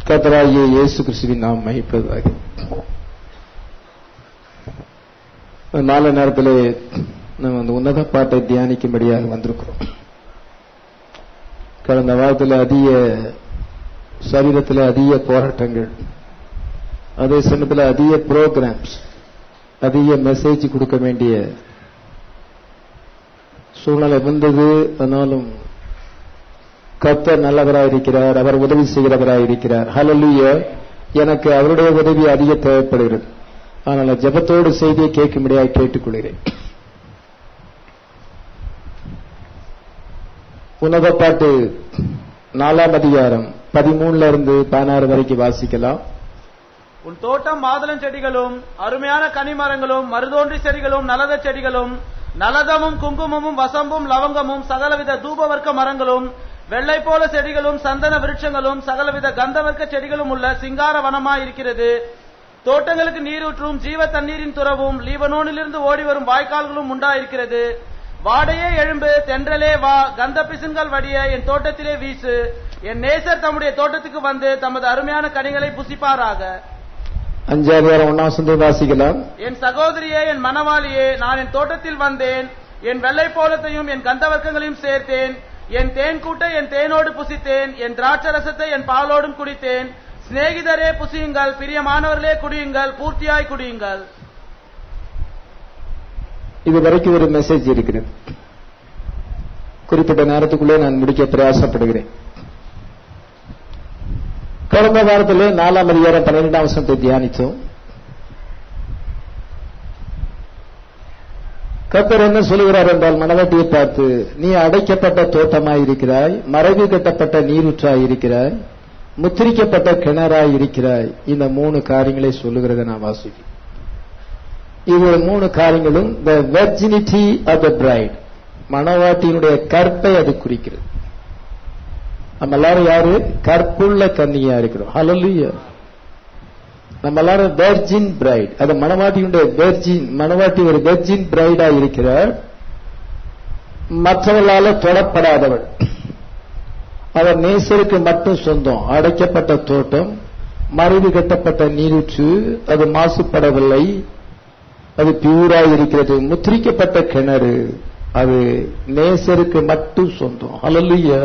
கர்த்தராகிய இயேசு கிறிஸ்துவின் நாம் மகிழ்ப்பதாக நாலு நேரத்திலே நம்ம அந்த உன்னத பாட்டை தியானிக்கும்படியாக வந்திருக்கிறோம் கடந்த வாரத்தில் அதிக சரீரத்தில் அதிக போராட்டங்கள் அதே சமயத்தில் அதிக ப்ரோக்ராம்ஸ் அதிக மெசேஜ் கொடுக்க வேண்டிய சூழ்நிலை வந்தது ஆனாலும் கர்த்தர் நல்லவராய் இருக்கிறார் அவர் உதவி செய்கிறவராய் இருக்கிறார் ஹalleluya எனக்கு அவருடைய உதவி அதிக தேவைப்படுகிறது ஆனால் ஜெபத்தோடு செய்தியை கேட்கும்படியாக கேட்டுக்கொள்கிறேன் உணவ பாட்டு நாலாம் அதிகாரம் பதிமூணுல இருந்து பதினாறு வரைக்கும் வாசிக்கலாம் உன் தோட்டம் மாதுளம் செடிகளும் அருமையான கனிமரங்களும் மருதோன்றி செடிகளும் நலத செடிகளும் நலதமும் குங்குமமும் வசம்பும் லவங்கமும் சகலவித தூபவர்க்க மரங்களும் வெள்ளை போல செடிகளும் சந்தன விருட்சங்களும் சகலவித கந்தவர்க்க செடிகளும் உள்ள சிங்கார வனமாய் இருக்கிறது தோட்டங்களுக்கு நீரூற்றும் ஜீவ தண்ணீரின் துறவும் லீபனோனிலிருந்து ஓடி வரும் வாய்க்கால்களும் உண்டாயிருக்கிறது வாடையே எழும்பு தென்றலே வா கந்த பிசுன்கள் வடிய என் தோட்டத்திலே வீசு என் நேசர் தம்முடைய தோட்டத்துக்கு வந்து தமது அருமையான கனிகளை புசிப்பாராக அஞ்சாவது வாரம் ஒன்னாம் சொந்த வாசிக்கலாம் என் சகோதரியே என் மணவாளியே நான் என் தோட்டத்தில் வந்தேன் என் வெள்ளை போலத்தையும் என் கந்தவர்க்கங்களையும் சேர்த்தேன் என் தேன் கூட்டை என் தேனோடு புசித்தேன் என் திராட்சரசத்தை என் பாலோடும் குடித்தேன் சிநேகிதரே புசியுங்கள் பிரியமானவர்களே குடியுங்கள் பூர்த்தியாய் குடியுங்கள் இது வரைக்கும் ஒரு மெசேஜ் இருக்கிறது குறிப்பிட்ட நேரத்துக்குள்ளே நான் முடிக்க பிரயாசப்படுகிறேன் கடந்த வாரத்திலே நாலாம் அதிகாரம் பன்னிரெண்டாம் வசனத்தை தியானித்தோம் கர்த்தர் என்ன சொல்லுகிறார் என்றால் மனவட்டியை பார்த்து நீ அடைக்கப்பட்ட தோட்டமாய் இருக்கிறாய் மறைவு கட்டப்பட்ட நீரூற்றாய் இருக்கிறாய் முத்திரிக்கப்பட்ட கிணறாய் இருக்கிறாய் இந்த மூணு காரியங்களை சொல்லுகிறத நான் வாசிக்கிறேன் இது மூணு காரியங்களும் the virginity of the bride மணவாட்டியினுடைய கற்பை அது குறிக்கிறது நம்ம எல்லாரும் யாரு கற்புள்ள கன்னியா இருக்கிறோம் ஹalleluya நம்ம எல்லாரும் வெர்ஜின் பிரைட் அது மணவாட்டியுடைய வெர்ஜின் மணவாட்டி ஒரு வெர்ஜின் பிரைடா இருக்கிறார் மற்றவர்களால தொடப்படாதவள் அவர் நேசருக்கு மட்டும் சொந்தம் அடைக்கப்பட்ட தோட்டம் மறைவு கட்டப்பட்ட நீரூற்று அது மாசுபடவில்லை அது பியூரா இருக்கிறது முத்திரிக்கப்பட்ட கிணறு அது நேசருக்கு மட்டும் சொந்தம் ஹalleluya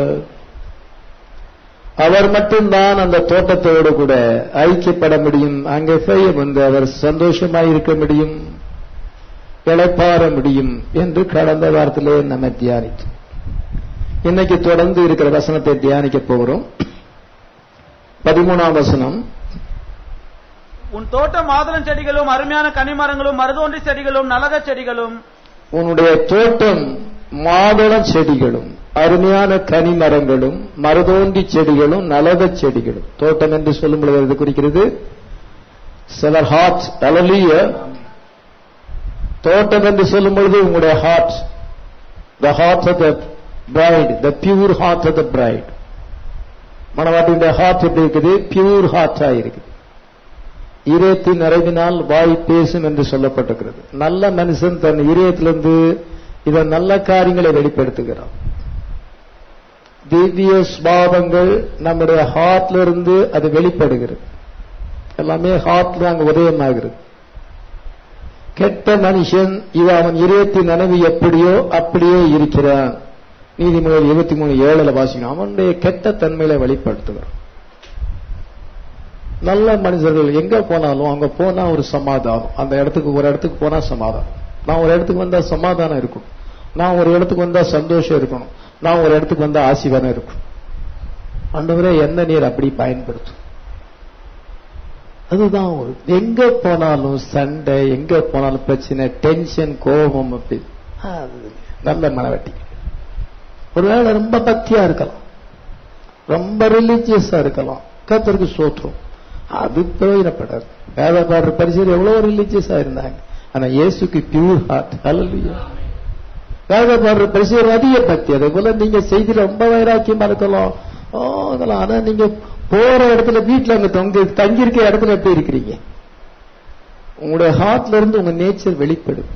அவர் மட்டும்தான் அந்த தோட்டத்தோடு கூட ஐக்கியப்பட முடியும் அங்கே போய் வந்து அவர் சந்தோஷமாய் இருக்க முடியும் இழைப்பாற முடியும் என்று கடந்த வாரத்திலே நம்ம தியானித்தோம் இன்னைக்கு தொடர்ந்து இருக்கிற வசனத்தை தியானிக்க போகிறோம் பதிமூணாம் வசனம் உன் தோட்டம் மாதுளம் செடிகளும் அருமையான கனிமரங்களும் மருதோன்றி செடிகளும் நலக செடிகளும் உன்னுடைய தோட்டம் மாதுளம் செடிகளும் அருமையான கனிமரங்களும் மருதோண்டி செடிகளும் நலக செடிகளும் தோட்டம் என்று சொல்லும் பொழுது இது குறிக்கிறது சிலர் ஹார்ட் அலலிய தோட்டம் என்று சொல்லும் பொழுது உங்களுடைய heart the heart of the bride the pure heart of the bride மணவாட்டியுடைய ஹார்ட் எப்படி இருக்குது பியூர் ஹார்ட்டா இருக்குது இதயத்தின் நிறைவினால் வாய் பேசும் என்று சொல்லப்பட்டிருக்கிறது நல்ல மனுஷன் தன் இதயத்திலிருந்து இத நல்ல காரியங்களை வெளிப்படுத்துகிறான் திவ்ய ஸ்வாபங்கள் நம்முடைய ஹார்ட்ல இருந்து அது வெளிப்படுகிறது எல்லாமே ஹார்ட்ல அங்க உதயமாகிறது கெட்ட மனுஷன் இது அவன் இதயத்தின் நினைவு எப்படியோ அப்படியே இருக்கிறான் நீதிமொழி இருபத்தி மூணு ஏழுல வாசிக்கணும் அவனுடைய கெட்ட தன்மையில வெளிப்படுத்துகிறான் நல்ல மனிதர்கள் எங்க போனாலும் அங்க போனா ஒரு சமாதானம் அந்த இடத்துக்கு ஒரு இடத்துக்கு போனா சமாதானம் நான் ஒரு இடத்துக்கு வந்தா சமாதானம் இருக்கும் நான் ஒரு இடத்துக்கு வந்தா சந்தோஷம் இருக்கணும் நான் ஒரு இடத்துக்கு வந்தா ஆசீர்வாதம் இருக்கும் ஆண்டவரே என்ன நீர் அப்படி பயன்படுத்தும் அதுதான் ஒரு எங்க போனாலும் சண்டை எங்க போனாலும் பிரச்சனை டென்ஷன் கோபம் அப்படி அது நல்ல மனவட்டி ஒருவேளை ரொம்ப பக்தியா இருக்கலாம் ரொம்ப ரிலீஜியஸா இருக்கலாம் கத்தருக்கு சோற்றுரும் அது பிரயோஜனப்படாது வேத பாடுற பரிசர் எவ்வளவு ரிலீஜியஸா இருந்தாங்க ஆனா இயேசுக்கு பியூர் ஹார்ட் ஹalleluya வேத பாடுற பரிசர் அதிக பக்தி அதே போல நீங்க செய்தி ரொம்ப வைராக்கியமா இருக்கலாம் ஓ அதெல்லாம் ஆனா நீங்க போற இடத்துல வீட்டுல அங்க தொங்க தங்கி இருக்க இடத்துல எப்படி இருக்கிறீங்க உங்களுடைய ஹார்ட்ல இருந்து உங்க நேச்சர் வெளிப்படும்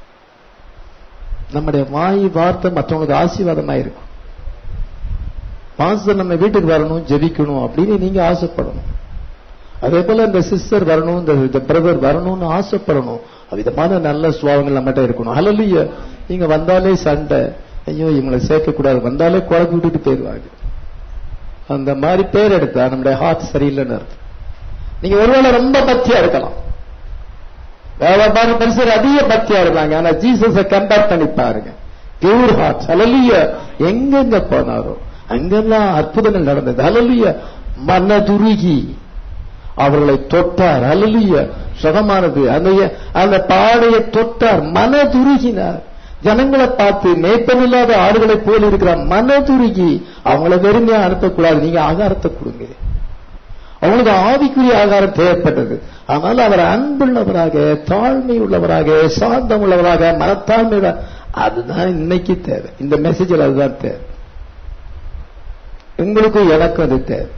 நம்முடைய வாய் வார்த்தை மற்றவங்களுக்கு ஆசீர்வாதமா இருக்கும் பாஸ்டர் நம்ம வீட்டுக்கு வரணும் ஜெபிக்கணும் அப்படின்னு நீங்க ஆசைப்படணும் அதே போல இந்த சிஸ்டர் வரணும் இந்த பிரதர் வரணும்னு ஆசைப்படணும் விதமான நல்ல சுவாவங்கள் நம்மகிட்ட இருக்கணும் ஹalleluya நீங்க வந்தாலே சண்டை ஐயோ இவங்களை சேர்க்க கூடாது வந்தாலே குழப்பி விட்டுட்டு போயிடுவாங்க அந்த மாதிரி பேர் எடுத்தா நம்முடைய ஹார்ட் சரியில்லைன்னு அர்த்தம் நீங்க ஒருவேளை ரொம்ப பக்தியா இருக்கலாம் வேற மாதிரி மனுஷர் அதிக பக்தியா இருந்தாங்க ஆனா ஜீசஸ கம்பேர் பண்ணி பாருங்க பியூர் ஹார்ட் அலலிய எங்கெங்க போனாரோ அங்கெல்லாம் அற்புதங்கள் நடந்தது அலலிய மனதுருகி அவர்களை தொட்டார் அலலிய சுகமானது அந்த அந்த பாடையை தொட்டார் மனதுருகினார் ஜனங்களை பார்த்து மேய்ப்பனில்லாத ஆடுகளை போல் இருக்கிற மனதுருகி அவங்கள வெறுமையா அனுப்பக்கூடாது நீங்க ஆகாரத்தை கொடுங்க அவங்களுக்கு ஆவிக்குரிய ஆகாரம் தேவைப்பட்டது ஆனால் அவர் அன்புள்ளவராக தாழ்மை உள்ளவராக சாந்தம் உள்ளவராக மனத்தாழ்மை உள்ள- அதுதான் இன்னைக்கு தேவை இந்த மெசேஜில் அதுதான் தேவை உங்களுக்கும் எனக்கும் அது தேவை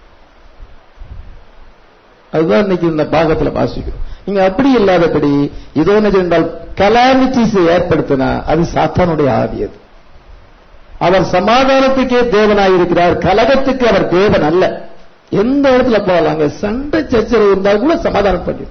அதுதான் இன்னைக்கு இந்த பாகத்துல வாசிக்கிறோம் நீங்க அப்படி இல்லாதபடி இதோ என்ன என்றால் கலாமிட்டிஸ் ஏற்படுத்தினா அது சாத்தானுடைய ஆவி அது அவர் சமாதானத்துக்கே தேவனாயிருக்கிறார் கலகத்துக்கு அவர் தேவன் அல்ல எந்த இடத்துல போகலாங்க சண்டை சச்சரவு இருந்தா கூட சமாதானம் பண்ணி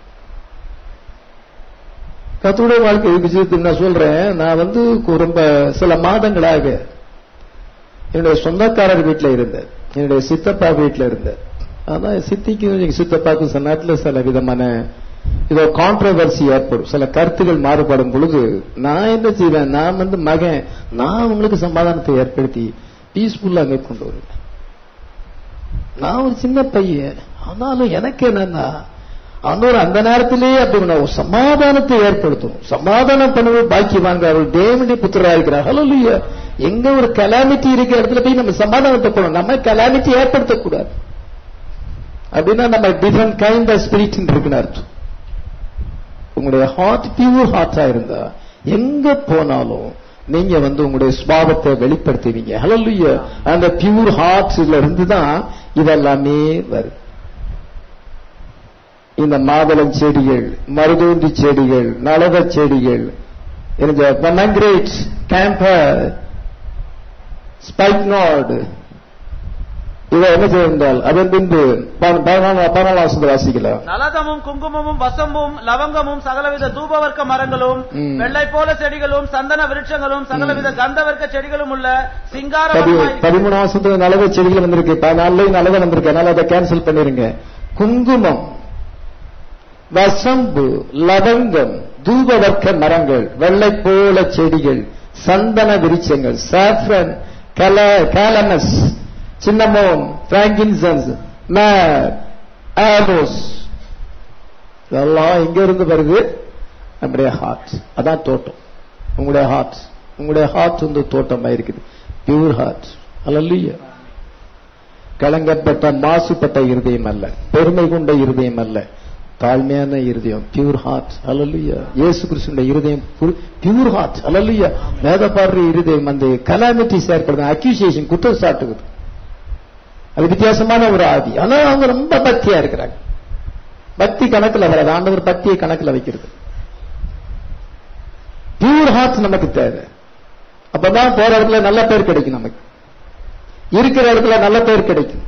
கத்துடைய வாழ்க்கை விஷயத்துக்கு நான் சொல்றேன் நான் வந்து ரொம்ப சில மாதங்களாக என்னுடைய சொந்தக்காரர் வீட்டில் இருந்தேன் என்னுடைய சித்தப்பா வீட்டில் இருந்தேன் அதான் சித்திக்கும் எங்க சித்தப்பாக்கும் சில நேரத்தில் சில விதமான இதோ கான்ட்ரவர்சி ஏற்படும் சில கருத்துகள் மாறுபடும் பொழுது நான் என்ன செய்வேன் நான் வந்து மகன் நான் உங்களுக்கு சமாதானத்தை ஏற்படுத்தி பீஸ்ஃபுல்லா அங்கே கொண்டு வருவேன் நான் ஒரு சின்ன பையன் ஆனாலும் எனக்கு என்னன்னா ஆண்டவர் அந்த நேரத்திலேயே அப்படி நான் ஒரு சமாதானத்தை ஏற்படுத்தணும் சமாதானம் பண்ணுவது பாக்கி வாங்க அவர் தேவனுடைய புத்திரா இருக்கிறார் ஹலோ எங்க ஒரு கலாமிட்டி இருக்கிற இடத்துல போய் நம்ம சமாதானத்தை போடணும் நம்ம கலாமிட்டி ஏற்படுத்தக்கூடாது அப்படின்னா நம்ம டிஃபரெண்ட் கைண்ட் ஆஃப் ஸ்பிரிட் இருக்குன்னு அர்த்தம் உங்களுடைய ஹார்ட் பியூர் ஹார்ட்டா இருந்தா எங்க போனாலும் நீங்க வந்து உங்களுடைய சுபாவத்தை வெளிப்படுத்துவீங்க ஹalleluya அந்த பியூர் ஹார்ட்ஸ்ல இருந்து தான் இதெல்லாமே வருது இந்த மாதுளம் செடிகள் மருதூந்தி செடிகள் நலவ செடிகள் இந்த பொமங்கிரேட் கேம்பர் ஸ்பைக்னார்டு இதை என்ன செய்தால் அதன் பின்பு பதினாலாம் வாசத்தை வாசிக்கலாம் நலதமும் குங்குமமும் வசம்பும் லவங்கமும் சகலவித தூபவர்க்க மரங்களும் ம். வெள்ளை போல செடிகளும் சந்தன விருட்சங்களும் சகலவித கந்தவர்க்க செடிகளும் உள்ள சிங்கார பதி- வனமாய் பதிமூணு வருஷத்துல நலவை செடிகள் வந்திருக்கு பதினாலுலயும் நலவை வந்திருக்கு அதனால அதை கேன்சல் பண்ணிருங்க குங்குமம் வசம்பு லவங்கம் தூபவர்க்க மரங்கள் வெள்ளை போல செடிகள் சந்தன விருட்சங்கள் சாஃப்ரன் கல கேலமஸ் சின்னமோன் பிராங்கின்சன்ஸ் மேர் ஆரோஸ் இதெல்லாம் எங்க இருந்து வருது நம்முடைய ஹார்ட் அதான் தோட்டம் உங்களுடைய ஹார்ட் உங்களுடைய ஹார்ட் வந்து தோட்டமா இருக்குது பியூர் ஹார்ட் அல்ல கலங்கப்பட்ட மாசுபட்ட இருதயம் அல்ல பெருமை கொண்ட இருதயம் அல்ல தாழ்மையான இருதயம் பியூர் ஹார்ட் அல்லல்லையா இயேசு கிறிஸ்துடைய இருதயம் பியூர் ஹார்ட் அல்லல்லையா வேதப்பாடுற இருதயம் அந்த கலாமிட்டி செயற்படுது அக்யூசியேஷன் குற்றம் சாட்டுவது அது வித்தியாசமான ஒரு ஆதி ஆனா அவங்க ரொம்ப பக்தியா இருக்கிறாங்க பக்தி கணக்குல வராது ஆண்டவர் பக்தியை கணக்குல வைக்கிறது பியூர் ஹார்ட் நமக்கு தேவை அப்பதான் போற இடத்துல நல்ல பேர் கிடைக்கும் நமக்கு இருக்கிற இடத்துல நல்ல பேர் கிடைக்கும்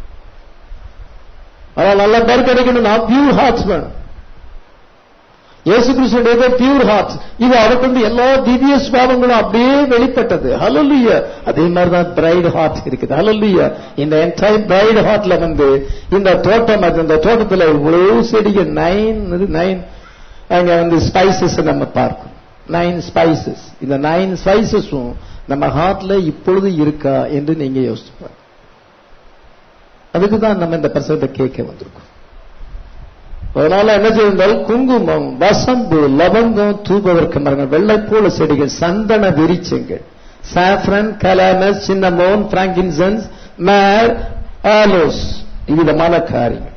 அதான் நல்ல பேர் கிடைக்கணும்னா பியூர் ஹார்ட்ஸ் வேணும் இயேசு கிறிஸ்துடைய பியூர் ஹார்ட் இது அவருக்கு வந்து எல்லா திவ்ய சுபாவங்களும் அப்படியே வெளிப்பட்டது ஹலலுய அதே மாதிரிதான் பிரைட் ஹார்ட் இருக்குது ஹலலுய இந்த என்டையர் பிரைட் ஹார்ட்ல வந்து இந்த தோட்டம் அது இந்த தோட்டத்துல இவ்வளவு செடிகள் நைன் இது நைன் அங்க வந்து ஸ்பைசஸ் நம்ம பார்க்கணும் நைன் ஸ்பைசஸ் இந்த நைன் ஸ்பைசஸும் நம்ம ஹார்ட்ல இப்பொழுது இருக்கா என்று நீங்க யோசிச்சு அதுக்கு தான் நம்ம இந்த பிரசவத்தை கேட்க வந்திருக்கோம் அதனால என்ன செய்தால் குங்குமம் வசம்பு லவங்கம் தூபவர்க்க மரங்கள் வெள்ளை போல செடிகள் சந்தன விரிச்சங்கள் saffron calamus cinnamon frankincense myrrh aloes இவ்விதமான காரியங்கள்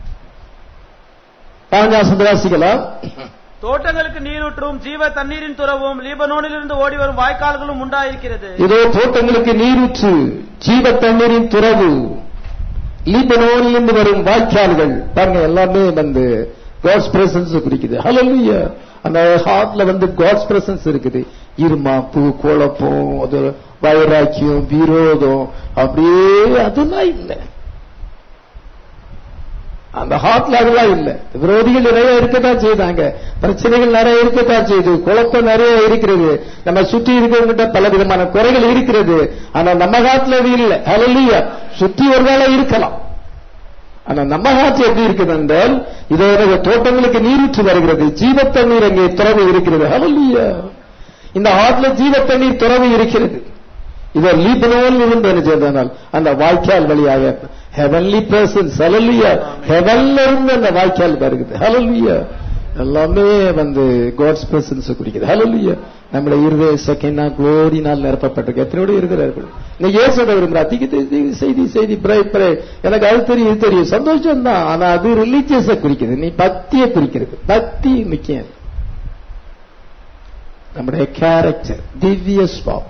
பாஞ்சாசந்த வாசிக்கலாம் தோட்டங்களுக்கு நீரூற்றும் ஜீவ தண்ணீரின் துறவும் லீபனோனிலிருந்து ஓடி வரும் வாய்க்கால்களும் உண்டாயிருக்கிறது இதோ தோட்டங்களுக்கு நீரூற்று ஜீவ தண்ணீரின் துறவு லீபனோனிலிருந்து வரும் வாய்க்கால்கள் பாருங்க எல்லாமே வந்து காட்ஸ் பிரசன்ஸ் குறிக்குது ஹalleluya அந்த ஹார்ட்ல வந்து காட்ஸ் பிரசன்ஸ் இருக்குது இருமாப்பு குழப்பம் அது வைராக்கியம் விரோதம் அப்படியே அதெல்லாம் இல்லை அந்த ஹார்ட்ல அதெல்லாம் இல்ல விரோதிகள் நிறைய இருக்கத்தான் செய்தாங்க பிரச்சனைகள் நிறைய இருக்கத்தான் செய்யுது குழப்பம் நிறைய இருக்கிறது நம்ம சுற்றி இருக்கிறவங்கிட்ட பல விதமான குறைகள் இருக்கிறது ஆனா நம்ம காட்டுல அது இல்லை ஹalleluya சுற்றி ஒரு வேளை இருக்கலாம் ஆனா நம்ம காற்று எப்படி இருக்குது என்றால் இதோட தோட்டங்களுக்கு நீரூற்று வருகிறது ஜீவ தண்ணீர் அங்கே துறவு இருக்கிறது ஹalleluya இந்த ஆற்றுல ஜீவ தண்ணீர் துறவு இருக்கிறது இதை லீபனோன் இருந்து என்ன செய்தனால் அந்த வாய்க்கால் வழியாக ஹெவன்லி பர்சன்ஸ் ஹalleluya ஹெவன்ல இருந்து அந்த வாய்க்கால் வருகிறது ஹalleluya எல்லாமே வந்து காட்ஸ் பர்சன்ஸ் குறிக்கிறது ஹalleluya நம்முடைய இருதய செகண்டா குளோரினால் நிரப்பப்பட்டிருக்கு எத்தனையோடு இருக்கிறார்கள் இந்த இயேசோட விரும்புறா திக்கு திக்கு செய்தி செய்தி பிரை பிரை எனக்கு அது தெரியும் இது தெரியும் சந்தோஷம் தான் ஆனா அது ரிலீஜியஸ குறிக்கிறது நீ பக்தியை குறிக்கிறது பக்தி முக்கியம் நம்முடைய கேரக்டர் திவ்ய ஸ்வாப்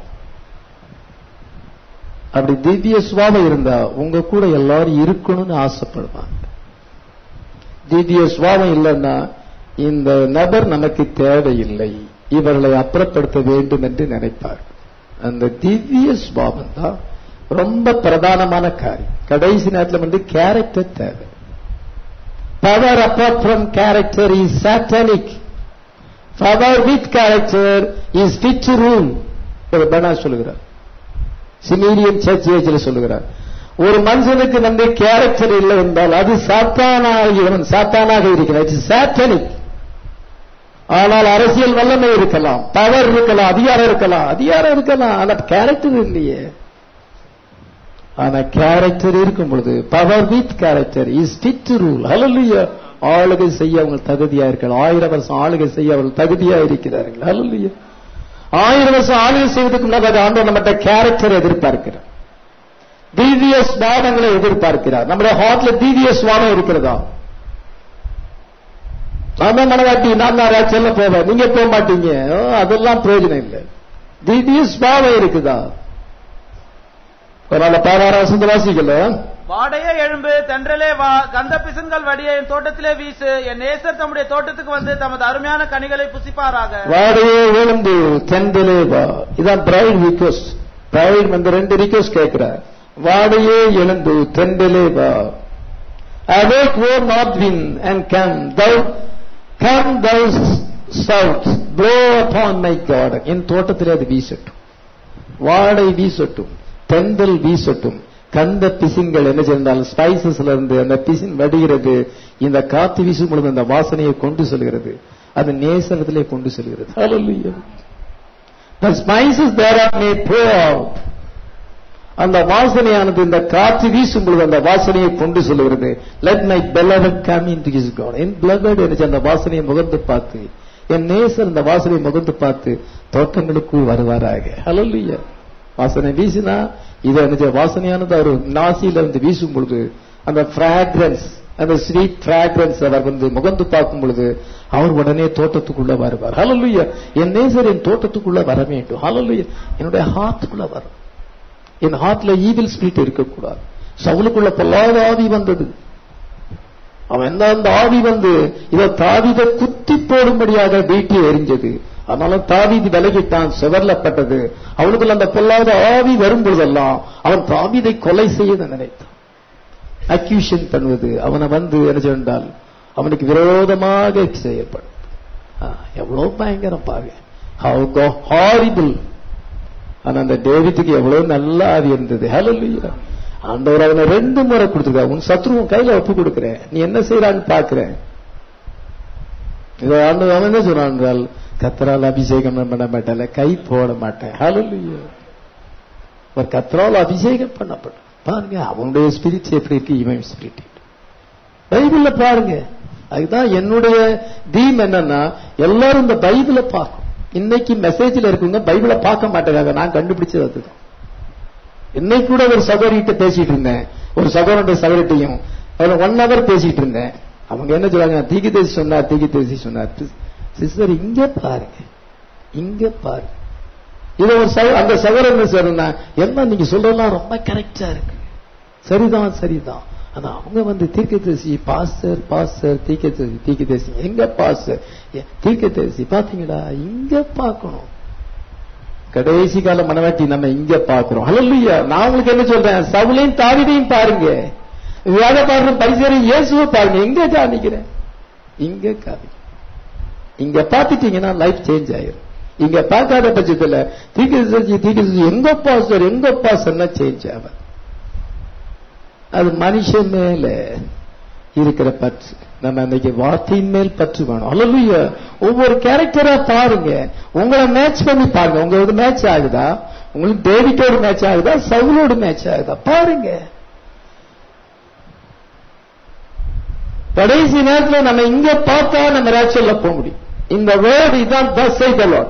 அப்படி திவ்ய சுவாபம் இருந்தா உங்க கூட எல்லாரும் இருக்கணும்னு ஆசைப்படுவாங்க திவ்ய சுவாபம் இல்லைன்னா இந்த நபர் நமக்கு தேவையில்லை இவர்களை அப்புறப்படுத்த வேண்டும் என்று நினைப்பார் அந்த திவ்ய சுவாபம் தான் ரொம்ப பிரதானமான காரியம் கடைசி நேரத்தில் வந்து கேரக்டர் தேவை power apart from character is satanic power with character is fit to rule பனா சொல்லுகிறார் சிமீரியன் சர்ச் ஏஜில் சொல்லுகிறார் ஒரு மனுஷனுக்கு வந்து கேரக்டர் இல்லை என்றால் அது சாத்தானாக சாத்தானாக இருக்கிறார் இட்ஸ் சாட்டனிக் ஆனால் அரசியல் வல்லமை இருக்கலாம் பவர் இருக்கலாம் அதிகாரம் இருக்கலாம் அதிகாரம் இருக்கலாம் ஆனா கேரக்டர் இல்லையே ஆனா கேரக்டர் இருக்கும் பொழுது power with character is fit rule ஹalleluya ஆளுகை செய்ய அவங்க தகுதியா இருக்கலாம் ஆயிரம் வருஷம் ஆளுகை செய்ய அவர்கள் தகுதியா இருக்கிறார்கள் ஹalleluya ஆயிரம் வருஷம் ஆளுகை செய்வதற்கு முன்னாடி ஆண்டவர் நம்மகிட்ட கேரக்டர் எதிர்பார்க்கிறார் திவ்ய ஸ்வானங்களை எதிர்பார்க்கிறார் நம்முடைய ஹார்ட்ல திவ்ய ஸ்வானம் இருக்கிறதா நான் தான் மனவாட்டி நான் தான் ராட்சியல்ல போவேன் நீங்க போக மாட்டீங்க ஓ, அதெல்லாம் பிரயோஜனம் இல்லை திவ்ய ஸ்வானம் இருக்குதா ஒரு நாள் பாராராசந்த வாசிக்கல வாடையே எழும்பு தென்றலே வா கந்த பிசுன்கள் வடிய என் தோட்டத்திலே வீசு என் நேசர் தம்முடைய தோட்டத்துக்கு வந்து தமது அருமையான கனிகளை புசிப்பாராக வாடையே எழுந்து தெண்டலே வா இதான் பிரைட் ரிக்வஸ்ட் பிரைட் வந்து ரெண்டு ரிக்வஸ்ட் கேட்கிறார் வாடையே எழுந்து தெண்டலே வா awake o north wind and come thou come thou south blow upon my garden என் தோட்டத்திலே அது வீசட்டும் வாடை வீசட்டும் தென்றல் வீசட்டும் கந்த பிசின்கள் என்ன செய்தால் ஸ்பைசஸ்ல இருந்து அந்த பிசின் வடிகிறது இந்த காத்து வீசும் பொழுது அந்த வாசனையை கொண்டு செல்கிறது அது நேசனத்திலே கொண்டு செல்கிறது Hallelujah. The spices thereof may pour out. அந்த வாசனையானது இந்த காற்று வீசும் பொழுது அந்த வாசனையை கொண்டு செல்கிறது let my beloved come into his God என் beloved என்று அந்த வாசனையை முகர்ந்து பார்த்து என் நேசர் அந்த வாசனையை முகர்ந்து பார்த்து தோட்டங்களுக்குள் வருவாராக ஹalleluya வாசனை வீசினா இது என்ன வாசனையானது அவர் நாசியில இருந்து வீசும் பொழுது அந்த fragrance அந்த ஸ்வீட் fragrance அவர் வந்து முகந்து பார்க்கும் பொழுது அவர் உடனே தோட்டத்துக்குள்ள வருவார் ஹalleluya என் நேசர் என் தோட்டத்துக்குள்ள வர வேண்டும் ஹalleluya என்னுடைய ஹார்ட்டுக்குள்ள வரும் என் ஹார்ட்ல ஈவில் ஸ்பிரிட் இருக்கக்கூடாது சவுலுக்குள்ள பொல்லாத ஆவி வந்தது அவன் எந்த அந்த ஆவி வந்து இதை தாவித குத்தி போடும்படியாக வீட்டி எரிஞ்சது அதனால தாவீது விலகிட்டான் செவர்லப்பட்டது அவனுக்குள்ள அந்த பொல்லாத ஆவி வரும் பொழுதெல்லாம் அவன் தாவீதை கொலை செய்ய நினைத்தான் அக்யூஷன் பண்ணுவது அவனை வந்து என்ன செய்தால் அவனுக்கு விரோதமாக செய்யப்படும் ஆ, எவ்வளவு பயங்கரம் பாருங்க ஹவு ஹாரிபிள் ஆனா அந்த டேவித்துக்கு எவ்வளவு நல்ல ஆவி இருந்தது ஹalleluya ஆண்டவர் அவனை ரெண்டு முறை கொடுத்துருக்காரு உன் சத்ருவன் கையில ஒப்பு கொடுக்கிறேன் நீ என்ன செய்யறான்னு பாக்குறேன் இதை ஆண்டவர் அவன் என்ன சொல்றான் என்றால் கத்தரால் அபிஷேகம் பண்ண மாட்டேன் கை போட மாட்டேன் ஹalleluya ஒரு கத்தரால் அபிஷேகம் பண்ணப்படும் பாருங்க அவனுடைய ஸ்பிரிட் எப்படி இருக்கு இவன் ஸ்பிரிட் பைபிள்ல பாருங்க அதுதான் என்னுடைய தீம் என்னன்னா எல்லாரும் இந்த பைபிளை பார்க்கணும் இன்னைக்கு மெசேஜ்ல இருக்கவங்க பைபிளை பார்க்க மாட்டேங்காங்க நான் கண்டுபிடிச்சது அதுதான் இன்னைக்கு கூட ஒரு சகோதரிகிட்ட பேசிட்டு இருந்தேன் ஒரு சகோதரனுடைய சகோதரிட்டையும் அதுல ஒன் ஹவர் பேசிட்டு இருந்தேன் அவங்க என்ன சொல்றாங்க தீகி தேசி சொன்னார் தீகி தேசி சொன்னார் சிஸ்டர் இங்க பாருங்க இங்க பாருங்க இது ஒரு சகோ- அந்த சகோதரன் சொன்னா என்ன நீங்க சொல்றதெல்லாம் ரொம்ப கரெக்டா இருக்கு சரிதான் சரிதான் ஆனா அவங்க வந்து தீர்க்கதரிசி பாஸ்டர் பாஸ்டர் தீர்க்கதரிசி தீர்க்கதரிசி எங்க பாஸ்டர் தீர்க்கதரிசி பாத்தீங்களா இங்க பார்க்கணும் கடைசி கால மனவாட்டி நம்ம இங்க பாக்குறோம் ஹalleluya நான் உங்களுக்கு என்ன சொல்றேன் சவுலையும் தாவிதையும் பாருங்க வேத பாடுற பரிசரை இயேசுவை பாருங்க எங்க காமிக்கிறேன் இங்க காமி இங்க பாத்துட்டீங்கன்னா லைஃப் சேஞ்ச் ஆயிரும் இங்க பார்க்காத பட்சத்துல தீக்கு தீக்கு எங்க பாஸ்டர் எங்க பாஸ்டர்னா சேஞ்ச் ஆகும் அது மனுஷன் மேல இருக்கிற பற்று நம்ம அன்னைக்கு வார்த்தையின் மேல் பற்று வேணும் அல்ல ஒவ்வொரு கேரக்டரா பாருங்க உங்களை மேட்ச் பண்ணி பாருங்க உங்களுக்கு மேட்ச் ஆகுதா உங்களுக்கு டேவிட்டோட மேட்ச் ஆகுதா சவுலோட மேட்ச் ஆகுதா பாருங்க கடைசி நேரத்துல நம்ம இங்க பார்த்தா நம்ம ரேச்சல்ல போக முடியும் இந்த வேர்டு இதான் தசை தலோட்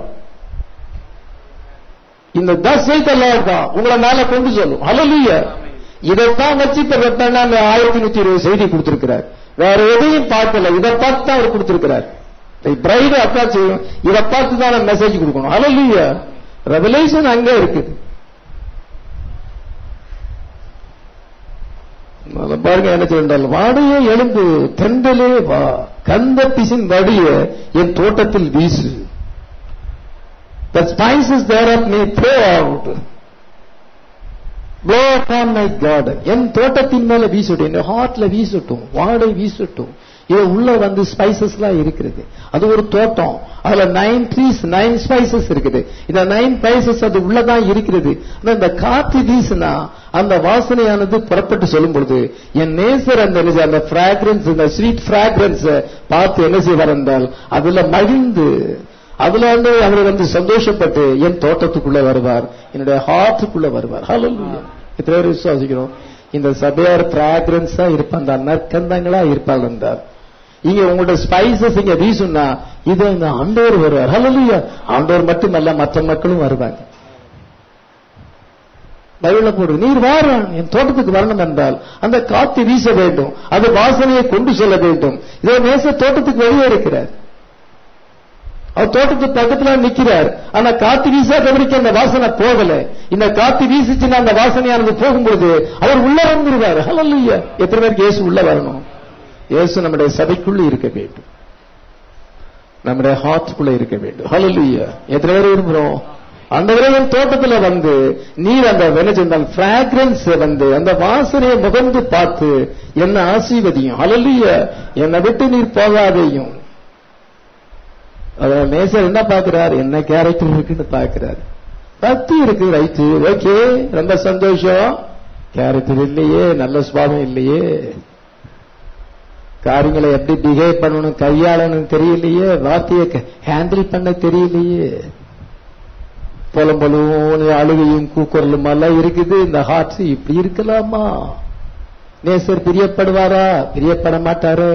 இந்த தசை தலோட் தான் உங்களை மேல கொண்டு சொல்லும் ஹalleluya இதைத்தான் வச்சு இப்ப வெப்பனா அந்த ஆயிரத்தி நூத்தி இருபது செய்தி கொடுத்திருக்கிறார் வேற எதையும் பார்க்கல இதை பார்த்து தான் அவர் கொடுத்திருக்கிறார் பிரைடு அக்கா செய்யும் இதை பார்த்து தான் மெசேஜ் கொடுக்கணும் ஹalleluya ரெவலேஷன் அங்க இருக்குது அதை பாருங்க என்ன சொல்றால் வாடையே எழுந்து தெண்டலே வா கந்த பிசின் வடிய என் தோட்டத்தில் வீசு The spices thereof may pour out. Blow upon my garden. என் தோட்டத்தின் மேல வீசட்டும் என் ஹார்ட்ல வீசட்டும் வாடை வீசட்டும் இது உள்ள வந்து ஸ்பைசஸ் எல்லாம் இருக்கிறது அது ஒரு தோட்டம் அதுல நைன் ட்ரீஸ் நைன் ஸ்பைசஸ் இருக்குது இந்த நைன் ஸ்பைசஸ் அது உள்ளதான் இருக்கிறது ஆனா இந்த காத்து வீசுனா அந்த வாசனையானது புறப்பட்டு சொல்லும் பொழுது என் நேசர் அந்த என்ன செய்ய- அந்த பிராக்ரன்ஸ் இந்த ஸ்வீட் பிராக்ரன்ஸ் பார்த்து என்ன செய்வார் என்றால் அதுல மகிழ்ந்து அதுல வந்து அவர் வந்து சந்தோஷப்பட்டு என் தோட்டத்துக்குள்ள வருவார் என்னுடைய ஹார்ட்டுக்குள்ள வருவார் ஹalleluya எத்தனை பேர் விசுவாசிக்கிறோம் இந்த சபையார் பிராக்ரன்ஸா இருப்பாங்க நற்கந்தங்களா இருப்பாங்க என்றார் இங்க உங்களோட ஸ்பைசஸ் இங்க வீசுனா இது இந்த ஆண்டவர் வருவார் ஹalleluya ஆண்டவர் மட்டுமல்ல மற்ற மக்களும் வருவாங்க பைபிள்ல போடு நீர் வாரம் என் தோட்டத்துக்கு வரணும் என்றால் அந்த காத்து வீச வேண்டும் அது வாசனையை கொண்டு செல்ல வேண்டும் இதோ நேச தோட்டத்துக்கு வெளியே இருக்கிறார் அவர் தோட்டத்துக்கு பக்கத்துல நிக்கிறார் ஆனா காத்து வீசாத வரைக்கும் அந்த வாசனை போகல இந்த காத்து வீசிச்சுன்னா அந்த வாசனையானது போகும்பொழுது அவர் உள்ள வந்துருவார் ஹalleluya எத்தனை பேருக்கு இயேசு உள்ள வரணும் இயேசு நம்முடைய சபைக்குள்ள இருக்க வேண்டும் நம்முடைய ஹார்ட்டுக்குள்ள இருக்க வேண்டும் ஹalleluya எத்தனை பேர் விரும்புறோம் அந்த விரைவின் தோட்டத்துல வந்து நீர் அந்த வெனஜென்றால் பிராக்ரன்ஸ் வந்து அந்த வாசனையை முகந்து பார்த்து என்ன ஆசீர்வதியும் ஹalleluya என்னை விட்டு நீர் போகாதையும் அதனால நேசர் என்ன பாக்குறார் என்ன கேரக்டர் இருக்குன்னு பாக்குறாரு பக்தி இருக்கு ரைட்டு ஓகே ரொம்ப சந்தோஷம் கேரக்டர் இல்லையே நல்ல சுவாபம் இல்லையே காரியங்களை எப்படி பிஹேவ் பண்ணணும் கையாளணும் தெரியலையே வார்த்தையை ஹேண்டில் பண்ண தெரியலையே புலம்பலும் அழுகையும் கூக்குரலும் எல்லாம் இருக்குது இந்த ஹார்ட் இப்படி இருக்கலாமா நேசர் பிரியப்படுவாரா பிரியப்பட மாட்டாரு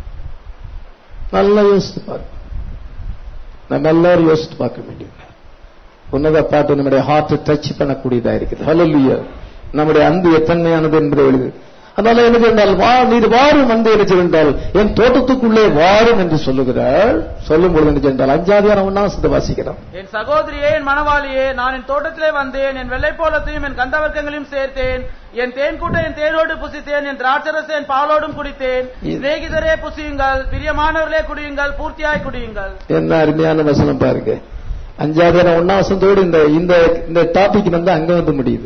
நல்லா யோசித்து பாருங்க நம்ம எல்லாரும் யோசித்து பார்க்க வேண்டியது உன்னத பாட்டு நம்முடைய ஹார்ட் டச் பண்ணக்கூடியதா இருக்குது ஹalleluya நம்முடைய அன்பு எத்தன்மையானது என்பதை எழுது அதனால என்ன சொன்னால் வா நீர் வாரும் வந்து என்ன சென்றால் என் தோட்டத்துக்குள்ளே வாரும் என்று சொல்லுகிறார் சொல்லும் பொழுது என்ன சென்றால் அஞ்சாவது ஒன்னாசத்தை வாசிக்கிறோம் என் சகோதரியே என் மணவாளியே நான் என் தோட்டத்திலே வந்தேன் என் வெள்ளைப்போலத்தையும் என் கந்தவர்க்கங்களையும் சேர்த்தேன் என் தேன் கூட்ட என் தேனோடு புசித்தேன் என் திராட்சரசை என் பாலோடும் குடித்தேன் இது- சிநேகிதரே புசியுங்கள் பிரியமானவர்களே குடியுங்கள் பூர்த்தியாய் குடியுங்கள் என்ன அருமையான வசனம் பாருங்க அஞ்சாவது ஒன்னாசத்தோடு இந்த இந்த இந்த டாபிக் வந்து அங்க வந்து முடியுது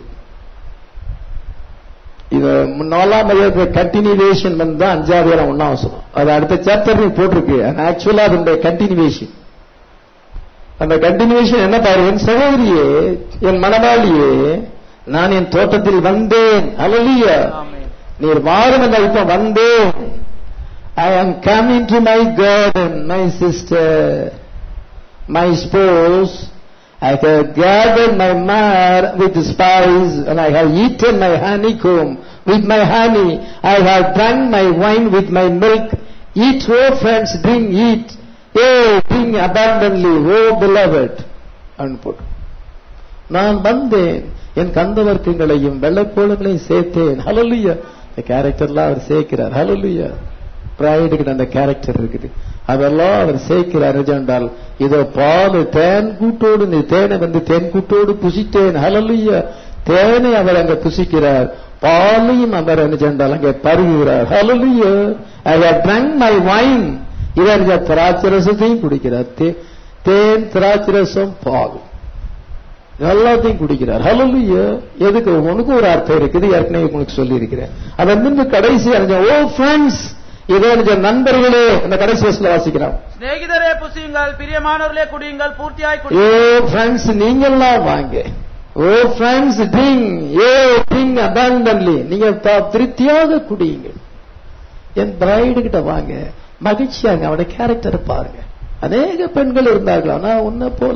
இது நாலாம் கண்டினியூவேஷன் வந்து தான் அஞ்சாவது ஒன்னாவசனம் அது அடுத்த சாப்டர் போட்டிருக்கு ஆக்சுவலா அதனுடைய கண்டினியூவேஷன் அந்த கண்டினியூவேஷன் என்ன பாருங்க என் சகோதரியே என் மனவாளியே நான் என் தோட்டத்தில் வந்தேன் அலலியா ஆமென். நீர் வாரும் என்ற இப்ப வந்தேன் I am coming to my garden my sister my spouse I have gathered my myrrh with spice, and I have eaten my honeycomb with my honey. I have drunk my wine with my milk. Eat, oh friends, drink, eat. Yea, drink abundantly, oh beloved. அப்படின்னு போட்டு நான் வந்தேன் என் கந்த வர்க்கங்களையும் வெள்ளைப்போளங்களையும் சேர்த்தேன் ஹalleluya இந்த கேரக்டர்லாம் அவர் சேர்க்கிறார் ஹalleluya பிரைடுக்கு அந்த character இருக்குது அதெல்லாம் அவர் சேர்க்கிறார் என்றால் இதோ பால் தேன் கூட்டோடு நீ தேனை வந்து தேன் கூட்டோடு புசித்தேன் ஹalleluya தேனை அவர் அங்க புசிக்கிறார் பாலையும் அவர் என்ன சென்றால் அங்கே பருகுகிறார் ஹalleluya I have drunk my wine இவர் இந்த திராட்சை ரசத்தையும் குடிக்கிறார் தே- தேன் திராட்சை ரசம் பால் எல்லாத்தையும் குடிக்கிறார் ஹalleluya எதுக்கு உனக்கு ஒரு அர்த்தம் இருக்குது ஏற்கனவே உங்களுக்கு சொல்லி இருக்கிறேன் அதை முன்பு கடைசி அறிஞ்ச ஓ ஃப்ரெண்ட்ஸ் இதோ நிஜ நண்பர்களே அந்த கடைசி வசல வாசிக்கிறான் சிநேகிதரே புசியுங்கள் பிரியமானவர்களே குடியுங்கள் பூர்த்தியாய் ஓ குடியுங்கள் ஃப்ரெண்ட்ஸ் நீங்கெல்லாம் வாங்க oh friends drink a drink abundantly நீங்க த- திருப்தியாக குடியுங்கள் என் பிரைடு கிட்ட வாங்க மகிழ்ச்சியாங்க அவனுடைய கேரக்டரை பாருங்க அநேக பெண்கள் இருந்தார்கள் ஆனா உன்னை போல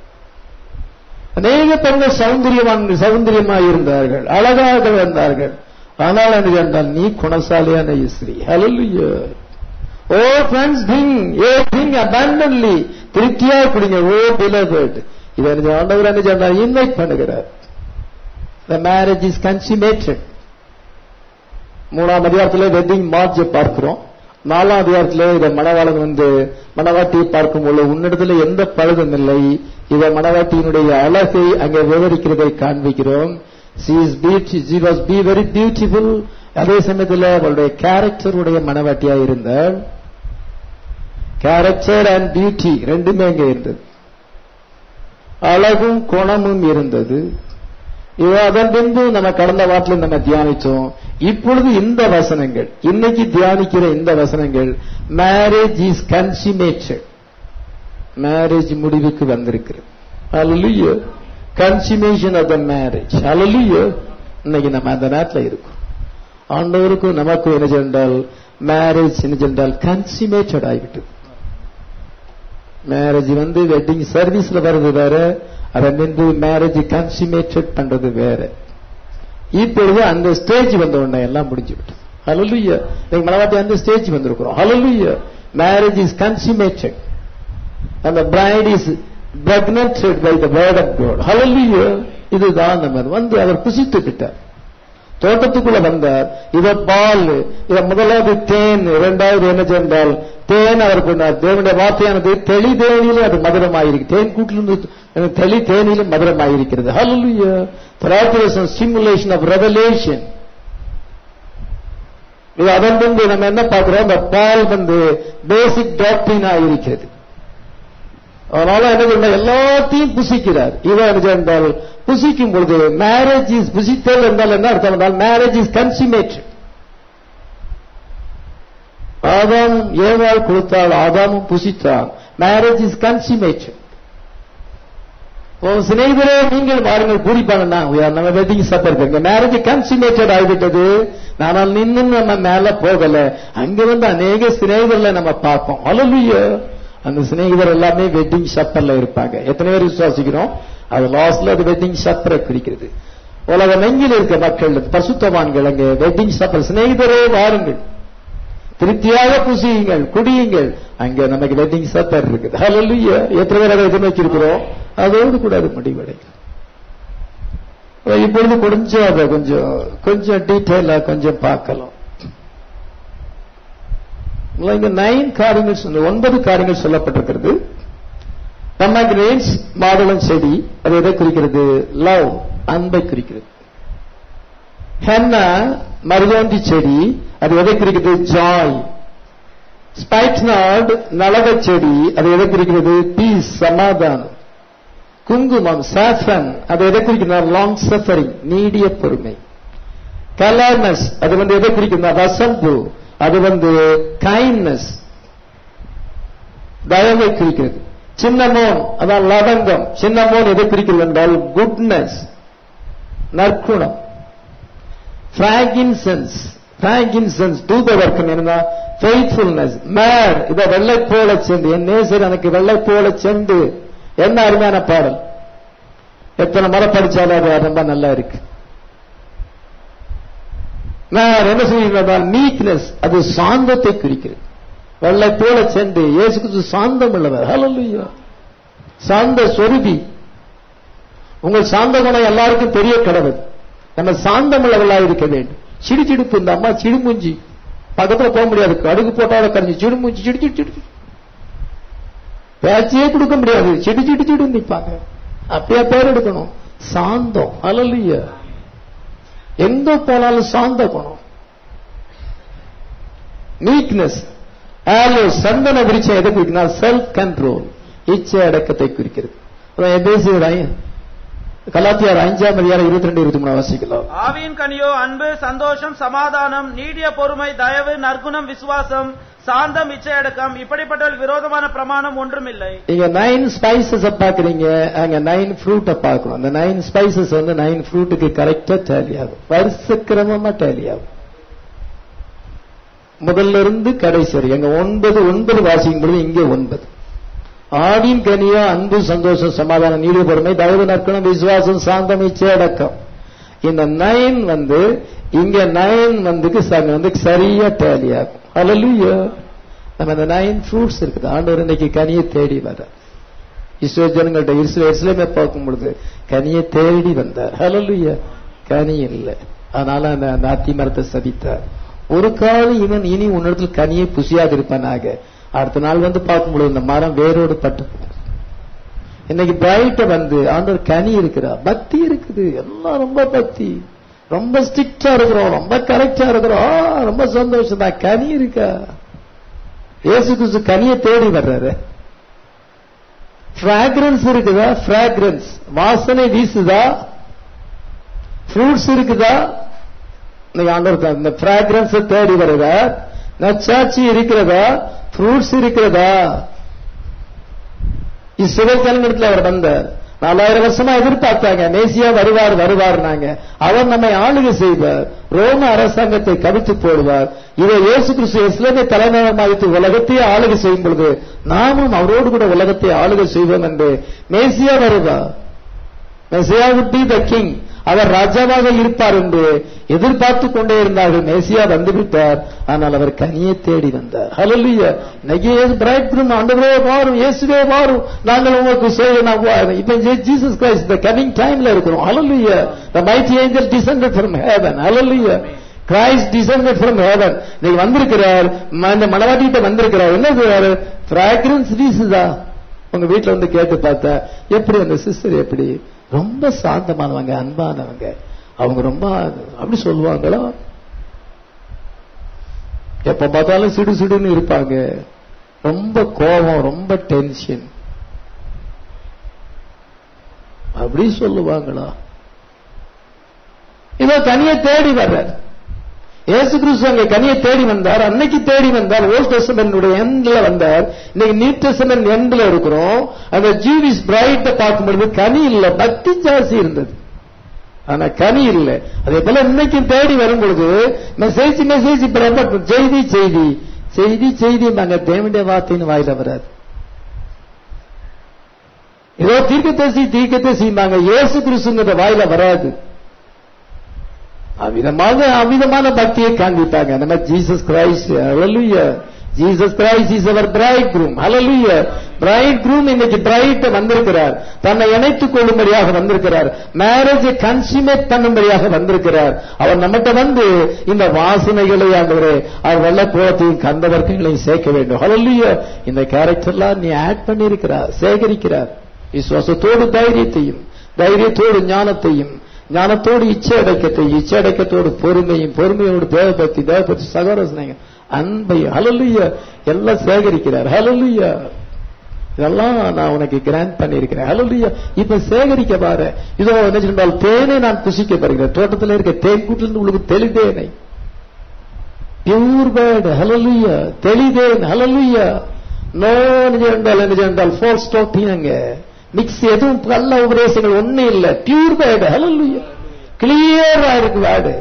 அநேக பெண்கள் சௌந்தரியவான் சௌந்தரியமாக இருந்தார்கள் அழகாக இருந்தார்கள் ஆனால் எனக்கு என்றால் நீ குணசாலியான ஸ்ரீ ஹalleluya oh friends drink a drink abundantly திருப்தியா குடிங்க ஓ beloved இதை எனக்கு ஆண்டவர் என்ன சொன்னார் இன்வைட் பண்ணுகிறார் the marriage is consummated மூணாம் அதிகாரத்தில் வெட்டிங் மார்ஜ் பார்க்கிறோம் நாலாம் அதிகாரத்தில் இதை மணவாளன் வந்து மணவாட்டியை பார்க்கும் பொழுது உன்னிடத்துல எந்த பழுதும் இல்லை இதை மணவாட்டியினுடைய அழகை அங்கே விவரிக்கிறதை காண்பிக்கிறோம் she is beauty she was be very beautiful அதே சமயத்தில் அவளுடைய கேரக்டருடைய மணவாட்டியா இருந்தால் கேரக்டர் அண்ட் பியூட்டி ரெண்டுமே அங்கே இருந்தது அழகும் குணமும் இருந்தது இது அதன் பின்பு நம்ம கடந்த வாரத்தில் நம்ம தியானிச்சோம் இப்பொழுது இந்த வசனங்கள் இன்னைக்கு தியானிக்கிற இந்த வசனங்கள் மேரேஜ் இஸ் கன்சுமேட்டட் மேரேஜ் முடிவுக்கு வந்திருக்கிறது Hallelujah. Consummation of the marriage Hallelujah. இன்னைக்கு நம்ம அந்த நேரத்தில் இருக்கோம் ஆண்டவருக்கும் நமக்கும் என்ன சென்றால் மேரேஜ் என்ன சென்றால் கன்சுமேட்டட் ஆகிவிட்டது மேரேஜ் வந்து வெட்டிங் சர்வீஸ்ல வர்றது வேற அதை முன்பு மேரேஜ் கன்சுமேட்டட் பண்றது வேற இப்பொழுது அந்த ஸ்டேஜ் வந்த உடனே எல்லாம் முடிஞ்சு விட்டது ஹalleluya நீங்க மலவாட்டி அந்த ஸ்டேஜ் வந்திருக்கிறோம் ஹalleluya மேரேஜ் இஸ் கன்சுமேட்டட் அந்த bride is pregnanted by the word of God hallelujah இதுதான் நம்ம வந்து அவர் புசித்து விட்டார் தோட்டத்துக்குள்ள வந்தார் இத பால் இத முதலாவது தேன் இரண்டாவது என்ன சென்றால் தேன் அவர் கொண்டார் தேவனுடைய வார்த்தையானது தெளி தேனிலும் அது மதுரமாயிருக்கு தேன் கூட்டிலிருந்து தெளி தேனிலும் மதுரமாயிருக்கிறது ஹalleluya திராட்சரசம் ஸ்டிமுலேஷன் ஆஃப் ரெவலேஷன் இது அதன் பின்பு நம்ம என்ன பார்க்கிறோம் அந்த பால் வந்து பேசிக் டாக்டரினா இருக்கிறது அதனால என்ன சொல்ற எல்லாத்தையும் புசிக்கிறார் இவன் என்ன என்றால் புசிக்கும் பொழுது மேரேஜ் இஸ் புசித்தல் என்றால் என்ன அர்த்தம் என்றால் மேரேஜ் இஸ் கன்சுமேட்டட் ஆதாம் ஏவாள் கொடுத்தால் ஆதாமும் புசித்தான் மேரேஜ் இஸ் கன்சுமேட்டட் உன் சிநேகிதரே நீங்கள் பாருங்கள் பூரிப்பாங்கன்னா நம்ம வெட்டிங் சப்பர் எங்க மேரேஜ் கன்சுமேட்டட் ஆகிவிட்டது ஆனால் நின்னு நம்ம மேல போகல அங்க வந்து அநேக சிநேகிதர்ல நம்ம பார்ப்போம் அலலுய அந்த சிநேகிதர் எல்லாமே வெட்டிங் ஷப்பர்ல இருப்பாங்க எத்தனை பேர் விசுவாசிக்கிறோம் அது லாஸ்ட்ல அது வெட்டிங் ஷப்பரை குறிக்கிறது உலகம் எங்கில் இருக்க மக்கள் பசுத்தவான்கள் அங்கே வெட்டிங் ஷப்பர் சிநேகிதரே வாருங்கள் திருப்தியாக புசியுங்கள் குடியுங்கள் அங்க நமக்கு வெட்டிங் சப்பர் இருக்குது ஹalleluya எத்தனை பேர் அதை எதிர்நோக்கி இருக்கிறோம் அதோடு கூட அது முடிவடையும் இப்பொழுது கொஞ்சம் அதை கொஞ்சம் கொஞ்சம் டீட்டெயிலா கொஞ்சம் பார்க்கலாம் இங்க நைன் காரியங்கள் சொல்ல ஒன்பது காரியங்கள் சொல்லப்பட்டிருக்கிறது பொமக்ரேன்ஸ் மாதுளம் செடி அது எதை குறிக்கிறது லவ் அன்பை குறிக்கிறது ஹென்னா மருதாந்தி செடி அது எதை குறிக்கிறது ஜாய் ஸ்பைட்நாட் நலவ செடி அது எதை குறிக்கிறது பீஸ் சமாதானம் குங்குமம் சாஃபன் அது எதை குறிக்கிறது லாங் சஃபரிங் நீடிய பொறுமை கலர்னஸ் அது வந்து எதை குறிக்கிறது வசம்பு அது வந்து கைண்ட்னஸ் தயவை குறிக்கிறது சின்னமோன் அதான் லவங்கம் சின்னமோன் எதை குறிக்கிறது என்றால் குட்னஸ் நற்குணம் பிராங்கின்சன்ஸ் பிராங்கின்சன்ஸ் தூதவர்க்கம் என்ன ஃபெய்த்ஃபுல்னஸ் மேர் இத வெள்ளை போல சென்று என் நேசர் எனக்கு வெள்ளை போல சென்று என்ன அருமையான பாடல் எத்தனை முறை படிச்சாலும் அது ரொம்ப நல்லா இருக்கு நான் என்ன சொல்கிறேன் நீக்னஸ் அது சாந்தத்தை குறிக்கிறது வெள்ளை போல சென்று இயேசு கிறிஸ்து சாந்தம் உள்ளவர் ஹalleluya சாந்த சொருபி உங்கள் சாந்த குணம் எல்லாருக்கும் தெரிய கடவுள் நம்ம சாந்தம் உள்ளவர்களாக இருக்க வேண்டும் சிடிச்சிடுப்பு இந்த அம்மா சிடுமுஞ்சி பக்கத்துல போக முடியாது கடுகு போட்டாலும் கரைஞ்சி சிடுமுஞ்சி சிடி சிடி சிடி பேச்சையே கொடுக்க முடியாது சிடி சிடி சிடு நிப்பாங்க அப்படியே பேர் எடுக்கணும் சாந்தம் ஹalleluya எங்க போனாலும் சாந்த குணம் நீக்னஸ் ஆலோ சந்தன விருச்சம் எதை குறிக்கிறது செல்ஃப் கண்ட்ரோல் இச்சை அடக்கத்தை குறிக்கிறது எபேசியர் கலாத்தியார் அஞ்சாம் அதிகாரம் இருபத்தி ரெண்டு இருபத்தி மூணு வாசிக்கலாம் ஆவியின் கனியோ அன்பு சந்தோஷம் சமாதானம் நீடிய பொறுமை தயவு நற்குணம் விசுவாசம் சாந்தம் இச்சையடக்கம் இப்படிப்பட்ட விரோதமான பிரமாணம் ஒன்றுமில்லை இங்க நைன் ஸ்பைசஸ் பாக்குறீங்க அங்க நைன் ஃப்ரூட்ட பாக்கணும் அந்த நைன் ஸ்பைசஸ் வந்து நைன் ஃப்ரூட்டுக்கு கரெக்டா டேலி ஆகும் வருஷ கிரமமா டேலி ஆகும் முதல்ல இருந்து கடைசி வரை எங்க ஒன்பது ஒன்பது வாசிக்கும் பொழுது இங்கே ஒன்பது ஆவின் கனியா அன்பு சந்தோஷம் சமாதானம் நீடிய பொறுமை தயவு நற்குணம் விசுவாசம் சாந்தம் இச்சை அடக்கம் இந்த நைன் வந்து இங்க நைன் வந்துக்கு ச- வந்து சரியா டேலி ஆகும் ஹalleluya நம்ம அந்த நைன் ஃப்ரூட்ஸ் இருக்குது ஆண்டவர் இன்னைக்கு கனியை தேடி வர இஸ்ரோ ஜனங்கள்ட்ட இஸ்ரோ இஸ்லேமே பார்க்கும் பொழுது கனியை தேடி வந்தார் ஹalleluya கனி இல்லை அதனால அந்த அந்த அத்தி மரத்தை சபித்தார் ஒரு காலம் இவன் இனி உன்னிடத்தில் கனியை புசியாக இருப்பானாக அடுத்த நாள் வந்து பார்க்கும் பொழுது இந்த மரம் வேரோடு பட்டு போகுது. இன்னைக்கு பிரைட்ட வந்து ஆண்டவர் கனி இருக்கிறா பக்தி இருக்குது எல்லாம் ரொம்ப பக்தி ரொம்ப ஸ்ட்ரிக்டா இருக்கிறோம் ரொம்ப கரெக்டா இருக்கிறோம் ஆ, ரொம்ப சந்தோஷம் தான் கனி இருக்கா இயேசு கிறிஸ்து கனியை தேடி வர்றாரு ஃபிராக்ரன்ஸ் இருக்குதா ஃபிராக்ரன்ஸ் வாசனை வீசுதா ஃப்ரூட்ஸ் இருக்குதா இன்னைக்கு ஆண்டவர் தான் இந்த ஃபிராக்ரன்ஸ் தேடி வருகிறார் நச்சாட்சி இருக்கிறதா ஃப்ரூட்ஸ் இருக்கிறதா இஸ்ரேல் ஜனங்களிடத்தில் அவர் வந்தார் நாலாயிரம் வருஷமா எதிர்பார்த்தாங்க மேசியா வருவார் வருவார்னாங்க அவர் நம்மை ஆளுகை செய்வார் ரோம அரசாங்கத்தை கவித்து போடுவார் இதை இயேசு கிறிஸ்து இஸ்லாமிய தலைமையமாகித்து உலகத்தையே ஆளுகை செய்யும் பொழுது நாமும் அவரோடு கூட உலகத்தை ஆளுகை செய்வோம் என்று மேசியா வருவார் மெசியா would be the king அவர் ராஜாவாக இருப்பார் என்று எதிர்பார்த்து கொண்டே இருந்தார்கள் மேசியா வந்துவிட்டார் ஆனால் அவர் கனியை தேடி வந்தார் ஹalleluya இன்னைக்கு பிரைட் குரூம் ஆண்டவரே வாரும் இயேசுவே வாரும் நாங்கள் உங்களுக்கு சேவை நான் வா- இப்ப ஜீசஸ் கிரைஸ்ட் the coming timeல இருக்கிறோம் hallelujah the mighty angel descended from heaven hallelujah Christ descended from heaven இன்னைக்கு வந்திருக்கிறார் ம- இந்த மனவாட்டிகிட்ட வந்திருக்கிறார் என்ன செய்வாரு fragrance வீசுதா உங்க வீட்டுல வந்து கேட்டு பார்த்தா எப்படி அந்த சிஸ்டர் எப்படி ரொம்ப சாந்தமானவங்க அன்பானவங்க அவங்க ரொம்ப அப்படி சொல்லுவாங்களா எப்ப பார்த்தாலும் சிடு சிடுன்னு இருப்பாங்க ரொம்ப கோபம் ரொம்ப டென்ஷன் அப்படி சொல்லுவாங்களா இதோ தனியை தேடி வர்றார் இயேசு கிறிஸ்து அங்கே கனியை தேடி வந்தார் அன்னைக்கு தேடி வந்தார் ஓல்ட் டெஸ்டமென்ட் எண்ட்ல வந்தார் இன்னைக்கு நியூ டெஸ்டமென்ட் எண்ட்ல இருக்கிறோம் அந்த ஜீவிஸ் பிரைட்ட பார்க்கும்பொழுது கனி இல்ல பக்தி ஜாஸ்தி இருந்தது ஆனா கனி இல்ல அதே போல இன்னைக்கும் தேடி வரும் பொழுது மெசேஜ் மெசேஜ் இப்ப ரொம்ப செய்தி செய்தி செய்தி செய்தி நாங்க தேவனுடைய வார்த்தைன்னு வாயில வராது ஏதோ தீர்க்கதரிசி தீர்க்கதரிசிம்பாங்க இயேசு கிறிஸ்துங்கிற வாயில வராது அவிதமான அவிதமான பக்தியை காண்பித்தாங்க நம்ம ஜீசஸ் கிரைஸ்ட் ஹalleluya ஜீசஸ் கிரைஸ்ட் இஸ் அவர் பிரைட் குரூம் ஹalleluya பிரைட் குரூம் இன்னைக்கு பிரைட் வந்திருக்கிறார் தன்னை இணைத்துக் கொள்ளும்படியாக வந்திருக்கிறார் மேரேஜை கன்சியூமேட் பண்ணும்படியாக வந்திருக்கிறார் அவர் நம்மகிட்ட வந்து இந்த வாசனைகளை ஆண்டவரே அவர் வெள்ள போலத்தையும் கந்த வர்க்கங்களையும் சேர்க்க வேண்டும் ஹalleluya இந்த கேரக்டர்லாம் நீ ஆட் பண்ணியிருக்கிறார் சேகரிக்கிறார் விசுவாசத்தோடு தைரியத்தையும் தைரியத்தோடு ஞானத்தையும் ஞானத்தோடு இச்சை அடக்கத்தை இச்சை அடக்கத்தோடு பொறுமையும் பொறுமையோடு தேவபக்தி தேவபக்தி சகோதரங்க அன்பையும் ஹalleluya எல்லாம் சேகரிக்கிறார் ஹalleluya இதெல்லாம் நான் உனக்கு கிராண்ட் பண்ணியிருக்கிறேன் ஹalleluya இப்ப சேகரிக்க பாரு இதோ என்ன சொன்னால் தேனை நான் புசிக்க பாருகிறேன் தோட்டத்தில் இருக்க தேன் கூட்டிலிருந்து உங்களுக்கு தெளிதேனை பியூர் பேர்டு ஹalleluya தெளிதேன் ஹalleluya நோ என்றால் என்ன என்றால் ஃபோர் ஸ்டாக்கிங் மிக்ஸ் எதுவும் கள்ள உபதேசங்கள் ஒண்ணு இல்ல பியூர் பேர்டு ஹalleluya கிளியரா இருக்கு வேர்டு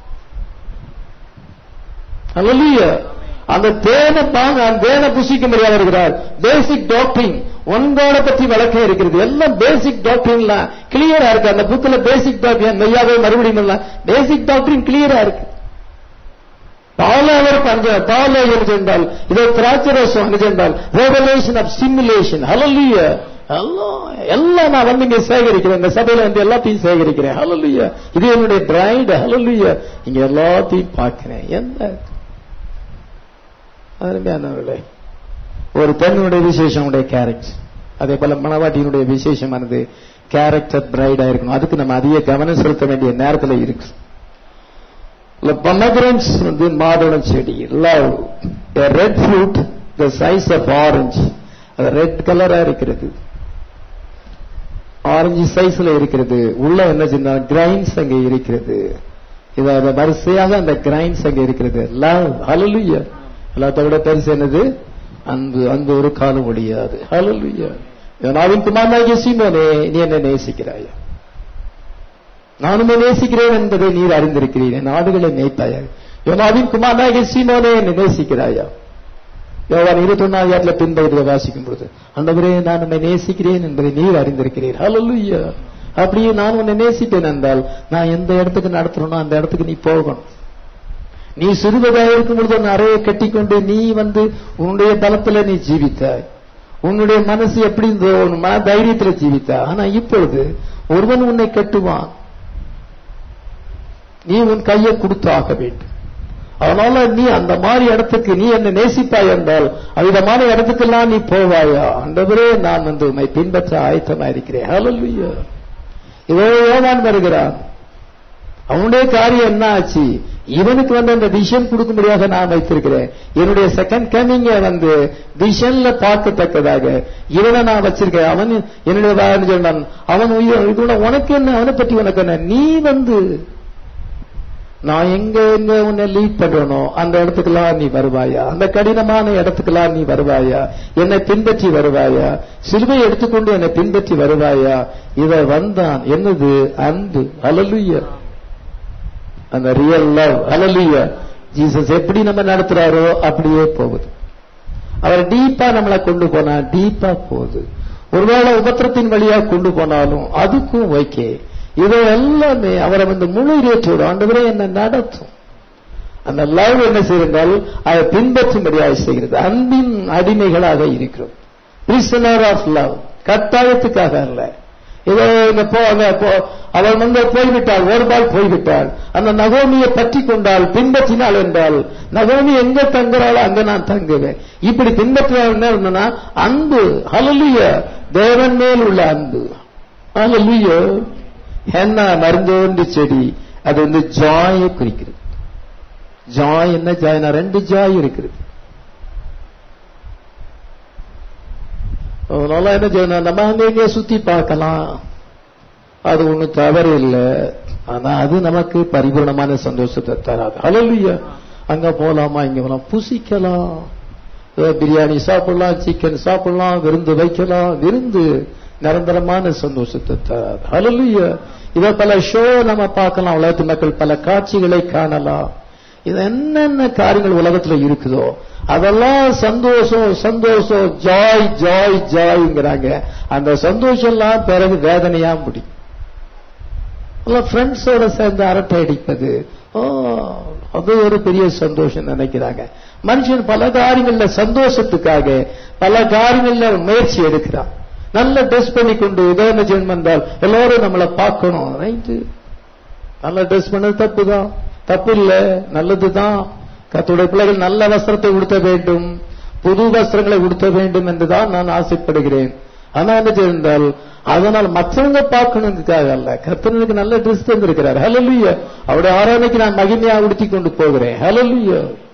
ஹalleluya அந்த தேனை பாங்க அந்த தேனை புசிக்க முடியாத இருக்கிறார் பேசிக் டாக்டரிங் ஒன்கோட பத்தி விளக்கம் இருக்கிறது எல்லாம் பேசிக் டாக்டரின்லாம் கிளியரா இருக்கு அந்த புக்ல பேசிக் டாக்டரின் மெய்யாவே மறுபடியும் எல்லாம் பேசிக் டாக்டரின் கிளியரா இருக்கு பாலாவர் பஞ்ச பால என்றால் இதோ திராட்சரசம் என்றால் ரெவலேஷன் ஆஃப் சிமுலேஷன் ஹalleluya எல்லாம் எல்லாம் நான் வந்து இங்க சேகரிக்கிறேன் இந்த சபையில வந்து எல்லாத்தையும் சேகரிக்கிறேன் ஹalleluya இது என்னுடைய பிரைட் ஹalleluya இங்க எல்லாத்தையும் பார்க்கிறேன் என்ன அருமையானவர்களே ஒரு பெண்ணுடைய விசேஷம் உடைய கேரக்டர் அதே போல மணவாட்டியினுடைய விசேஷமானது கேரக்டர் பிரைடா இருக்கணும் அதுக்கு நம்ம அதிக கவனம் செலுத்த வேண்டிய நேரத்தில் இருக்கு பொமக்ரன்ஸ் வந்து மாதுளை செடி love red fruit the size of orange அது ரெட் கலரா இருக்கிறது ஆரஞ்சு சைஸ்ல இருக்கிறது உள்ள என்ன சொன்னா கிரைன்ஸ் அங்கே இருக்கிறது இதாவது வரிசையாக அந்த கிரைன்ஸ் அங்கே இருக்கிறது லவ் ஹalleluya எல்லாத்த விட பெருசு என்னது அன்பு அன்பு ஒரு காலம் ஒழியாது ஹalleluya நாவின் குமாரனாகிய சீமோனே நீ என்ன நேசிக்கிறாயா நானுமே நேசிக்கிறேன் என்பதை நீர் அறிந்திருக்கிறீர் என் ஆடுகளை மேய்த்தாயா யோனாவின் குமாரனாகிய சீமோனே என்னை நேசிக்கிறாயா யோவான் இருபத்தி ஒன்னாவது பின்பகுதியை வாசிக்கும் பொழுது அந்தவரே நான் உன்னை நேசிக்கிறேன் என்பதை நீர் அறிந்திருக்கிறீர் ஹalleluya அப்படியே நான் உன்னை நேசிப்பேன் என்றால் நான் எந்த இடத்துக்கு நடத்துறனோ அந்த இடத்துக்கு நீ போகணும் நீ சிறுவதாக இருக்கும் பொழுது உன் அறையை கட்டிக்கொண்டு நீ வந்து உன்னுடைய பலத்துல நீ ஜீவித்தாய் உன்னுடைய மனசு எப்படி இருந்தோ உன் மன தைரியத்துல ஜீவித்தாய் ஆனா இப்பொழுது ஒருவன் உன்னை கட்டுவான் நீ உன் கையை கொடுத்து ஆக வேண்டும் அதனால நீ அந்த மாதிரி இடத்துக்கு நீ என்ன நேசிப்பாய் என்றால் அவ்விதமான இடத்துக்கெல்லாம் நீ போவாயா அண்டவரே நான் வந்து உண்மை பின்பற்ற ஆயத்தமா இருக்கிறேன் ஹalleluya இதோ யோவான் வருகிறான் அவனுடைய காரியம் என்ன ஆச்சு இவனுக்கு வந்து அந்த விஷன் கொடுக்கும்படியாக நான் வைத்திருக்கிறேன் என்னுடைய செகண்ட் கமிங்க வந்து விஷன்ல பார்க்கத்தக்கதாக இவனை நான் வச்சிருக்கேன் அவன் என்னுடைய வான்னு சொன்னான் அவன் உயிர் இதோட உனக்கு என்ன அவனை பற்றி உனக்கு என்ன நீ வந்து நான் எங்க எங்க உன்னை லீட் பண்றனோ அந்த இடத்துக்கெல்லாம் நீ வருவாயா அந்த கடினமான இடத்துக்கெல்லாம் நீ வருவாயா என்னை பின்பற்றி வருவாயா சிலுவை எடுத்துக்கொண்டு என்னை பின்பற்றி வருவாயா இவ வந்தான் என்னது அன்பு அலலுய அந்த ரியல் லவ் அலலுய ஜீசஸ் எப்படி நம்ம நடத்துறாரோ அப்படியே போகுது அவர் டீப்பா நம்மளை கொண்டு போனா டீப்பா போகுது ஒருவேளை உபத்திரத்தின் வழியா கொண்டு போனாலும் அதுக்கும் ஓகே இது எல்லாமே அவரை வந்து முழு இறைச்சோடு ஆண்டவரே என்ன நடத்தும் அந்த லவ் என்ன செய்தால் அதை பின்பற்றும்படியாக செய்கிறது அன்பின் அடிமைகளாக இருக்கிறோம் பிரிசனர் ஆஃப் லவ் கட்டாயத்துக்காக அல்ல இதோ இங்க போ அங்க போ அவள் வந்து போய்விட்டாள் ஒரு பால் போய்விட்டாள் அந்த நகோமியை பற்றி கொண்டால் பின்பற்றினாள் என்றால் நகோமி எங்க தங்குறாளோ அங்க நான் தங்குவேன் இப்படி பின்பற்றினாள் என்ன இருந்தனா அன்பு ஹலலுய தேவன் மேல் உள்ள அன்பு ஹலலுய என்ன மருந்தோண்டு செடி அது வந்து ஜாயை குறிக்கிறது ஜாய் என்ன ஜாய்னா ரெண்டு ஜாய் இருக்கிறது அதனால என்ன செய்யணும் நம்ம அங்க இங்க சுத்தி பார்க்கலாம் அது ஒண்ணும் தவறு இல்லை ஆனா அது நமக்கு பரிபூர்ணமான சந்தோஷத்தை தராது அழலியா அங்க போலாமா இங்க போலாம் புசிக்கலாம் பிரியாணி சாப்பிடலாம் சிக்கன் சாப்பிடலாம் விருந்து வைக்கலாம் விருந்து நிரந்தரமான சந்தோஷத்தை தராது அழலிய இத பல ஷோ நம்ம பார்க்கலாம் உலகத்து மக்கள் பல காட்சிகளை காணலாம் இது என்னென்ன காரியங்கள் உலகத்துல இருக்குதோ அதெல்லாம் சந்தோஷம் சந்தோஷம் ஜாய் ஜாய் ஜாய்ங்கிறாங்க அந்த சந்தோஷம் எல்லாம் பிறகு வேதனையா முடியும் ஃப்ரெண்ட்ஸோட சேர்ந்து அரட்டை அடிப்பது ஓ அது ஒரு பெரிய சந்தோஷம் நினைக்கிறாங்க மனுஷன் பல காரியங்கள்ல சந்தோஷத்துக்காக பல காரியங்கள்ல முயற்சி எடுக்கிறான் நல்ல ட்ரெஸ் பண்ணி கொண்டு உதவ ஜென்மம் வந்தால் எல்லாரும் நம்மளை பார்க்கணும் ரைட்டு நல்ல ட்ரெஸ் பண்ணது தப்பு தான் தப்பு இல்ல நல்லதுதான் கத்துடைய பிள்ளைகள் நல்ல வஸ்திரத்தை உடுத்த வேண்டும் புது வஸ்திரங்களை உடுத்த வேண்டும் என்றுதான் நான் ஆசைப்படுகிறேன் ஆனா என்ன செய்தால் அதனால் மற்றவங்க பார்க்கணுங்கிறதுக்காக அல்ல கத்தனுக்கு நல்ல ட்ரெஸ் தந்திருக்கிறார் ஹலலுய அவருடைய ஆராதனைக்கு நான் மகிமையா உடுத்தி கொண்டு போகிறேன் ஹலலுய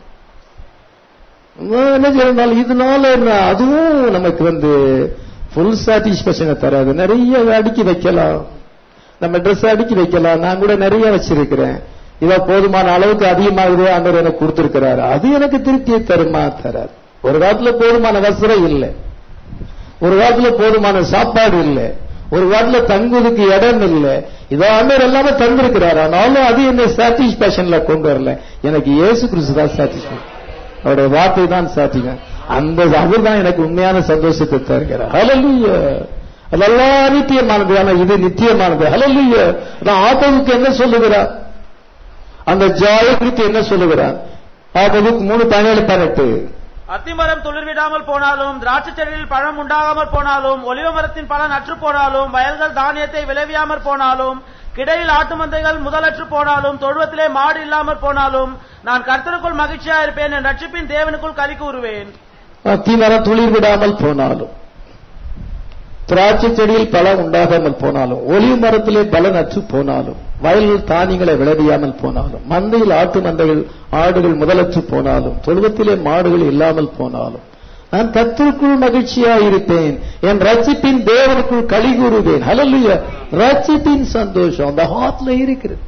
என்ன செய்தால் இதனால என்ன அதுவும் நமக்கு வந்து ஃபுல் சாட்டிஸ்பேஷனை தராது நிறைய அடுக்கி வைக்கலாம் நம்ம ட்ரெஸ் அடுக்கி வைக்கலாம் நான் கூட நிறைய வச்சிருக்கிறேன் இத போதுமான அளவுக்கு அதிகமாகுது ஆண்டவர் எனக்கு கொடுத்திருக்கிறாரு அது எனக்கு திருப்தியை தருமா தராது ஒரு காலத்துல போதுமான வசரம் இல்லை ஒரு காலத்துல போதுமான சாப்பாடு இல்லை ஒரு காலத்துல தங்குவதுக்கு இடம் இல்லை இதோ ஆண்டவர் எல்லாமே தந்திருக்கிறார் ஆனாலும் அது என்ன சாட்டிஸ்பேஷன்ல கொண்டு வரல எனக்கு இயேசு கிறிஸ்து தான் சாட்டிஸ்பேஷன் அவருடைய வார்த்தை தான் சாத்தியம் அந்த அவர் தான் எனக்கு உண்மையான சந்தோஷத்தை தருகிறார் ஹலலுய அதெல்லாம் நித்தியமானது ஆனா இது நித்தியமானது ஹலலுய நான் ஆட்டோவுக்கு என்ன சொல்லுகிறார் அந்த ஜாய குறித்து என்ன சொல்லுகிறார் ஆட்டோவுக்கு மூணு பதினேழு பதினெட்டு அத்திமரம் துளிர்விடாமல் போனாலும் திராட்சை செடியில் பழம் உண்டாகாமற் போனாலும் ஒலிவ மரத்தின் பலன் அற்று போனாலும் வயல்கள் தானியத்தை விளைவியாமற் போனாலும் கிடையில் ஆட்டு மந்தைகள் முதலற்று போனாலும் தொழுவத்திலே மாடு இல்லாமற் போனாலும் நான் கர்த்தருக்குள் மகிழ்ச்சியா இருப்பேன் என் ரட்சிப்பின் தேவனுக்குள் கலி கூறுவேன் அத்திமரம் துளிர் விடாமல் போனாலும் திராட்சை செடியில் பழம் உண்டாகாமல் போனாலும் ஒளிவு மரத்திலே பலன் அற்று போனாலும் வயலில் தானியங்களை விளைவியாமல் போனாலும் மந்தையில் ஆட்டு மந்தைகள் ஆடுகள் முதலற்று போனாலும் தொழுவத்திலே மாடுகள் இல்லாமல் போனாலும் நான் கத்திற்குள் மகிழ்ச்சியா இருப்பேன் என் ரட்சிப்பின் தேவனுக்குள் களி கூறுவேன் ஹalleluya ரட்சிப்பின் சந்தோஷம் அந்த ஹார்ட்ல இருக்கிறது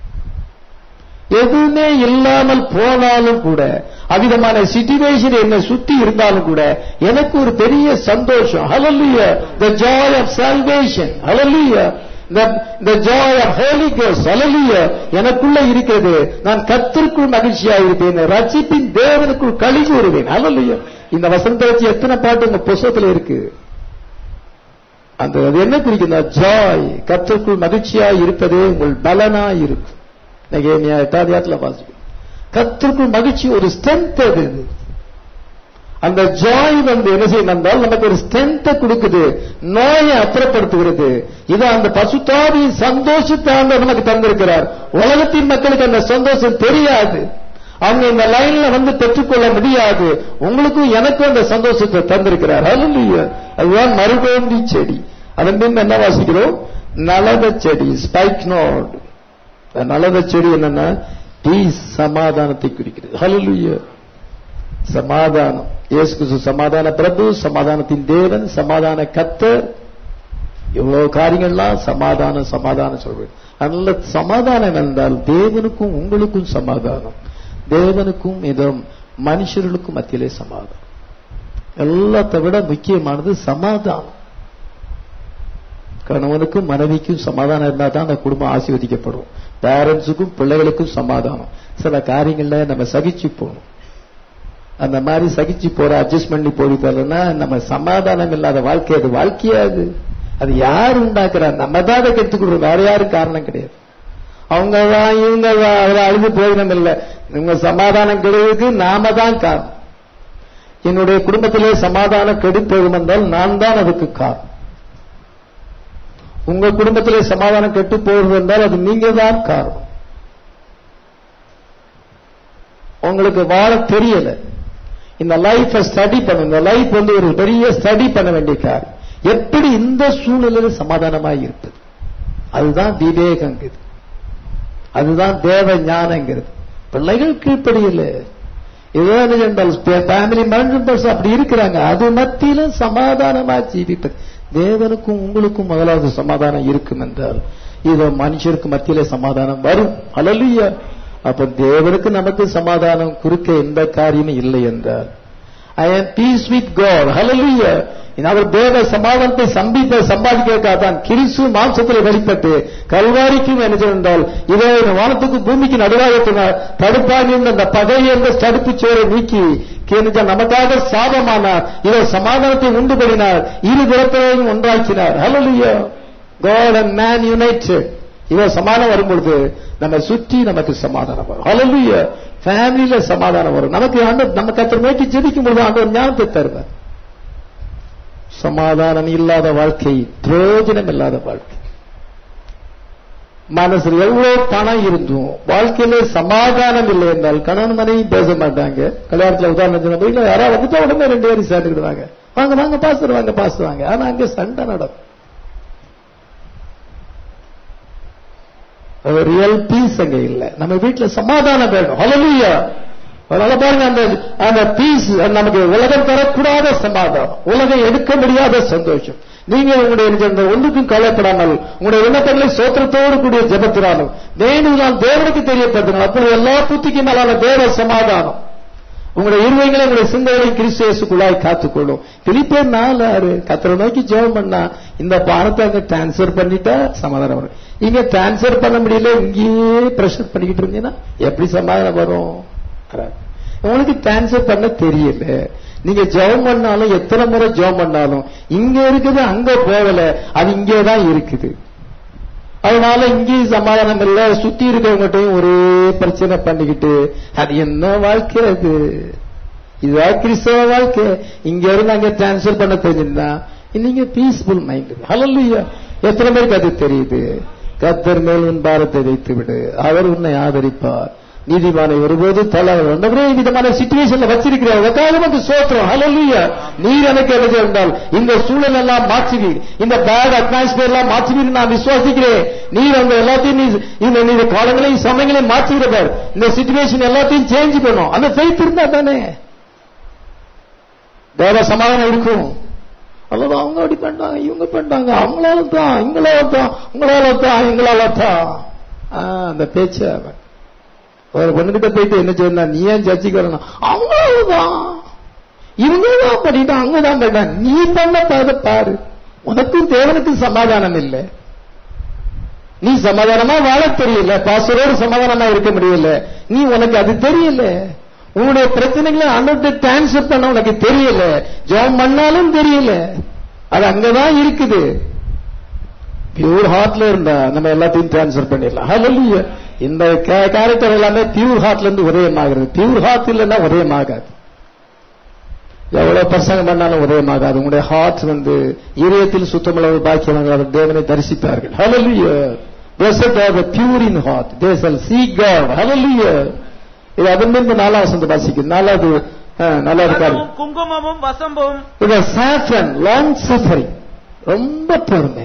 எதுவுமே இல்லாமல் போனாலும் கூட அவிதமான சிச்சுவேஷன் என்னை சுத்தி இருந்தாலும் கூட எனக்கு ஒரு பெரிய சந்தோஷம் ஹalleluya the joy of salvation hallelujah the the joy of holy ghost hallelujah எனக்குள்ள இருக்கிறது நான் கர்த்தருக்குள் மகிழ்ச்சியா இருப்பேன் ரட்சிப்பின் தேவனுக்குள் களி கூறுவேன் hallelujah இந்த வசனத்தை வச்சு எத்தனை பாட்டு உங்க புஸ்தகத்துல இருக்கு அந்த அது என்ன குறிக்குதா ஜாய் கர்த்தருக்குள் மகிழ்ச்சியா இருப்பதே உங்கள் பலனா இருக்கும் நெகேமியா எட்டாதியாத்துல வாசிக்கும் கர்த்தருக்குள் மகிழ்ச்சி ஒரு ஸ்ட்ரென்த் அது அந்த ஜாய் வந்து என்ன செய்யும் என்றால் நமக்கு ஒரு ஸ்ட்ரென்த்தை கொடுக்குது நோயை அப்புறப்படுத்துகிறது இது அந்த பசுத்தாவியின் சந்தோஷத்தை ஆண்டவர் நமக்கு தந்திருக்கிறார் உலகத்தின் மக்களுக்கு அந்த சந்தோஷம் தெரியாது அவங்க இந்த லைன்ல வந்து பெற்றுக்கொள்ள முடியாது உங்களுக்கும் எனக்கும் அந்த சந்தோஷத்தை தந்திருக்கிறார் ஹalleluya அதுதான் மறுகோந்தி செடி அதன் பின் என்ன வாசிக்கிறோம் நலத செடி ஸ்பைக் நோட் நலத செடி என்னன்னா பீஸ் சமாதானத்தை குறிக்கிறது ஹalleluya சமாதானம் இயேசு கிறிஸ்து சமாதான பிரபு சமாதானத்தின் தேவன் சமாதான கத்தர் இவ்வளவு காரியங்கள்லாம் சமாதானம் சமாதானம் சொல்றேன் அதனால சமாதானம் என்றால் தேவனுக்கும் உங்களுக்கும் சமாதானம் தேவனுக்கும் இதம் மனுஷர்களுக்கும் மத்தியிலே சமாதானம் எல்லாத்தை விட முக்கியமானது சமாதானம் கணவனுக்கும் மனைவிக்கும் சமாதானம் இருந்தா தான் அந்த குடும்பம் ஆசீர்வதிக்கப்படும் பேரண்ட்ஸுக்கும் பிள்ளைகளுக்கும் சமாதானம் சில காரியங்கள்ல நம்ம சகிச்சு போகணும் அந்த மாதிரி சகிச்சு போற அட்ஜஸ்ட் பண்ணி போயிட்டோம்னா நம்ம சமாதானம் இல்லாத வாழ்க்கை அது வாழ்க்கையாது அது யார் உண்டாக்குறா நம்ம தான் அதை கெடுத்துக்கிறோம் வேற யாரும் காரணம் கிடையாது அவங்க தான் இவங்க தான் அதில் அழுது போயிடம் இல்லை உங்க சமாதானம் கெடுவதற்கு நாம தான் காரணம் என்னுடைய குடும்பத்திலே சமாதானம் கெடு போகும் என்றால் நான் தான் அதுக்கு காரணம் உங்க குடும்பத்திலே சமாதானம் கெட்டு போகிறது என்றால் அது நீங்க தான் காரணம் உங்களுக்கு வாழ தெரியல இந்த லைஃப ஸ்டடி பண்ண இந்த லைஃப் வந்து ஒரு பெரிய ஸ்டடி பண்ண வேண்டிய காரியம் எப்படி இந்த சூழ்நிலையில் சமாதானமா இருப்பது அதுதான் விவேகங்கிறது அதுதான் தேவ ஞானங்கிறது பிள்ளைகள் கீழ்ப்படியில இதுதான் என்றால் ஃபேமிலி மெம்பர்ஸ் அப்படி இருக்கிறாங்க அது மத்தியில சமாதானமா ஜீவிப்பது தேவனுக்கும் உங்களுக்கும் முதலாவது சமாதானம் இருக்கும் என்றால் இது மனுஷருக்கு மத்தியில சமாதானம் வரும் அலலுயா அப்ப தேவனுக்கு நமக்கு சமாதானம் குறுக்க எந்த காரியமும் இல்லை என்றார் I am peace with God hallelujah அவர் தேவ சமாதானத்தை சம்பித்த சம்பாதிக்கிறதுக்காக தான் கிறிஸ்து மாம்சத்தில் வெளிப்பட்டு கல்வாரிக்கும் என்ன என்றால் இதை வானத்துக்கு பூமிக்கு நடுவாக தடுப்பாக இருந்த அந்த பகை என்ற தடுப்பு சோரை நீக்கி கேளுங்க நமக்காக சாபமானார் இவர் சமாதானத்தை உண்டு பண்ணினார் இரு குலத்தையும் ஒன்றாக்கினார் hallelujah God and man united இவர் சமாதானம் வரும்பொழுது நம்ம சுற்றி நமக்கு சமாதானம் வரும் ஹalleluya ஃபேமிலியில சமாதானம் வரும் நமக்கு ஆண்டவர் நம்ம கத்தர் நோக்கி ஜெபிக்கும் பொழுது ஆண்டவர் ஞானத்தை தருவார் சமாதானம் இல்லாத வாழ்க்கை பிரயோஜனம் இல்லாத வாழ்க்கை மனசுல எவ்வளவு பணம் இருந்தும் வாழ்க்கையில சமாதானம் இல்லை என்றால் கணவன் மனைவி பேச மாட்டாங்க கல்யாணத்துல உதாரணம் சொன்ன வீட்டுல யாராவது வந்துட்டா உடனே ரெண்டு பேரும் சேர்ந்துக்கிடுவாங்க வாங்க வாங்க பாஸ்டர் வாங்க பாஸ்டர் வாங்க ஆனா அங்க சண்டை நடக்கும் ரியல் பீஸ் அங்க இல்ல நம்ம வீட்டுல சமாதானம் வேணும் ஹalleluya அதனால பாருங்க அந்த அந்த பீஸ் நமக்கு உலகம் தரக்கூடாத சமாதானம் உலகம் எடுக்க முடியாத சந்தோஷம் நீங்க உங்களுடைய ஒன்றுக்கும் கவலைப்படாமல் உங்களுடைய விண்ணப்பங்களை சோத்திரத்தோடு கூடிய ஜபத்தினாலும் வேண்டுதான் தேவனுக்கு தெரியப்படுத்தணும் அப்படி எல்லா புத்திக்கு மேலான தேவ சமாதானம் உங்களுடைய இருவைகளை உங்களுடைய சிந்தனைகளை கிறிஸ்துக்குள்ளாய் காத்துக்கொள்ளும் பிலிப்பேர் நாலு ஆறு கத்திர நோக்கி ஜெபம் பண்ணா இந்த பணத்தை அங்க டிரான்ஸ்பர் பண்ணிட்டா சமாதானம் வரும் இங்க டிரான்ஸ்பர் பண்ண முடியல இங்கேயே பிரஷர் பண்ணிக்கிட்டு இருந்தீங்கன்னா எப்படி சமாதானம் வரும் உங்களுக்கு டிரான்ஸ்பர் பண்ண தெரியல நீங்க ஜெபம் பண்ணாலும் எத்தனை முறை ஜெபம் பண்ணாலும் இங்க இருக்குது அங்க போகல அது இங்கே தான் இருக்குது அதனால இங்கேயும் சமாதானம் இல்ல சுத்தி இருக்கவங்ககிட்டையும் ஒரே பிரச்சனை பண்ணிக்கிட்டு அது என்ன வாழ்க்கை அது இதுதான் கிறிஸ்தவ வாழ்க்கை இங்க இருந்து அங்க டிரான்ஸ்பர் பண்ண தெரிஞ்சிருந்தா நீங்க பீஸ்ஃபுல் மைண்ட் ஹலல்லையா எத்தனை பேருக்கு அது தெரியுது கத்தர் மேல் உன் பாரத்தை வைத்து விடு அவர் உன்னை ஆதரிப்பார் நீதிமானை ஒருபோது தலை ஒன்றே விதமான சிச்சுவேஷன்ல வச்சிருக்கிறார் உனக்காக நமக்கு சோத்திரம் ஹalleluya நீர் எனக்கு என்ன என்றால் இந்த சூழல் எல்லாம் மாற்றுவீர் இந்த பேட் அட்மாஸ்பியர் எல்லாம் மாற்றுவீர் நான் விசுவாசிக்கிறேன் நீர் அந்த எல்லாத்தையும் நீ இந்த நீ காலங்களையும் சமயங்களையும் மாற்றுகிறவர் இந்த சிச்சுவேஷன் எல்லாத்தையும் சேஞ்ச் பண்ணும் அந்த ஃபெய்த் இருந்தா தானே வேற சமாதானம் இருக்கும் அல்லது அவங்க அப்படி பண்ணாங்க இவங்க பண்ணாங்க அவங்களால தான் இங்களால தான் உங்களால தான் எங்களால தான் ஆ, அந்த பேச்சு அவன் ஒரு பொண்ணுகிட்ட போயிட்டு என்ன சொன்னா நீ ஏன் சர்ச்சைக்கு வரணும் அவங்களால தான் இவங்க தான் பண்ணிட்டு அவங்க தான் பண்ணாங்க நீ பண்ண பாரு பாரு உனக்கும் தேவனுக்கும் சமாதானம் இல்லை நீ சமாதானமா வாழ தெரியல பாசரோடு சமாதானமா இருக்க முடியல நீ உனக்கு அது தெரியல உன்னுடைய பிரச்சனைகளை ஆண்டவர்கிட்ட டிரான்ஸ்ஃபர் பண்ண உனக்கு தெரியல ஜெபம் பண்ணாலும் தெரியல அது அங்கதான் இருக்குது பியூர் ஹார்ட்ல இருந்தா நம்ம எல்லாத்தையும் டிரான்ஸ்ஃபர் பண்ணிடலாம் ஹalleluya இந்த கேரக்டர் எல்லாமே பியூர் ஹார்ட்ல இருந்து உதயமாகிறது பியூர் ஹார்ட் இல்லைன்னா உதயமாகாது எவ்வளவு பிரசங்கம் பண்ணாலும் உதயமாகாது உங்களுடைய ஹார்ட் வந்து இதயத்தில் சுத்தமுள்ள பாக்கியவங்க அவர் தேவனை தரிசிப்பார்கள் ஹalleluya blessed are the pure in heart they shall see god hallelujah இது அதிலிருந்து நாலாம் வசந்த வாசிக்கும் நாலாவது ஆ, நல்லா இருக்காரு நலதமும் குங்குமமும் வசம்பும் இது சாஃப்ரன் லாங் சஃபரிங் ரொம்ப பொறுமை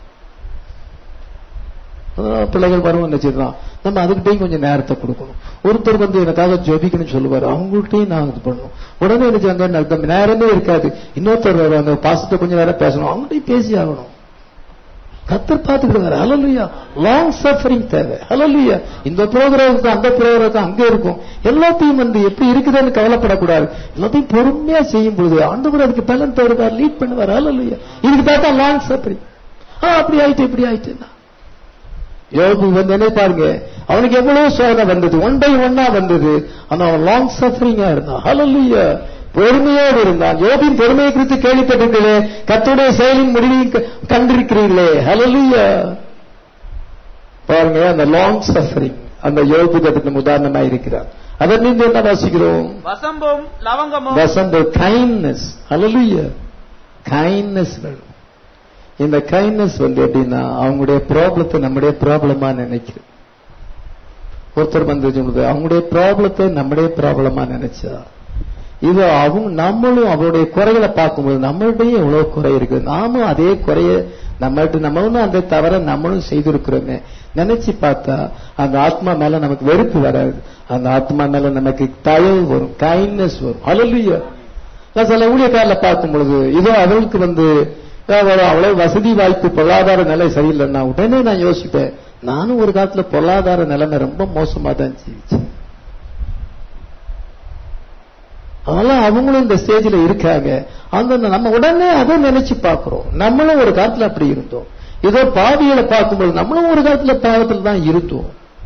அஹ் பிள்ளைகள் பருவம் நினைச்சிடலாம் நம்ம அதுக்கிட்டையும் கொஞ்சம் நேரத்தை கொடுக்கணும் ஒருத்தர் வந்து எனக்காக ஜெபிக்கணும்னு சொல்லுவாரு அவங்கள்ட்டையும் நான் இது பண்ணணும் உடனே நினைச்சாங்க நம்ம நேரமே இருக்காது இன்னொருத்தர் வருவாங்க பாசத்தை கொஞ்சம் நேரம் பேசணும் அவங்கள்ட்டையும் பேசி ஆகணும் கத்தர் பார்த்துக்கிடுவாரு ஹலலுயா லாங் சஃபரிங் தேவை ஹலலுயா இந்த ப்ரோக்ராம் இருக்கும் அந்த ப்ரோக்ராம் இருக்கும் அங்க இருக்கும் எல்லாத்தையும் வந்து எப்படி இருக்குதுன்னு கவலைப்படக்கூடாது எல்லாத்தையும் பொறுமையா செய்யும் பொழுது ஆண்டவர் அதுக்கு பலன் தருவார் லீட் பண்ணுவார் ஹலலுயா இதுக்கு பார்த்தா லாங் சஃபரிங் ஆ அப்படி ஆயிட்டு இப்படி ஆயிட்டுன்னா யோபு வந்து என்ன பாருங்க அவனுக்கு எவ்வளவு சோதனை வந்தது ஒன் பை ஒன்னா வந்தது ஆனா அவன் லாங் சஃபரிங்கா இருந்தான் ஹalleluya பொறுமையோடு இருந்தான் யோபின் பொறுமையை குறித்து கேள்விப்பட்டிருக்கிறே கத்துடைய செயலின் முடிவையும் க- கண்டிருக்கிறீர்களே ஹalleluya பாருங்க அந்த லாங் சஃபரிங் அந்த யோபுக்கு அதுக்கு உதாரணமா இருக்கிறார் அதன் மீது என்ன வாசிக்கிறோம் வசம்பும் லவங்கமும் வசந்த கைண்ட்னஸ் ஹalleluya கைண்ட்னஸ் வேணும் இந்த கைண்ட்னஸ் வந்து எப்படின்னா அவங்களுடைய ப்ராப்ளத்தை நம்முடைய ப்ராப்ளமா நினைக்கிறோம் ஒருத்தர் வந்து சொல்லுது அவங்களுடைய ப்ராப்ளத்தை நம்முடைய ப்ராப்ளமா நினைச்சா இது அவங்க நம்மளும் அவருடைய குறைகளை பார்க்கும்போது நம்மள்டையும் எவ்வளவு குறை இருக்கு நாமும் அதே குறைய நம்மள்ட்ட நம்மளும் அந்த தவறை நம்மளும் செய்திருக்கிறோமே நினைச்சு பார்த்தா அந்த ஆத்மா மேல நமக்கு வெறுப்பு வராது அந்த ஆத்மா மேல நமக்கு தயவு வரும் கைண்ட்னஸ் வரும் அலல்லையா நான் சில ஊழியக்காரில பார்க்கும் பொழுது இதோ அவளுக்கு வந்து அவ்வளவு அவ்வளவு வசதி வாய்ப்பு பொருளாதார நிலை சரியில்லைன்னா உடனே நான் யோசிப்பேன் நானும் ஒரு காலத்துல பொருளாதார நிலைமை ரொம்ப மோசமா தான் ஜீவிச்சேன் அதெல்லாம் அவங்களும் இந்த ஸ்டேஜ்ல இருக்காங்க அந்த நம்ம உடனே அதை நினைச்சு பார்க்கிறோம் நம்மளும் ஒரு காலத்துல அப்படி இருந்தோம் ஏதோ பாவிகளை பார்க்கும்போது நம்மளும் ஒரு காலத்துல பாவத்துல தான் இருந்தோம்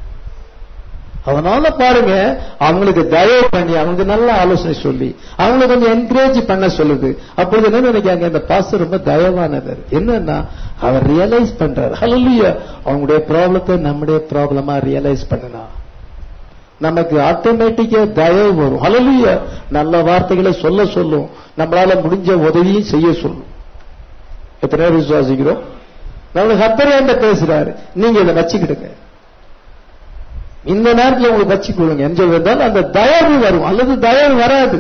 அதனால பாருங்க அவங்களுக்கு தயவு பண்ணி அவங்களுக்கு நல்ல ஆலோசனை சொல்லி அவங்களை கொஞ்சம் என்கரேஜ் பண்ண சொல்லுது அப்பொழுது என்ன நினைக்காங்க இந்த பாஸ்டர் ரொம்ப தயவானவர் என்னன்னா அவர் ரியலைஸ் பண்றாரு ஹalleluya அவங்களுடைய ப்ராப்ளத்தை நம்முடைய ப்ராப்ளமா ரியலைஸ் பண்ணனா நமக்கு ஆட்டோமேட்டிக்கா தயவு வரும் ஹalleluya நல்ல வார்த்தைகளை சொல்ல சொல்லும் நம்மளால முடிஞ்ச உதவியும் செய்ய சொல்லும் எத்தனை பேர் விசுவாசிக்கிறோம் நம்மளுக்கு ஹத்தரையாண்ட பேசுறாரு நீங்க இதை வச்சுக்கிடுங்க இந்த நேரத்தில் உங்களுக்கு வச்சுக்கொள்ளுங்க என்று வந்தால் அந்த தயவு வரும் அல்லது தயவு வராது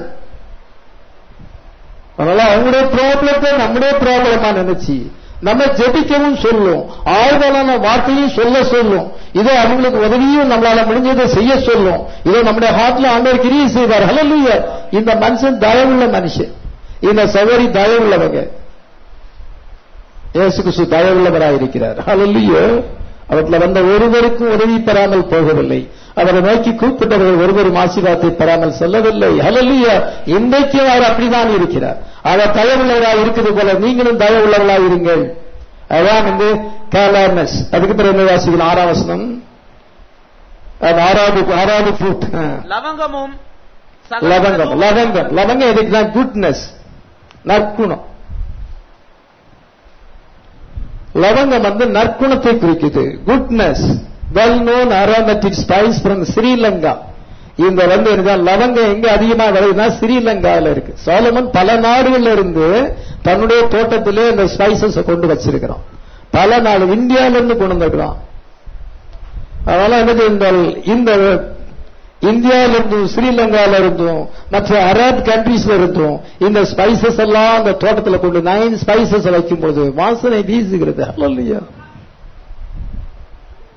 அதனால அவங்களுடைய ப்ராப்ளத்தை நம்முடைய ப்ராப்ளமா நினைச்சு நம்ம ஜெபிக்கவும் சொல்லும் ஆறுதலான வார்த்தையும் சொல்ல சொல்லும் இதோ அவங்களுக்கு உதவியும் நம்மளால முடிஞ்சதை செய்ய சொல்லும் இதோ நம்முடைய ஹார்ட்ல ஆண்டவர் கிரியை செய்வார் ஹalleluya இந்த மனுஷன் தயவுள்ள மனுஷன் இந்த சகோதரி தயவுள்ளவங்க இயேசு கிறிஸ்து தயவுள்ளவராயிருக்கிறார் ஹalleluya அவர்ல வந்த ஒருவருக்கும் உதவி பெறாமல் போகவில்லை அவரை நோக்கி கூப்பிட்டவர்கள் ஒருவரும் ஆசீர்வாதத்தை பெறாமல் செல்லவில்லை ஹalleluya இன்றைக்கு அவர் அப்படிதான் இருக்கிறார் அவர் தயவுள்ளவராக இருக்கிறது போல நீங்களும் தயவுள்ளவர்களாக இருங்கள் அதான் வந்து கேர்லர்னஸ் அதுக்கு பிறகு என்ன வாசிக்கலாம் ஆறாம் வசனம் அது ஆறாவது ஆறாவது ஃப்ரூட் லவங்கமும் லவங்கம் லவங்கம் லவங்கம் எதுக்கு தான் குட்னஸ் நற்குணம் லவங்கம் வந்து நற்குணத்தை குறிக்குது goodness well known aromatic spice from Sri Lanka இந்த வந்து என்னதான் லவங்கம் எங்க அதிகமா விளையுதுன்னா ஸ்ரீலங்கால இருக்கு சோலமன் பல நாடுகள்ல இருந்து தன்னுடைய தோட்டத்திலே இந்த ஸ்பைசஸ் கொண்டு வச்சிருக்கிறான் பல நாடு இந்தியால இருந்து கொண்டு வந்திருக்கிறான் அதனால என்ன செய்தால் இந்த இந்தியாவில இருந்தும் ஸ்ரீலங்கால இருந்தும் மற்ற அரப் கண்ட்ரீஸ்ல இருந்தும் இந்த ஸ்பைசஸ் எல்லாம் அந்த தோட்டத்துல கொண்டு நைன் ஸ்பைசஸ் வைக்கும்போது வாசனை வீசுகிறது அல்லையா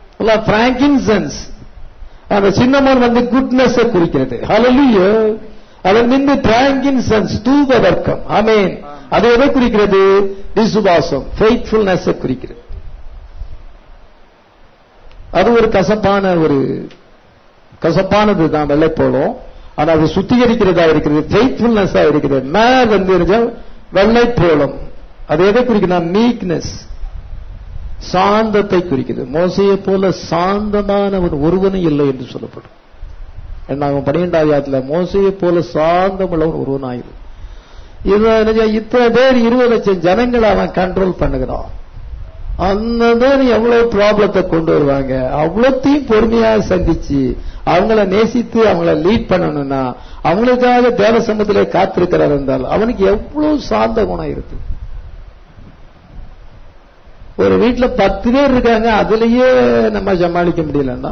பிராங்கின்சன்ஸ் அந்த சின்னமோன் வந்து குட்னஸ் குறிக்கிறது ஹalleluya அதன் நின்று பிராங்கின்சன்ஸ் தூப வர்க்கம் ஆமேன் அது எதை குறிக்கிறது விசுவாசம் ஃபெய்த்ஃபுல்னஸ் குறிக்கிறது அது ஒரு கசப்பான ஒரு கசப்பானது தான் வெள்ளைப்போளம் ஆனா அது சுத்திகரிக்கிறதா இருக்கிறது ஃபெய்த்ஃபுல்னஸா இருக்கிறது மே வந்து இருந்தா வெள்ளைப்போளம் அது எதை குறிக்கிறது மீக்னஸ் சாந்தத்தை குறிக்கிறது மோசையை போல சாந்தமானவன் ஒருவனும் இல்லை என்று சொல்லப்படும் நாங்கள் பன்னிரெண்டாவது ஆத்துல மோசையை போல சாந்தமுள்ளவன் ஒருவனாயிரு இவன் இத்தனை பேர் இருபது லட்சம் ஜனங்களை அவன் கண்ட்ரோல் பண்ணுகிறான் அந்த பேர் எவ்வளவு ப்ராப்ளத்தை கொண்டு வருவாங்க அவ்வளோத்தையும் பொறுமையா சந்திச்சு அவங்கள நேசித்து அவங்கள லீட் பண்ணணும்னா அவங்களுக்காக தேவ சமூகத்திலே காத்திருக்கிறார் என்றால் அவனுக்கு எவ்வளவு சாந்த குணம் இருக்கு ஒரு வீட்டுல பத்து பேர் இருக்காங்க அதுலயே நம்ம சமாளிக்க முடியலன்னா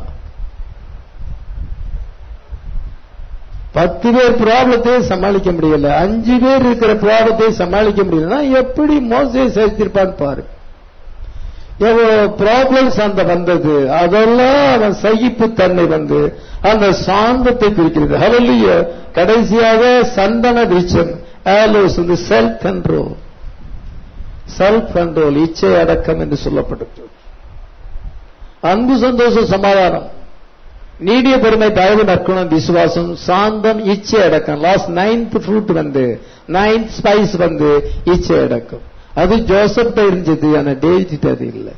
பத்து பேர் ப்ராப்ளத்தையும் சமாளிக்க முடியல அஞ்சு பேர் இருக்கிற ப்ராப்ளத்தையும் சமாளிக்க முடியலன்னா எப்படி மோசையை சேர்த்திருப்பான்னு பாரு எவ்வளவு ப்ராப்ளம்ஸ் அந்த வந்தது அதெல்லாம் அவன் சகிப்பு தன்மை வந்து அந்த சாந்தத்தை குறிக்கிறது ஹலலிய கடைசியாக சந்தன விச்சம் ஆலோஸ் வந்து செல்ஃப் கண்ட்ரோல் செல்ஃப் கண்ட்ரோல் இச்சை அடக்கம் என்று சொல்லப்பட்டது அன்பு சந்தோஷம் சமாதானம் நீடிய பொறுமை தயவு நற்குணம் விசுவாசம் சாந்தம் இச்சை அடக்கம் லாஸ்ட் நைன்த் ஃப்ரூட் வந்து நைன்த் ஸ்பைஸ் வந்து இச்சை அடக்கம் அது ஜோசப்ட இருந்தது ஆனா டேவிட் அது இல்லை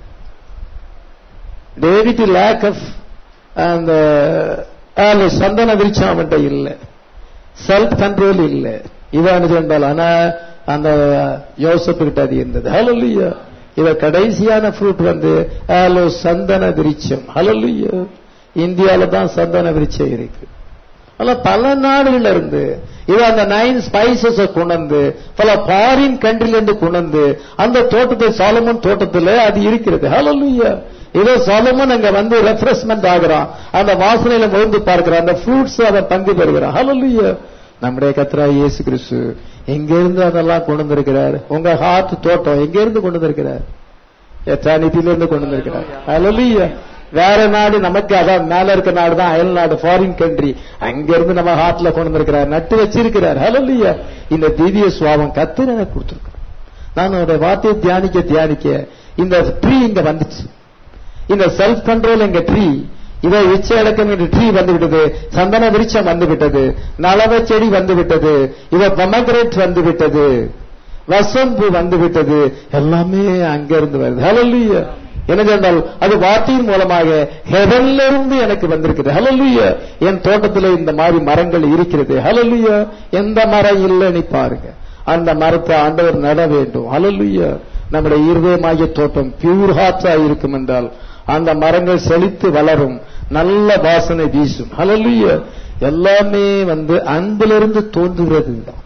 டேவிட் லேக் ஆஃப் அந்த சந்தன விருட்சம் அவன்கிட்ட இல்லை செல்ஃப் கண்ட்ரோல் இல்லை இதானது என்றால் ஆனா அந்த யோசப்பு கிட்ட அது இருந்தது ஹலல்லுயா இவ கடைசியான ஃப்ரூட் வந்து ஹலோ சந்தன விருட்சம் ஹலல்லுயா இந்தியால தான் சந்தன விருட்சம் இருக்கு அல்ல பல நாடுகள்ல இருந்து இது அந்த நைன் ஸ்பைசஸ் கொண்டு வந்து பல ஃபாரின் கண்ட்ரில இருந்து கொண்டு வந்து அந்த தோட்டத்தை சாலமன் தோட்டத்துல அது இருக்கிறது ஹலல்லுயா இதோ சாலமன் அங்க வந்து ரெஃப்ரெஷ்மெண்ட் ஆகிறான் அந்த வாசனையில முழுந்து பார்க்கிறான் அந்த ஃப்ரூட்ஸ் அவன் பங்கு பெறுகிறான் ஹலல்லுயா நம்முடைய கத்ரா இயேசு கிறிஸ்து எங்க இருந்து அதெல்லாம் கொண்டு வந்திருக்கிறார் உங்க ஹார்ட் தோட்டம் எங்க இருந்து கொண்டு வந்திருக்கிறார் எத்தானிட்டில இருந்து கொண்டு வந்திருக்கிறார் ஹலல்லுயா வேற நாடு நமக்கு அதான் மேல இருக்க நாடு தான் அயல் நாடு ஃபாரின் கண்ட்ரி அங்க இருந்து நம்ம ஹார்ட்ல கொண்டு வந்திருக்கிறார் நட்டு வச்சிருக்கிறார் ஹலல்லையா இந்த திவ்ய சுவாபம் கத்து எனக்கு கொடுத்திருக்கிறேன் நான் அவருடைய வார்த்தையை தியானிக்க தியானிக்க இந்த ட்ரீ இங்க வந்துச்சு இந்த செல்ஃப் கண்ட்ரோல் எங்க ட்ரீ இதை இச்சை அடக்கம் என்று ட்ரீ வந்து விட்டது சந்தன விருட்சம் வந்து விட்டது நலவ செடி வந்து விட்டது இத பொமக்ரேட் வந்து விட்டது வசம்பு வந்து விட்டது எல்லாமே அங்க இருந்து வருது ஹலல்லையா என்ன என்றால் அது வார்த்தையின் மூலமாக ஹெவன்ல இருந்து எனக்கு வந்திருக்குது ஹலல்லுய என் தோட்டத்தில் இந்த மாதிரி மரங்கள் இருக்கிறது ஹலல்லுய எந்த மரம் இல்லைன்னு பாருங்க அந்த மரத்தை ஆண்டவர் நட வேண்டும் ஹலல்லுய நம்முடைய இருதயமாகிய தோட்டம் பியூர் ஹார்ட்ஸா இருக்கும் என்றால் அந்த மரங்கள் செழித்து வளரும் நல்ல வாசனை வீசும் ஹலல்லுய எல்லாமே வந்து அன்பிலிருந்து தோன்றுகிறது தான்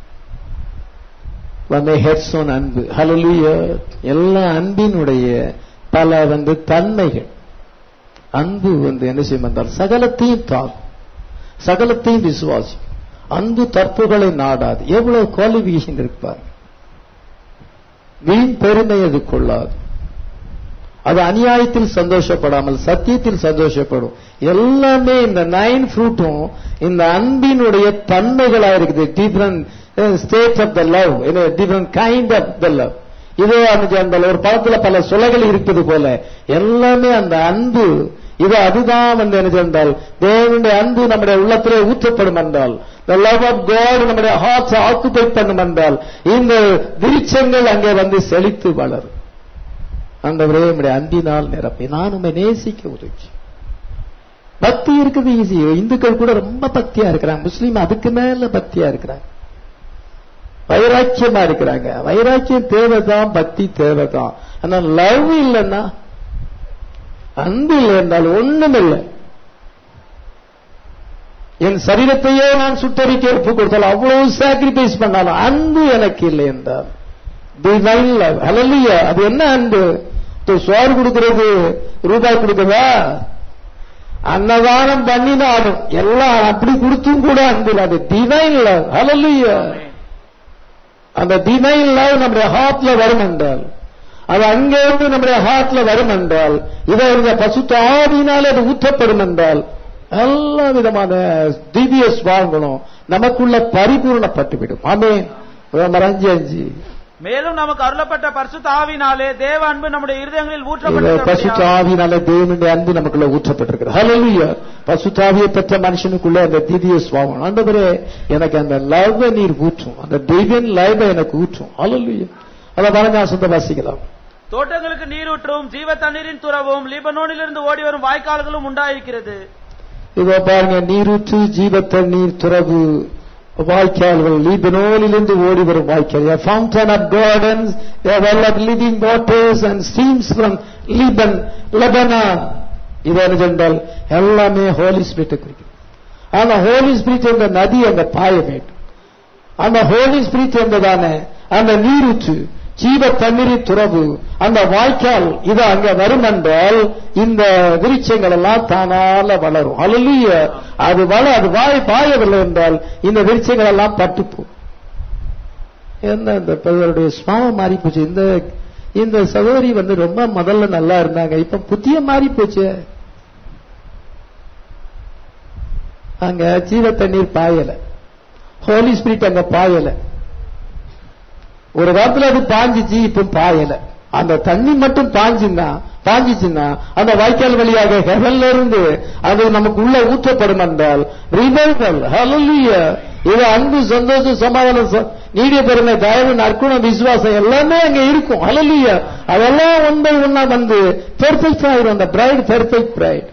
வந்து ஹெட்ஸோன் அன்பு ஹலலுய எல்லா அன்பினுடைய பல வந்து தன்மைகள் அன்பு வந்து என்ன செய்யும் என்றால் சகலத்தையும் தாக்கும் சகலத்தையும் விசுவாசி அன்பு தற்புகளை நாடாது எவ்வளவு குவாலிபிகேஷன் இருப்பார் வீண் பெருமை அது கொள்ளாது அது அநியாயத்தில் சந்தோஷப்படாமல் சத்தியத்தில் சந்தோஷப்படும் எல்லாமே இந்த நைன் ஃப்ரூட்டும் இந்த அன்பினுடைய தன்மைகளா இருக்குது different state of the love different kind of the love இதோ அந்த ஒரு படத்துல பல சுலைகள் இருப்பது போல எல்லாமே அந்த அன்பு இது அதுதான் வந்து என்ன என்றால் தேவனுடைய அன்பு நம்முடைய உள்ளத்திலே ஊற்றப்படும் என்றால் the love of God நம்முடைய ஹார்ட்ஸ் ஆக்குபை பண்ணும் என்றால் இந்த விருட்சங்கள் அங்கே வந்து செழித்து வளரும் ஆண்டவரே நம்முடைய அன்பினால் நிரப்பி நான் உண்மை நேசிக்க உதவி பக்தி இருக்குது ஈஸி இந்துக்கள் கூட ரொம்ப பக்தியா இருக்கிறாங்க முஸ்லீம் அதுக்கு மேல பக்தியா இருக்கிறாங்க வைராக்கியமா இருக்கிறாங்க வைராக்கியம் தேவைதான் பக்தி தேவைதான் ஆனா லவ் இல்லைன்னா அன்பு இல்லை என்றால் ஒண்ணும் இல்லை என் சரீரத்தையே நான் சுட்டரிக்க ஒப்பு கொடுத்தால் அவ்வளவு சாக்ரிஃபைஸ் பண்ணாலும் அன்பு எனக்கு இல்லை என்றால் டிவைன் லவ் ஹலல்லையா அது என்ன அன்பு சோறு கொடுக்கிறது ரூபாய் கொடுக்குதா அன்னதானம் பண்ணினாலும் எல்லாம் அப்படி கொடுத்தும் கூட அன்பு அது டிவைன் லவ் ஹலல்லையா அந்த டிவைன் லவ் நம்முடைய ஹார்ட்ல வரும் என்றால் அது அங்கிருந்து நம்முடைய ஹார்ட்ல வரும் என்றால் இதை இந்த பசுத்த ஆவியினால் அது ஊற்றப்படும் என்றால் எல்லா விதமான திவ்ய சுவாங்களும் நமக்குள்ள பரிபூர்ணப்பட்டுவிடும் ஆமென் ரோமர் அஞ்சு அஞ்சு மேலும் நமக்கு அருளப்பட்ட பரிசுத்த ஆவினாலே தேவ அன்பு நம்முடைய இருதயங்களில் இதோ ஊற்றப்பட்டிருக்கிறபடியால் பசுத்தாவினால தேவனுடைய அன்பு நமக்குள்ள ஊற்றப்பட்டிருக்கிறது ஹalleluya பசுத்தாவியை பெற்ற மனுஷனுக்குள்ள அந்த திவ்ய சுவாமம் ஆண்டவரே எனக்கு அந்த லவ் நீர் ஊற்றும் அந்த தெய்வன் லவ் எனக்கு ஊற்றும் ஹalleluya அத பாருங்க சொந்த வாசிக்கலாம் தோட்டங்களுக்கு நீரூற்றும் ஜீவ தண்ணீரின் துறவும் லீபனோனிலிருந்து ஓடி வரும் வாய்க்கால்களும் உண்டாயிருக்கிறது இதோ பாருங்க நீரூற்று ஜீவ தண்ணீர் துறவு வாய்க்கால்கள் லீபனோலிலிருந்து ஓடி வரும் வாய்க்கால் a fountain of gardens a well of living waters and streams from Lebanon Lebanon இது என்ன சொன்னால் எல்லாமே ஹோலி ஸ்பிரிட்டை குறிக்கும் அந்த ஹோலி ஸ்பிரிட் என்ற நதி அங்க பாய வேண்டும் அந்த ஹோலி ஸ்பிரிட் என்பதான அந்த நீரூற்று ஜீவ தண்ணீரின் துறவு அந்த வாய்க்கால் இது அங்க வரும் என்றால் இந்த விருட்சங்கள் எல்லாம் தானால வளரும் அலுலிய அது வள அது வாய் பாயவில்லை என்றால் இந்த விருட்சங்கள் எல்லாம் பட்டுப்போம் என்ன இந்த பிறருடைய சுவாமம் மாறி போச்சு இந்த இந்த சகோதரி வந்து ரொம்ப முதல்ல நல்லா இருந்தாங்க இப்ப புத்திய மாறி போச்சு அங்க ஜீவ தண்ணீர் பாயல ஹோலி ஸ்பிரிட் அங்க பாயல ஒரு காலத்துல அது பாஞ்சிச்சு இப்ப பாயல அந்த தண்ணி மட்டும் பாஞ்சுன்னா பாஞ்சிச்சுன்னா அந்த வாய்க்கால் வழியாக ஹெவன்ல இருந்து அது நமக்கு உள்ள ஊற்றப்படும் என்றால் ரிவைவல் ஹalleluya இது அன்பு சந்தோஷம் சமாதானம் ச- நீடிய பெருமை தயவு நற்குணம் விசுவாசம் எல்லாமே அங்க இருக்கும் ஹalleluya அதெல்லாம் ஒன் பை ஒன்னா வந்து பெர்ஃபெக்ட் ஆயிரும் அந்த பிரைட் பெர்ஃபெக்ட் பிரைட்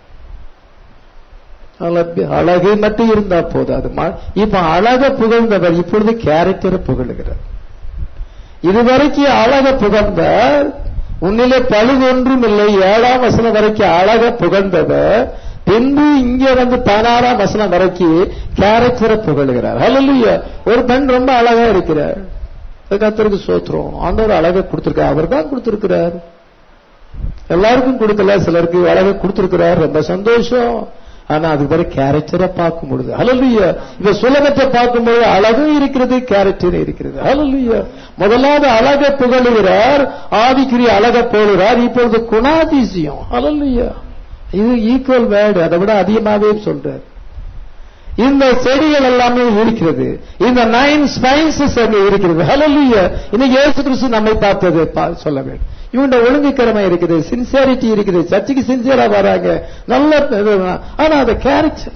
அழகு மட்டும் இருந்தா போதாது ம- இப்ப அழக புகழ்ந்தவர் இப்பொழுது கேரக்டரை புகழுகிறார் இதுவரைக்கும் அழக புகழ்ந்தார் உன்னிலே பழுது ஒன்றும் இல்லை ஏழாம் வசனம் வரைக்கும் அழக புகழ்ந்தவர் பின்பு இங்க வந்து பதினாறாம் வசனம் வரைக்கும் கேரக்டரை புகழுகிறார் ஹalleluya ஒரு பெண் ரொம்ப அழகா இருக்கிறார் கத்தருக்கு சோத்திரம் ஆண்டவர் அழகை கொடுத்திருக்கார் அவர் தான் கொடுத்திருக்கிறார் எல்லாருக்கும் கொடுக்கல சிலருக்கு அழகை கொடுத்திருக்கிறார் ரொம்ப சந்தோஷம் ஆனா அதுக்கு பிறகு கேரக்டரை பார்க்கும் பொழுது ஹalleluya இப்ப சுலபத்தை பார்க்கும்போது அழகும் இருக்கிறது கேரக்டரும் இருக்கிறது ஹalleluya முதலாவது அழகை புகழுகிறார் ஆவிக்குரிய அழகை போடுகிறார் இப்பொழுது குணாதிசயம் ஹalleluya இது ஈக்குவல் வேர்டு அதை விட அதிகமாவே சொல்றார் இந்த செடிகள் எல்லாமே இருக்கிறது இந்த நைன் ஸ்பைசஸ் அங்க இருக்கிறது ஹalleluya இன்னைக்கு இயேசு கிறிஸ்து நம்மை பார்த்தது பா- சொல்ல வேண்டும் இவண்ட ஒழுங்குக்கிழமை இருக்குது சின்சியாரிட்டி இருக்குது சர்ச்சுக்கு சின்சியரா வராங்க நல்ல இது, ஆனா அது கேரக்டர்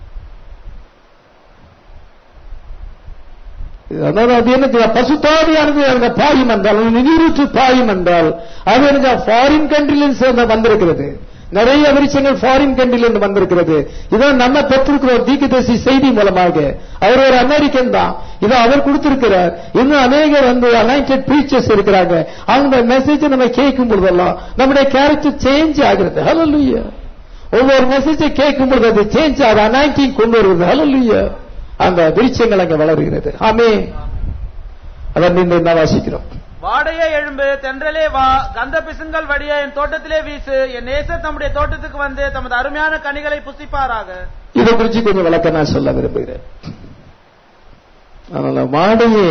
அதாவது அது என்ன பசுத்தாவியானது அந்த பாயும் என்றால் நீரூற்று பாயும் என்றால் அது எனக்கு ஃபாரின் கண்ட்ரிலிருந்து சேர்ந்த வந்திருக்கிறது நிறைய விருட்சங்கள் ஃபாரின் கண்ட்ரிலிருந்து வந்திருக்கிறது இதான் நம்ம பெற்றிருக்கிறோம் தீக்குதேசி செய்தி மூலமாக அவர் ஒரு அமெரிக்கன் தான் இதை அவர் கொடுத்திருக்கிறார் இன்னும் அநேகர் வந்து அனைடெட் பிரீச்சர்ஸ் இருக்கிறாங்க அவங்க மெசேஜ் நம்ம கேட்கும் பொழுதெல்லாம் நம்முடைய கேரக்டர் சேஞ்ச் ஆகிறது ஹalleluya ஒவ்வொரு மெசேஜை கேட்கும் பொழுது அது சேஞ்ச் ஆகுது அனாயிட்டிங் கொண்டு வருவது ஹalleluya அந்த விருட்சங்கள் அங்க வளருகிறது ஆமே அதான் நீங்க என்ன வாசிக்கிறோம் வாடையே எழும்பு தென்றலே வா கந்த பிசுங்கள் வடிய என் தோட்டத்திலே வீசு என் நேசர் தம்முடைய தோட்டத்துக்கு வந்து தமது அருமையான கனிகளை புசிப்பாராக இதை குறிச்சு கொஞ்சம் விளக்க நான் சொல்ல விரும்புகிறேன் அதனால வாடையே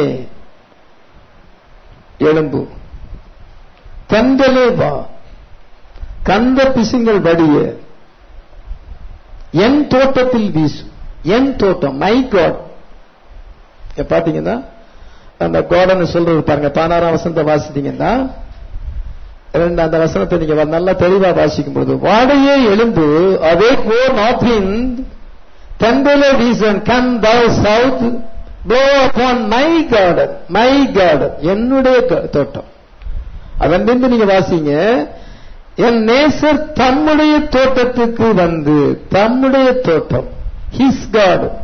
எலும்பு கந்தலே வா கந்த பிசுங்கள் வடிய என் தோட்டத்தில் வீசு என் தோட்டம் மை காட் பாத்தீங்கன்னா அந்த கார்டன் சொல்றது பாருங்க பதினாறாம் வசனத்தை வாசித்தீங்கன்னா ரெண்டு அந்த வசனத்தை நீங்க வ- நல்லா தெளிவா வாசிக்கும் பொழுது வாடையே எழுந்து அதே கோ நார்த் தந்தலே reason come thou south blow upon my garden my garden என்னுடைய க- தோட்டம் அதன் பின்பு நீங்க வாசிங்க என் நேசர் தம்முடைய தோட்டத்துக்கு வந்து தம்முடைய தோட்டம் his garden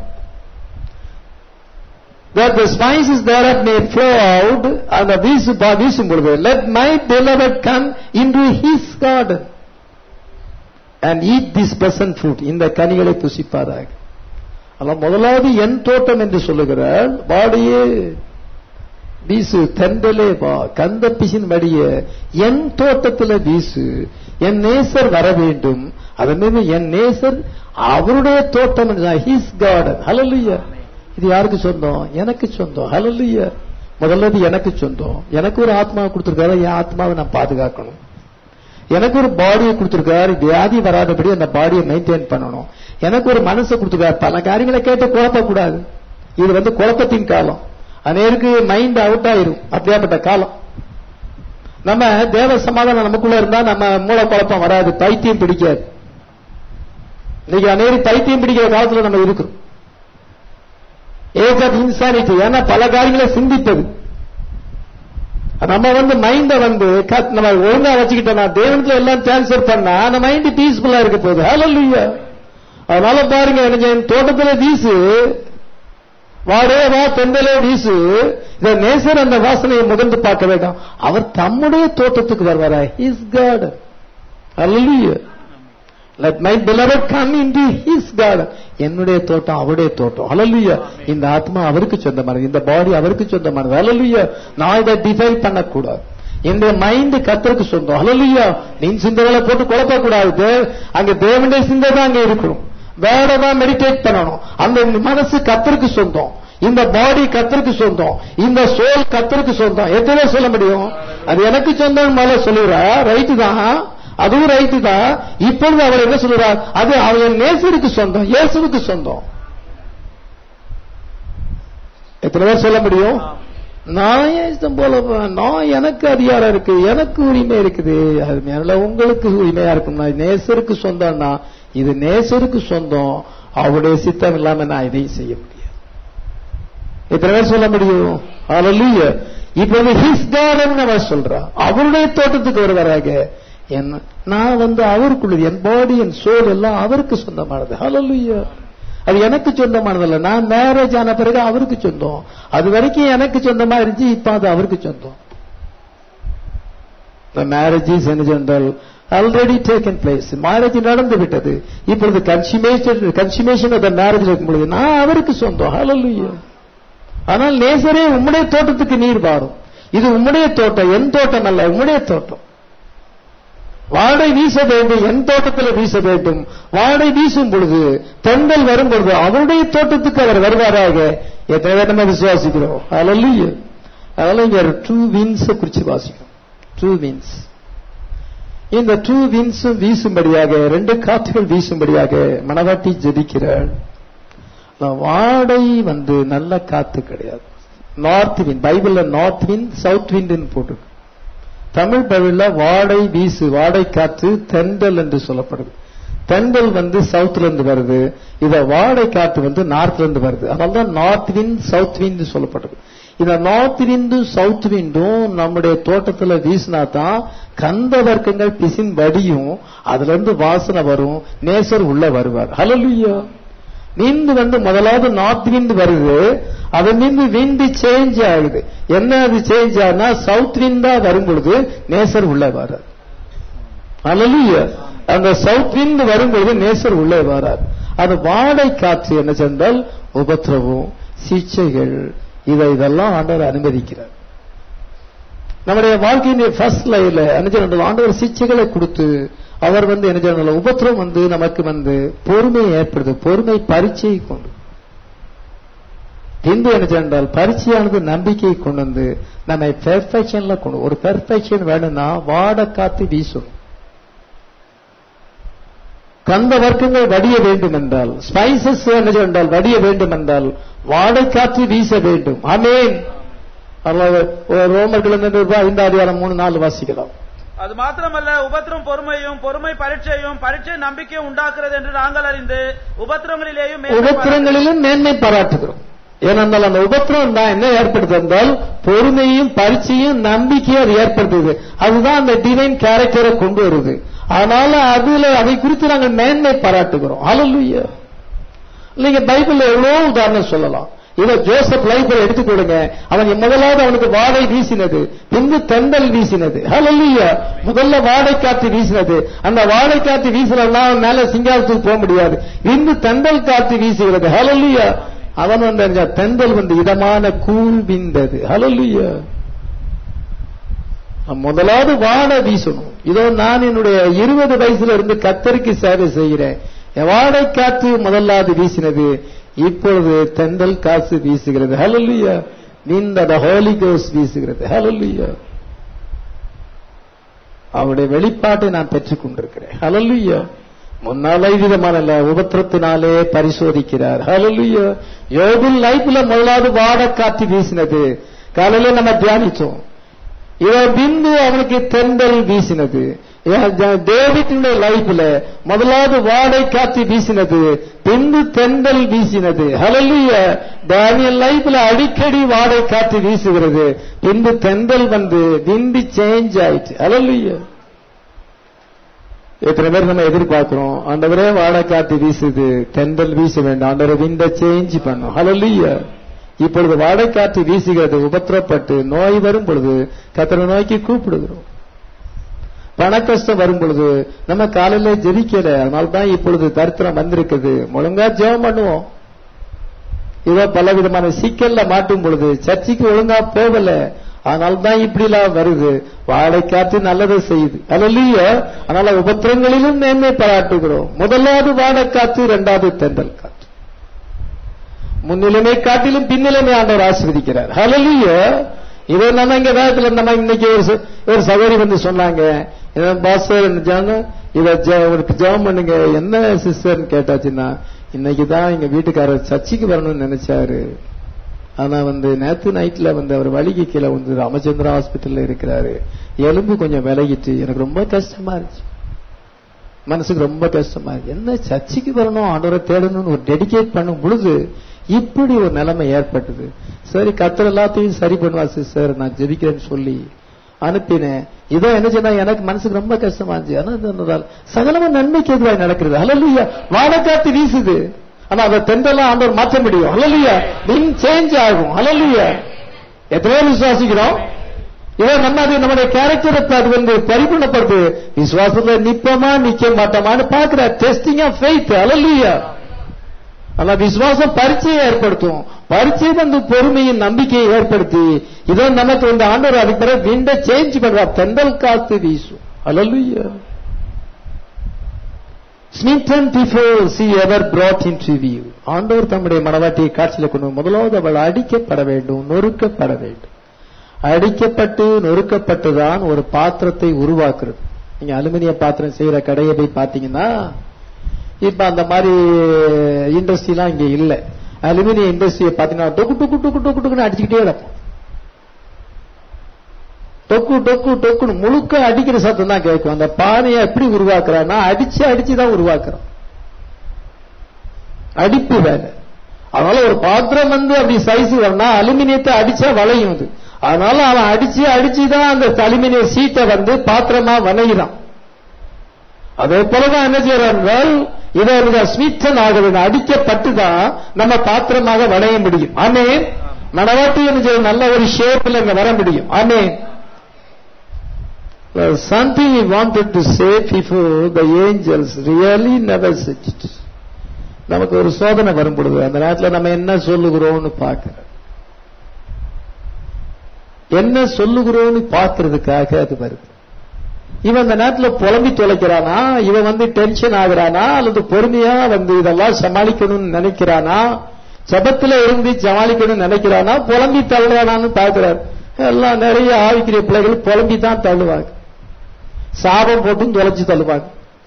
that the spices thereof may flow out அந்த வீசு பா- வீசும் பொழுது let my beloved come into his garden and eat this pleasant fruit இந்த கனிகளை புசிப்பாராக ஆனால் முதலாவது என் தோட்டம் என்று சொல்லுகிறார் வாடியே வீசு தென்றலே வா கந்த பிசின் வடிய என் தோட்டத்தில் வீசு என் நேசர் வர வேண்டும் அதன் மீது என் நேசர் அவருடைய தோட்டம் ஹிஸ் கார்டன் ஹalleluya இது யாருக்கு சொந்தம் எனக்கு சொந்தம் ஹalleluya முதல்ல இது எனக்கு சொந்தம் எனக்கு ஒரு ஆத்மாவை கொடுத்திருக்காரு என் ஆத்மாவை நான் பாதுகாக்கணும் எனக்கு ஒரு பாடியை கொடுத்திருக்காரு வியாதி வராதபடி அந்த பாடியை மெயின்டைன் பண்ணணும் எனக்கு ஒரு மனசை கொடுத்திருக்காரு பல காரியங்களை கேட்டு குழப்பக்கூடாது இது வந்து குழப்பத்தின் காலம் அநேருக்கு மைண்ட் அவுட் ஆயிரும் அப்படியாப்பட்ட காலம் நம்ம தேவ சமாதானம் நமக்குள்ள இருந்தா நம்ம மூல குழப்பம் வராது பைத்தியம் பிடிக்காது இன்னைக்கு அநேருக்கு பைத்தியம் பிடிக்கிற காலத்துல நம்ம இருக்கிறோம் ஏஜ் ஆஃப் இன்சானிட்டி ஏன்னா பல காரியங்களை சிந்திப்பது நம்ம வந்து மைண்ட வந்து க- நம்ம ஒழுங்கா வச்சுக்கிட்டோம்னா தேவனத்துல எல்லாம் டிரான்ஸ்ஃபர் பண்ணா அந்த மைண்ட் பீஸ்ஃபுல்லா இருக்க போகுது ஹalleluya அதனால பாருங்க எனக்கு என் தோட்டத்துல வீசு வாடே வா தெண்டலே வீசு இந்த நேசர் அந்த வாசனையை முகந்து பார்க்க வேண்டாம் அவர் தம்முடைய தோட்டத்துக்கு வருவாரா his garden hallelujah let my beloved come into his garden என்னுடைய தோட்டம் அவருடைய தோட்டம் ஹalleluya இந்த ஆத்மா அவருக்கு சொந்தமானது இந்த பாடி அவருக்கு சொந்தமானது ஹalleluya நான் இதை டிஃபைன் பண்ணக்கூடாது என்னுடைய மைண்ட் கத்தருக்கு சொந்தம் ஹalleluya நீ சிந்தனைகளை போட்டு குழப்ப கூடாது தே- அங்க தேவனுடைய சிந்தை தான் அங்க இருக்கணும் வேற தான் மெடிடேட் பண்ணணும் அந்த மனசு கத்தருக்கு சொந்தம் இந்த பாடி கத்தருக்கு சொந்தம் இந்த சோல் கத்தருக்கு சொந்தம் எத்தனை சொல்ல முடியும் அது எனக்கு சொந்தம் மேல சொல்லுறா ரைட்டு தான் அதுவும் ரைட்டு தான் இப்பொழுது அவர் என்ன சொல்றார் அது அவன் நேசருக்கு சொந்தம் இயேசுவுக்கு சொந்தம் எத்தனை பேர் சொல்ல முடியும் நான் ஏன் இஷ்டம் போல போ- நான் எனக்கு அதிகாரம் இருக்கு எனக்கு உரிமை இருக்குது அது மேல உங்களுக்கு உரிமையா இருக்கும்னா நேசருக்கு சொந்தம்னா இது நேசருக்கு சொந்தம் அவருடைய சித்தம் இல்லாம நான் இதையும் செய்ய முடியாது எத்தனை பேர் சொல்ல முடியும் ஹalleluya இப்ப வந்து ஹிஸ் கார்டன் அவர் சொல்றா அவருடைய தோட்டத்துக்கு வருவாராக என்ன நான் வந்து அவருக்குள்ளது என் பாடி என் சோல் எல்லாம் அவருக்கு சொந்தமானது ஹalleluya அது எனக்கு சொந்தமானதல்ல நான் மேரேஜ் ஆன பிறகு அவருக்கு சொந்தம் அது வரைக்கும் எனக்கு சொந்தமா இருந்துச்சு இப்ப அது அவருக்கு சொந்தம் The marriage is என்ன சொன்னால் ஆல்ரெடி டேக்கன் பிளேஸ் மேரேஜ் நடந்து விட்டது இப்பொழுது கன்சுமேஷன் கன்சுமேஷன் ஆஃப் த மேரேஜ் இருக்கும் பொழுது நான் அவருக்கு சொந்தம் ஹalleluya ஆனால் நேசரே உம்முடைய தோட்டத்துக்கு நீர் வாரும் இது உம்முடைய தோட்டம் என் தோட்டம் அல்ல உம்முடைய தோட்டம் வாடை வீச வேண்டும் என் தோட்டத்தில் வீச வேண்டும் வாடை வீசும் பொழுது தென்றல் வரும் பொழுது அவருடைய தோட்டத்துக்கு அவர் வருவாராக எத்தனை பேர் நம்ம விசுவாசிக்கிறோம் ஹalleluya அதனால இங்க டூ வின்ஸ் குறிச்சு வாசிக்கிறோம் டூ வின்ஸ் இந்த டூ வின்ஸும் வீசும்படியாக ரெண்டு காற்றுகள் வீசும்படியாக மணவாட்டி ஜெபிக்கிறாள் ஆனா வாடை வந்து நல்ல காத்து கிடையாது நார்த் வின் பைபிள்ல நார்த் வின் சவுத் விண்ட்னு போட்டிருக்கு தமிழ் பைபிள்ல வாடை வீசு வாடை காற்று தென்றல் என்று சொல்லப்படுது தென்றல் வந்து சவுத்ல இருந்து வருது இத வாடை காற்று வந்து நார்த்ல இருந்து வருது அதனால்தான் நார்த் விண்ட் சவுத் விண்ட் சொல்லப்படுது இந்த நார்த் விண்டும் சவுத் விண்டும் நம்முடைய தோட்டத்துல வீசினா தான் கந்த வர்க்கங்கள் பிசின் வடியும் அதுல இருந்து வாசனை வரும் நேசர் உள்ள வருவார் ஹalleluya விந்து வந்து முதலாவது நார்த் விண்ட் வருது அது மீந்து விண்டு சேஞ்ச் ஆகுது என்ன அது சேஞ்ச் ஆகுனா சவுத் விண்டா வரும் பொழுது நேசர் உள்ள வரார் ஹalleluya அந்த சவுத் விண்ட் வரும்பொழுது நேசர் உள்ளே வரார் அது வாடை காற்று என்ன சென்றால் உபத்திரவம் சிச்சைகள் இதை இதெல்லாம் ஆண்டவர் அனுமதிக்கிறார் நம்முடைய வாழ்க்கையின் ஃபர்ஸ்ட் லைவ்ல என்ன சொன்னால் ஆண்டவர் சிச்சைகளை கொடுத்து அவர் வந்து என்ன சொன்னால் உபத்திரம் வந்து நமக்கு வந்து பொறுமையை ஏற்படுது பொறுமை பரீட்சையை கொண்டு பின்பு என்ன சொன்னால் பரீட்சையானது நம்பிக்கையை கொண்டு வந்து நம்மை பெர்ஃபெக்ஷன்ல கொண்டு ஒரு பெர்ஃபெக்ஷன் வேணும்னா வாட காத்து வீசணும் கந்த வர்க்கங்கள் வடிய வேண்டும் என்றால் ஸ்பைசஸ் என்ன சொன்னால் வடிய வேண்டும் என்றால் வாடை காற்று வீச வேண்டும் அமேன் ரோமர்கள் ஐந்து அதிகாரம் மூணு நாலு வாசிக்கலாம் அது மாத்திரமல்ல உபத்திரம் பொறுமையும் பொறுமை பரீட்சையும் பரீட்சை நம்பிக்கையும் உண்டாக்குறது என்று நாங்கள் அறிந்து உபத்திரங்களிலேயும் மேன்மை உபத்திரங்களிலும் மேன்மை பாராட்டுகிறோம் ஏனென்றால் அந்த உபத்திரம் தான் என்ன ஏற்படுது என்றால் பொறுமையும் பரீட்சையும் நம்பிக்கையும் அது ஏற்படுத்துது அதுதான் அந்த டிவைன் கேரக்டரை கொண்டு வருது அதனால அதுல அதை குறித்து நாங்கள் மேன்மை பாராட்டுகிறோம் ஹalleluya நீங்க பைபிள்ல எவ்வளவு உதாரணம் சொல்லலாம் இத ஜோசப் லைஃப்ல எடுத்துக்கொள்ளுங்க அவன் முதலாவது அவனுக்கு வாடை வீசினது பின்பு தெண்டல் வீசினது ஹalleluya முதல்ல வாடை காற்று வீசினது அந்த வாடை காற்று வீசினா அவன் மேல சிங்காரத்துக்கு போக முடியாது பின்பு தெண்டல் காற்று வீசுகிறது ஹalleluya அவன் வந்து அறிஞ்சா, தெண்டல் வந்து இதமான கூழ் விந்தது ஹalleluya முதலாவது வாடை வீசணும் இதோ நான் என்னுடைய இருபது வயசுல இருந்து கத்தருக்கு சேவை செய்கிறேன் என் வாடை காற்று முதலாவது வீசினது இப்பொழுது தெண்டல் காசு வீசுகிறது ஹalleluya இந்த ஹோலி கோஸ் வீசுகிறது ஹalleluya அவருடைய வெளிப்பாட்டை நான் பெற்றுக் கொண்டிருக்கிறேன் ஹalleluya முன்னால விதமான இல்ல உபத்திரத்தினாலே பரிசோதிக்கிறார் ஹalleluya யோபின் லைஃப்ல முதலாவது வாட காத்து வீசினது காலையில நம்ம தியானிச்சோம் இவன் பிந்து அவனுக்கு தென்றல் வீசினது டேவிட்டுடைய லைஃப்ல முதலாவது வாடை காத்து வீசினது பிந்து தென்றல் வீசினது ஹalleluya டேனியல் லைஃப்ல அடிக்கடி வாடை காத்து வீசுகிறது பின்பு தென்றல் வந்து விந்து சேஞ்ச் ஆயிட்டு ஹalleluya எத்தனை பேர் நம்ம எதிர்பார்க்கிறோம் ஆண்டவரே வாடை காத்து வீசுது தென்றல் வீச வேண்டும் ஆண்டவரை விண்ட சேஞ்ச் பண்ணும் ஹalleluya இப்பொழுது வாடை காற்று வீசுகிறது உபத்திரப்பட்டு நோய் வரும் பொழுது கத்திர நோய்க்கு கூப்பிடுகிறோம் பண கஷ்டம் வரும் பொழுது நம்ம காலையில ஜெபிக்கல அதனால தான் இப்பொழுது தரித்திரம் வந்திருக்குது ஒழுங்கா ஜெபம் பண்ணுவோம் இதோ பல விதமான சிக்கல்ல மாட்டும் பொழுது சர்ச்சைக்கு ஒழுங்கா போகல அதனால தான் இப்படி எல்லாம் வருது வாடை காற்று நல்லதை செய்யுது அல்ல அதனால உபத்திரங்களிலும் மேன்மை பாராட்டுகிறோம் முதலாவது வாடை காற்று இரண்டாவது தென்றல் காற்று முன்னிலைமை காட்டிலும் பின்னிலைமை ஆண்டவர் ஆசிர்வதிக்கிறார் ஹalleluya இதை நம்ம இங்க வேதத்துல நம்ம இன்னைக்கு ஒரு ச- ஒரு சகோதரி வந்து சொன்னாங்க பாஸ்டர் இத அவருக்கு ஜெபம் பண்ணுங்க என்ன சிஸ்டர்னு கேட்டாச்சுன்னா இன்னைக்கு தான் எங்க வீட்டுக்காரர் சர்ச்சைக்கு வரணும்னு நினைச்சாரு ஆனா வந்து நேத்து நைட்ல வந்து அவர் வலிக்கு கீழே வந்து ராமச்சந்திரா ஹாஸ்பிட்டல்ல இருக்கிறாரு எலும்பு கொஞ்சம் விலகிட்டு எனக்கு ரொம்ப கஷ்டமா இருந்துச்சு மனசுக்கு ரொம்ப கஷ்டமா இருக்கு என்ன சர்ச்சைக்கு வரணும் ஆண்டவரை தேடணும்னு ஒரு டெடிகேட் பண்ணும் பொழுது இப்படி ஒரு நிலைமை ஏற்பட்டது சரி கத்தர் எல்லாத்தையும் சரி பண்ணுவா சிஸ்டர் நான் ஜெபிக்கிறேன்னு சொல்லி அனுப்பினேன் இதோ என்ன சொன்னா எனக்கு மனசுக்கு ரொம்ப கஷ்டமா இருந்துச்சு ஆனா இது என்னதால் சகலமா நன்மைக்கு எதிராக நடக்கிறது அலலுயா வானக்காத்து வீசுது ஆனா அதை தென்றெல்லாம் ஆண்டவர் மாற்ற முடியும் அலலுயா வின் சேஞ்ச் ஆகும் அலலுயா எத்தனை பேர் விசுவாசிக்கிறோம் இதை நம்ம அது நம்முடைய கேரக்டரை அது வந்து பரிபூர்ணப்படுது விசுவாசத்துல நிப்பமா நிக்க மாட்டோமான்னு பாக்குற டெஸ்டிங் ஆஃப் ஃபெய்த் அலலுயா ஆனா விசுவாசம் பரிச்சையை ஏற்படுத்தும் பரிச்சை வந்து பொறுமையின் நம்பிக்கையை ஏற்படுத்தி இதை நமக்கு வந்து ஆண்டவர் அதுக்கு பிறகு விண்ட சேஞ்ச் பண்றார் தென்றல் காத்து வீசும் hallelujah smitten before she ever brought into view ஆண்டவர் தம்முடைய மனவாட்டியை காட்சியில் கொண்டு வந்து முதலாவது அவள் அடிக்கப்பட வேண்டும் நொறுக்கப்பட வேண்டும் அடிக்கப்பட்டு நொறுக்கப்பட்டுதான் ஒரு பாத்திரத்தை உருவாக்குறது நீங்க அலுமினிய பாத்திரம் செய்யற கடையை போய் பாத்தீங்கன்னா இப்ப அந்த மாதிரி இண்டஸ்ட்ரிலாம் இங்க இல்ல அலுமினிய இண்டஸ்ட்ரியை பாத்தீங்கன்னா டொக்கு டொக்கு டொக்கு டொக்கு டொக்குன்னு அடிச்சுக்கிட்டே கிடக்கும் டொக்கு டொக்கு டொக்குன்னு முழுக்க அடிக்கிற சத்தம் தான் கேட்கும் அந்த பானையை எப்படி உருவாக்குறான்னா அடிச்சு அடிச்சு தான் உருவாக்குறான் அடிப்பு வேலை அதனால ஒரு பாத்திரம் வந்து அப்படி சைஸ் வரனா அலுமினியத்தை அடிச்சா வளையும் அது அதனால அவன் அடிச்சு அடிச்சு தான் அந்த அலுமினிய சீட்டை வந்து பாத்திரமா வணைகிறான் அதே போலதான் என்ன செய்யறார்கள் இதை ஸ்வீட்டன் ஆக வேண்டும் அடிக்கப்பட்டு தான் நம்ம பாத்திரமாக வளைய முடியும் ஆமே மனவாட்டி என்ன செய்யும் நல்ல ஒரு ஷேப்ல இங்க வர முடியும் ஆமே Well, something he wanted to say before the angels really never said it. நமக்கு ஒரு சோதனை வரும் பொழுது அந்த நேரத்தில் நம்ம என்ன சொல்லுகிறோம்னு பார்க்கிறோம் என்ன சொல்லுகிறோம்னு பார்க்கறதுக்காக அது வருது இவன் அந்த நேரத்தில் புலம்பி தொலைக்கிறானா இவன் வந்து டென்ஷன் ஆகுறானா அல்லது பொறுமையா வந்து இதெல்லாம் சமாளிக்கணும்னு நினைக்கிறானா ஜபத்துல இருந்து சமாளிக்கணும்னு நினைக்கிறானா புலம்பி தள்ளுறானான்னு பார்க்கிறார் எல்லாம் நிறைய ஆவிக்கிற பிள்ளைகள் புலம்பி தான் தள்ளுவாங்க சாபம் போட்டும் தொலைச்சு தள்ளுவாங்க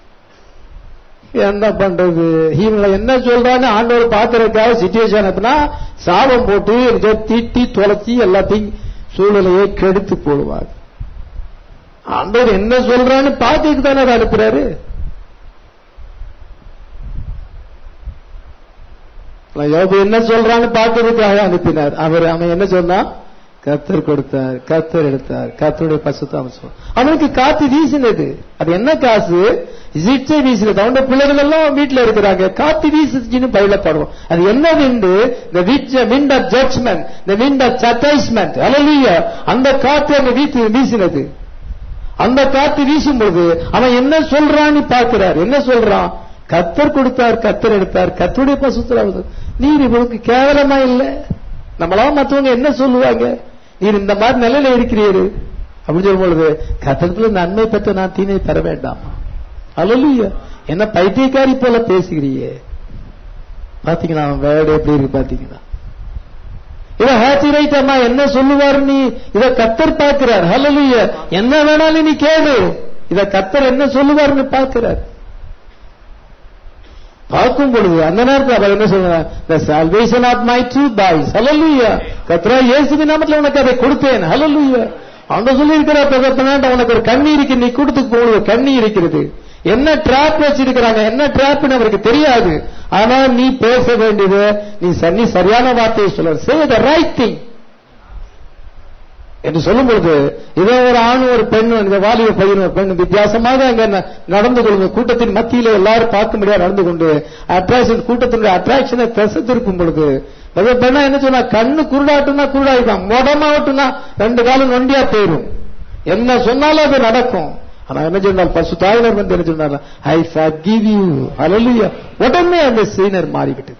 என்ன பண்றது இவங்களை என்ன சொல்றான்னு ஆண்டவர் பாக்குறதுக்காக சுச்சுவேஷன் எப்படின்னா சாபம் போட்டு இதை திட்டி தொலைச்சி எல்லாத்தையும் சூழ்நிலையை கெடுத்து போடுவாங்க ஆண்டவர் என்ன சொல்றான்னு பார்த்துட்டு தானே அதை அனுப்புறாரு யோபு என்ன சொல்றான்னு பார்க்கறதுக்காக அனுப்பினார் அவர் அவன் என்ன சொன்னான் கத்தர் கொடுத்தார் கத்தர் எடுத்தார் கத்தருடைய பசுத்த அம்சம் அவனுக்கு காத்து வீசினது அது என்ன காசு சிச்சை வீசினது அவனுடைய பிள்ளைகள் எல்லாம் வீட்டுல இருக்கிறாங்க காத்து வீசுச்சுன்னு பயிலப்படுவோம் அது என்ன விண்டு இந்த விண்ட் ஆஃப் ஜட்ஜ்மெண்ட் இந்த விண்ட் ஆஃப் சட்டைஸ்மெண்ட் அலலிய அந்த காத்து அந்த வீட்டு வீசினது அந்த காத்து வீசும்போது அவன் என்ன சொல்றான்னு பார்க்கிறார் என்ன சொல்றான் கத்தர் கொடுத்தார் கத்தர் எடுத்தார் கத்தருடைய பசுத்தலாவது நீர் இவனுக்கு கேவலமா இல்ல நம்மளா மற்றவங்க என்ன சொல்லுவாங்க நீர் இந்த மாதிரி நிலையில இருக்கிறீரு அப்படின்னு சொல்லும் பொழுது கத்தத்துல நன்மை பெற்ற நான் தீனை பெற வேண்டாமா அல்ல என்ன பைத்தியக்காரி போல பேசுகிறியே பாத்தீங்களா அவன் வேர்டு எப்படி இருக்கு பாத்தீங்களா இத ஹாப்பி ரைட் அம்மா என்ன சொல்லுவாரு நீ இத கத்தர் பார்க்கிறார் ஹலலுய என்ன வேணாலும் நீ கேளு இத கத்தர் என்ன சொல்லுவாருன்னு பார்க்கிறார் பார்க்கும் பொழுது அந்த நேரத்தில் அவர் என்ன சொல்றார் the salvation of my two boys hallelujah கத்ரா இயேசுவின் நாமத்தில் உனக்கு அதை கொடுத்தேன் hallelujah அந்த சொல்லி இருக்கிற உனக்கு ஒரு கண்ணி இருக்கு நீ கொடுத்து போடுவது கண்ணி இருக்கிறது என்ன ட்ராப் வச்சிருக்கிறாங்க என்ன ட்ராப்னு அவருக்கு தெரியாது ஆனா நீ பேச வேண்டியது நீ சன்னி சரியான வார்த்தையை சொல்ல சே த ரைட் திங் என்று சொல்லும் பொழுது இதோ ஒரு ஆண் ஒரு பெண் இந்த வாலிப பையன் ஒரு பெண் வித்தியாசமாக அங்க ந- நடந்து கொள்ளுங்க கூட்டத்தின் மத்தியில எல்லாரும் பார்க்க முடியாது நடந்து கொண்டு அட்ராக்ஷன் கூட்டத்தினுடைய அட்ராக்ஷனை திசை திருப்பும் பொழுது அந்த பெண்ணா என்ன சொன்னா கண்ணு குருடாட்டுனா குருடாயிடும் மொடமாவட்டுனா ரெண்டு காலம் நொண்டியா போயிடும் என்ன சொன்னாலும் அது நடக்கும் ஆனா என்ன சொன்னால் பசு தாயினர் வந்து என்ன சொன்னார் ஐ forgive you hallelujah உடனே அந்த சீனர் மாறிவிட்டது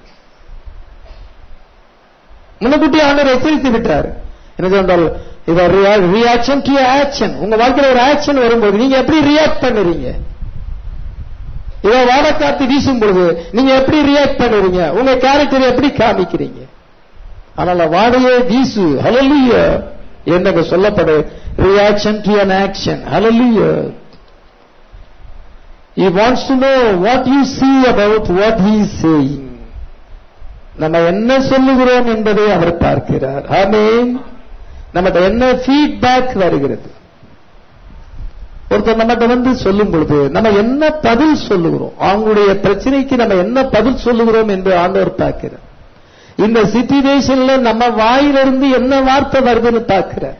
முன்னக்கூட்டி ஆண்டவர் எச்சரித்து விட்டார் என்ன சொன்னால் இது ரியாக்ஷன் டு ஆக்ஷன் உங்க வாழ்க்கையில ஒரு ஆக்ஷன் வரும்போது நீங்க எப்படி ரியாக்ட் பண்ணுறீங்க இதை வாடக்காத்து வீசும் பொழுது நீங்க எப்படி ரியாக்ட் பண்ணுறீங்க உங்க கேரக்டர் எப்படி காமிக்கிறீங்க அதனால வாடையே வீசு ஹalleluya என்னங்க சொல்லப்படு reaction to an action hallelujah he wants to know what you see about what he is saying நம்ம என்ன சொல்லுகிறோம் என்பதை அவர் பார்க்கிறார் ஆமென் நம்மகிட்ட என்ன ஃபீட்பேக் வருகிறது ஒருத்தர் நம்மகிட்ட வந்து சொல்லும் பொழுது நம்ம என்ன பதில் சொல்லுகிறோம் அவங்களுடைய பிரச்சனைக்கு நம்ம என்ன பதில் சொல்லுகிறோம் என்று ஆண்டவர் பார்க்கிறார் இந்த சிச்சுவேஷன்ல நம்ம வாயிலிருந்து என்ன வார்த்தை வருதுன்னு பார்க்கிறார்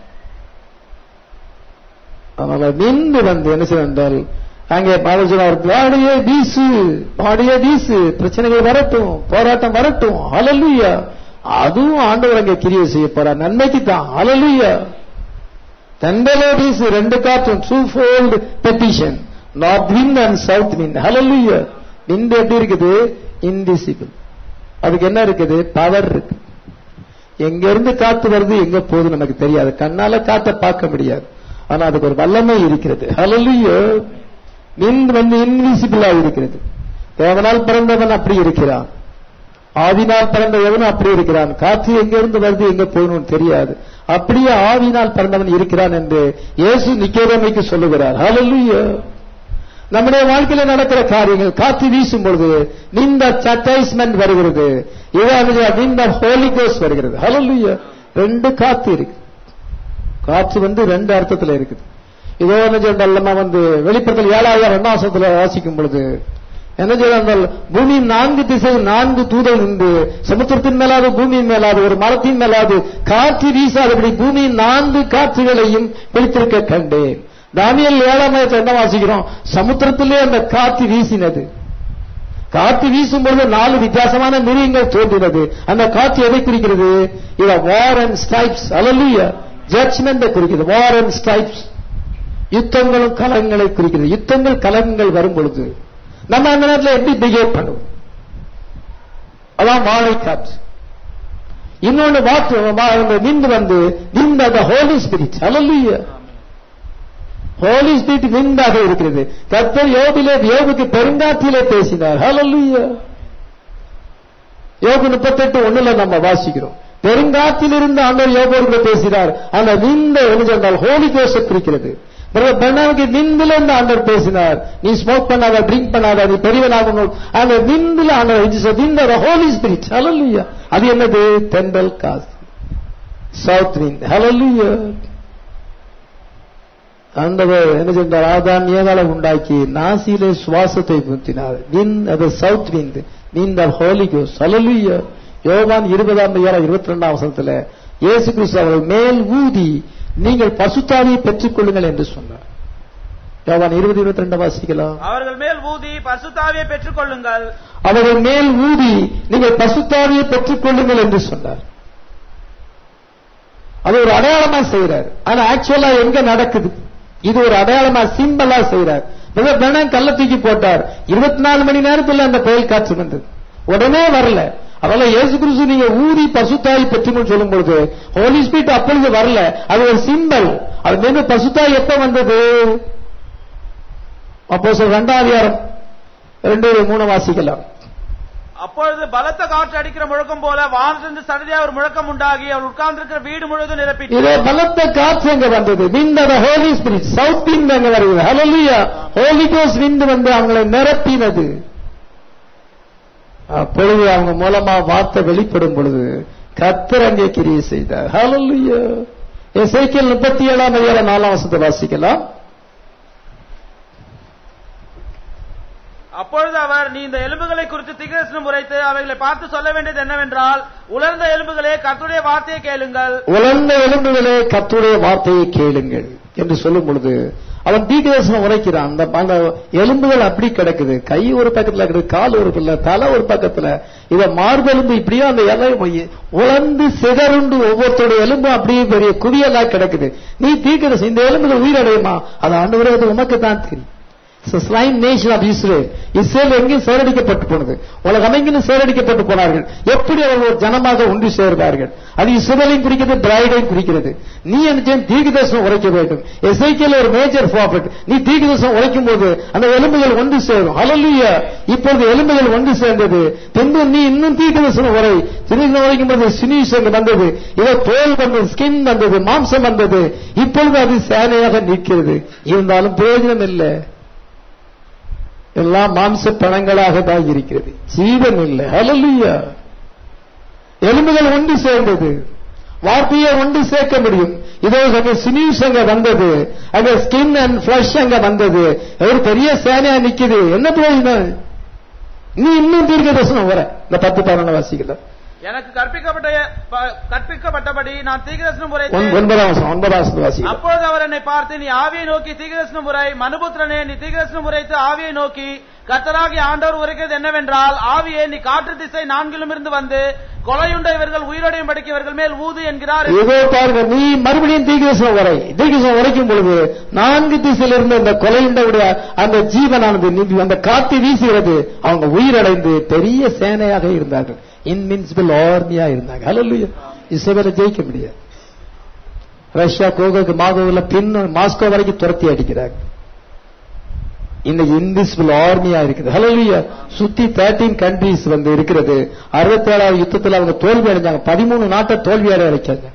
அதனால நின்று வந்து என்ன செய்ய என்றால் அங்கே பாலஜனார் பாடியே வீசு பாடியே வீசு பிரச்சனைகள் வரட்டும் போராட்டம் வரட்டும் அலலுயா அதுவும் ஆண்டவர் அங்கே கிரியை செய்ய போறார் நன்மைக்கு தான் அலலுயா தண்டலோ வீசு ரெண்டு காற்றும் two fold petition north wind and south wind hallelujah wind எப்படி இருக்குது இன்விசிபிள் அதுக்கு என்ன இருக்குது பவர் இருக்கு எங்க இருந்து காத்து வருது எங்க போகுது நமக்கு தெரியாது கண்ணால காத்த பார்க்க முடியாது ஆனா அதுக்கு ஒரு வல்லமை இருக்கிறது ஹalleluya விண்ட் வந்து இன்விசிபிளா இருக்கிறது தேவனால் பிறந்தவன் அப்படி இருக்கிறான் ஆவினால் பிறந்த எவனும் அப்படி இருக்கிறான் காற்று எங்க இருந்து வருது எங்க போகணும்னு தெரியாது அப்படியே ஆவினால் பிறந்தவன் இருக்கிறான் என்று இயேசு நிக்கேதமைக்கு சொல்லுகிறார் ஹalleluya நம்முடைய வாழ்க்கையில நடக்கிற காரியங்கள் காற்று வீசும் பொழுது நிந்த சட்டைஸ்மெண்ட் வருகிறது நிந்த ஹோலிகோஸ் வருகிறது ஹalleluya ரெண்டு காத்து இருக்கு காற்று வந்து ரெண்டு அர்த்தத்துல இருக்குது இதோ என்ன சொன்னால் நம்ம வந்து வெளிப்படத்தில் ஏழாயிரம் ரெண்டாம் வருஷத்துல வாசிக்கும் பொழுது என்ன சொன்னால் பூமி நான்கு திசை நான்கு தூதல் உண்டு சமுத்திரத்தின் மேலாது பூமியின் மேலாது ஒரு மரத்தின் மேலாது காற்று வீசாதபடி பூமியின் நான்கு காற்றுகளையும் பிடித்திருக்க கண்டேன் தானியல் ஏழாம் ஆயிரத்துல என்ன வாசிக்கிறோம் சமுத்திரத்திலே அந்த காற்று வீசினது காற்று வீசும் பொழுது நாலு வித்தியாசமான மிருகங்கள் தோன்றினது அந்த காற்று எதை குறிக்கிறது இத வார் அண்ட் ஸ்டைப்ஸ் அலலுயா ஜட்ஜ்மெண்ட் குறிக்கிறது வார் அண்ட் ஸ்டைப்ஸ் யுத்தங்களும் கலகங்களை குறிக்கிறது யுத்தங்கள் கலகங்கள் வரும் பொழுது நம்ம அந்த நேரத்தில் எப்படி பிஹேவ் பண்ணுவோம் அதான் வாழை காற்று இன்னொன்னு வாக்கு விந்து வந்து விந்து அந்த holy spirit hallelujah holy spirit விந்தாக இருக்கிறது கர்த்தர் யோபிலே யோபுக்கு பெருங்காற்றிலே பேசினார் ஹalleluya யோபு முப்பத்தெட்டு ஒண்ணுல நம்ம வாசிக்கிறோம் பெருங்காற்றிலிருந்து ஆண்டவர் யோபோருக்கு பேசினார் அந்த விந்த என்ன சொன்னால் ஹோலி கோஷ குறிக்கிறது பெண்ணாவுக்கு விந்துல இருந்து ஆண்டவர் பேசினார் நீ ஸ்மோக் பண்ணாத ட்ரிங்க் பண்ணாத நீ பெரியவனாகணும் அந்த விந்துல ஆண்டவர் it's wind holy spirit hallelujah அது என்னது தென்றல் காசு சவுத் விண்ட் ஹalleluya ஆண்டவர் என்ன சென்றார் ஆதாம் ஏகால உண்டாக்கி நாசியிலே சுவாசத்தை புத்தினார் வின் அது south wind wind the holy கோஸ் ஹalleluya யோவான் இருபதாம் அதிகாரம் இருபத்தி ரெண்டாம் வசனத்துல இயேசு கிறிஸ்து அவர்கள் மேல் ஊதி நீங்கள் பசுத்தாவியை பெற்றுக் கொள்ளுங்கள் என்று சொன்னார் யோவான் இருபது இருபத்தி ரெண்டு வாசிக்கலாம் அவர்கள் மேல் ஊதி பரிசுத்தாவியை பெற்றுக் கொள்ளுங்கள் அவர்கள் மேல் ஊதி நீங்கள் பசுத்தாவியை பெற்றுக் கொள்ளுங்கள் என்று சொன்னார் அது ஒரு அடையாளமா செய்யறார் ஆனா ஆக்சுவலா எங்க நடக்குது இது ஒரு அடையாளமா சிம்பிளா செய்யறார் பெணம் கல்ல தூக்கி போட்டார் இருபத்தி நாலு மணி நேரத்தில் அந்த புயல் காற்று வந்தது உடனே வரல அதனால இயேசு கிறிஸ்து நீங்க ஊதி பசுத்தாய் பெற்றுன்னு சொல்லும் பொழுது ஹோலி ஸ்பீட் அப்பொழுது வரல அது ஒரு சிம்பல் அது மீது பசுத்தாய் எப்ப வந்தது அப்போ சொல் ரெண்டாம் அதிகாரம் ரெண்டு மூணு வாசிக்கலாம் அப்பொழுது பலத்த காற்று அடிக்கிற முழக்கம் போல வானத்திலிருந்து சடதியா ஒரு முழக்கம் உண்டாகி அவர் உட்கார்ந்திருக்கிற வீடு முழுவதும் நிரப்பிட்டு இதே பலத்த காற்று எங்க வந்தது விண்ட் அந்த ஹோலி ஸ்பிரிட் சவுத் விண்ட் அங்க வருகிறது ஹalleluya ஹோலி கோஸ் விண்ட் வந்து அவங்களை நிரப்பினது அப்பொழுது அவங்க மூலமா வார்த்தை வெளிப்படும் பொழுது கத்தர் அங்கே கிரியை செய்தார் ஹalleluya எசேக்கியேல் முப்பத்தி ஏழாம் அதிகாரம் நாலாம் வசனத்தை வாசிக்கலாம் அப்பொழுது அவர் நீ இந்த எலும்புகளை குறித்து தீர்க்கதரிசனம் உரைத்து அவைகளை பார்த்து சொல்ல வேண்டியது என்னவென்றால் உலர்ந்த எலும்புகளே கர்த்தருடைய வார்த்தையை கேளுங்கள் உலர்ந்த எலும்புகளே கத்துடைய வார்த்தையை கேளுங்கள் என்று சொல்லும் பொழுது அவன் தீர்க்கதரிசனம் உரைக்கிறான் அந்த அந்த எலும்புகள் அப்படி கிடக்குது கை ஒரு பக்கத்துல கிடக்குது கால் ஒரு பக்கத்துல தலை ஒரு பக்கத்துல இத மார்பெலும்பு இப்படியோ அந்த இலை போய் உலர்ந்து சிதறுண்டு ஒவ்வொருத்தருடைய எலும்பும் அப்படியே பெரிய குவியலா கிடக்குது நீ தீர்க்கதரிசனம் இந்த எலும்புகள் உயிரடையுமா அது ஆண்டு அது உமக்கு தான் தெரியும் ஸ்லைம் நேஷன் ஆஃப் இஸ்ரேல் இஸ்ரேல் எங்கேயும் சேரடிக்கப்பட்டு போனது உலகமெங்கிலும் சேரடிக்கப்பட்டு போனார்கள் எப்படி அவர்கள் ஒரு ஜனமாக ஒன்று சேர்ந்தார்கள் அது இஸ்ரேலையும் குறிக்கிறது பிரைடையும் குறிக்கிறது நீ என்ன தீர்க்கதர்சனம் உரைக்க வேண்டும் எஸ்ஐக்கியில் ஒரு மேஜர் ப்ராஃபிட் நீ தீர்க்கதர்சனம் உரைக்கும் போது அந்த எலும்புகள் ஒன்று சேரும் ஹalleluya இப்பொழுது எலும்புகள் ஒன்று சேர்ந்தது பின்பு நீ இன்னும் தீர்க்கதர்சனம் உரை திருநீர் உரைக்கும் போது சினிஷ் அங்கு வந்தது இதோ தோல் வந்தது ஸ்கின் வந்தது மாம்சம் வந்தது இப்பொழுது அது சேனையாக நிற்கிறது இருந்தாலும் பிரயோஜனம் இல்லை எல்லாம் மாம்ச பணங்களாக தான் இருக்கிறது ஜீவன் இல்லை ஹalleluya எலும்புகள் ஒன்று சேர்ந்தது வார்த்தையை ஒன்று சேர்க்க முடியும் இதோ அங்க சினியூஸ் அங்க வந்தது அங்க ஸ்கின் அண்ட் ஃபிளஷ் அங்க வந்தது ஒரு பெரிய சேனையா நிக்குது என்ன பிரயோஜனம் நீ இன்னும் தீர்க்க தரிசனம் வர இந்த பத்து பதினொன்று வாசிக்கல எனக்கு கற்பிக்கப்பட்ட ப- கற்பிக்கப்பட்டபடி நான் தீர்க்கதரிசனம் உரைத்து ஒன்- ஒன்பதாம் வருஷம் ஒன்பதாம் வருஷம் வாசிக்கல அப்பொழுது அவர் என்னை பார்த்து நீ ஆவியை நோக்கி தீர்க்கதரிசனம் உரை மனுபுத்திரனே நீ தீர்க்கதரிசனம் உரைத்து ஆவியை நோக்கி கர்த்தராகிய ஆண்டவர் உரைக்கிறது என்னவென்றால் ஆவியே நீ காற்று திசை நான்கிலும் இருந்து வந்து கொலையுண்ட இவர்கள் உயிரோடையும் படிக்க இவர்கள் மேல் ஊது என்கிறார் இதோ பாருங்க நீ மறுபடியும் தீகிரசம் வரை தீகிரசம் உரைக்கும் பொழுது நான்கு திசையில இருந்து அந்த கொலையுண்டவுடைய அந்த ஜீவனானது நீ- அந்த காத்து வீசுகிறது அவங்க உயிரடைந்து பெரிய சேனையாக இருந்தார்கள் இன்மின்சிபிள் ஆர்மியா இருந்தாங்க ஹalleluya இஸ்ரவேலை ஜெயிக்க முடியாது ரஷ்யா கோகோக்கு மாதோவில் பின் மாஸ்கோ வரைக்கும் துரத்தி அடிக்கிறாங்க இன்னைக்கு இன்விசிபிள் ஆர்மியா இருக்குது ஹalleluya சுத்தி 13 கண்ட்ரீஸ் வந்து இருக்கிறது 67வது யுத்தத்துல அவங்க தோல்வி அடைஞ்சாங்க பதிமூணு நாட்டை தோல்வி அடைய வச்சாங்க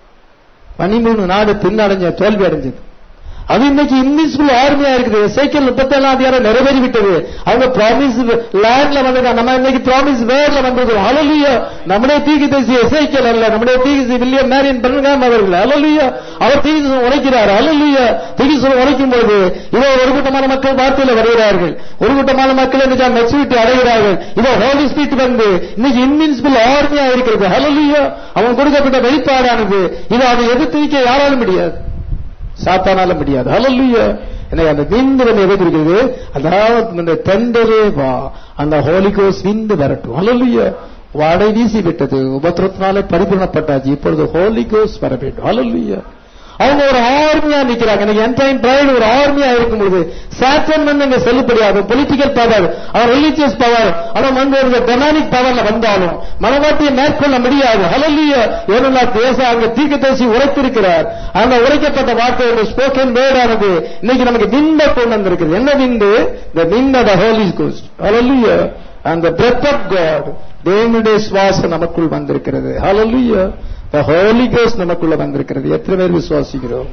பதிமூணு நாடு பின்னடைஞ்ச தோல்வி அடைஞ்சது அது இன்னைக்கு இன்விசிபிள் ஆர்மியா இருக்குது சைக்கிள் முப்பத்தேழாம் அதிகாரம் நிறைவேறி விட்டது அவங்க ப்ராமிஸ் லேண்ட்ல வந்தது நம்ம இன்னைக்கு ப்ராமிஸ் வேர்ல வந்திருக்கிறோம் ஹalleluya நம்முடைய தீக்கு தேசிய சைக்கிள் அல்ல நம்முடைய தீக்கு வில்லியம் மேரியன் பெருங்காம் அவர்கள் ஹalleluya அவர் தீக்கு உரைக்கிறார் ஹalleluya தீக்கு உரைக்கும் போது இதோ ஒரு கூட்டமான மக்கள் வார்த்தையில வருகிறார்கள் ஒரு கூட்டமான மக்கள் இன்னைக்கு மெச்சூரிட்டி அடைகிறார்கள் இதோ ஹோலி ஸ்பீட் வந்து இன்னைக்கு இன்வின்சிபிள் ஆர்மியா இருக்கிறது ஹalleluya அவன் கொடுக்கப்பட்ட வெளிப்பாடானது இதை அதை எதிர்த்து நிற்க யாராலும் முடியாது சாத்தானால முடியாது ஹalleluya எனக்கு அந்த விந்து வந்து எதை குறிக்கிறது அதாவது இந்த தெண்டரே வா அந்த ஹோலிகோஸ் விந்து வரட்டும் ஹalleluya வாடை வீசி விட்டது உபத்திரத்தினாலே பரிபூர்ணப்பட்டாச்சு இப்பொழுது ஹோலிகோஸ் வர வேண்டும் ஹalleluya அவங்க ஒரு ஆர்மியா நிக்கிறாங்க எனக்கு என்டைம் பிரைடு ஒரு ஆர்மியா இருக்கும் பொழுது சாத்தன் வந்து அங்க செல்லுபடியாது பொலிட்டிக்கல் பவர் அவன் ரிலீஜியஸ் பவர் அவன் வந்து ஒரு டெனானிக் பவர்ல வந்தாலும் மனவாட்டியை மேற்கொள்ள முடியாது ஹலல்லிய ஏனெல்லா தேச அங்க தீர்க்கதரிசி உரைத்திருக்கிறார் அந்த உரைக்கப்பட்ட வார்த்தை ஒரு ஸ்போக்கன் வேர்டானது இன்னைக்கு நமக்கு விண்ட கொண்டு வந்திருக்குது என்ன விண்டு இந்த wind of holy ghost hallelujah அந்த பிரெத் ஆஃப் காட் தேவனுடைய சுவாசம் நமக்குள் வந்திருக்கிறது ஹalleluya the holy ghost நமக்குள்ள வந்திருக்கிறது எத்தனை பேர் விசுவாசிக்கிறோம்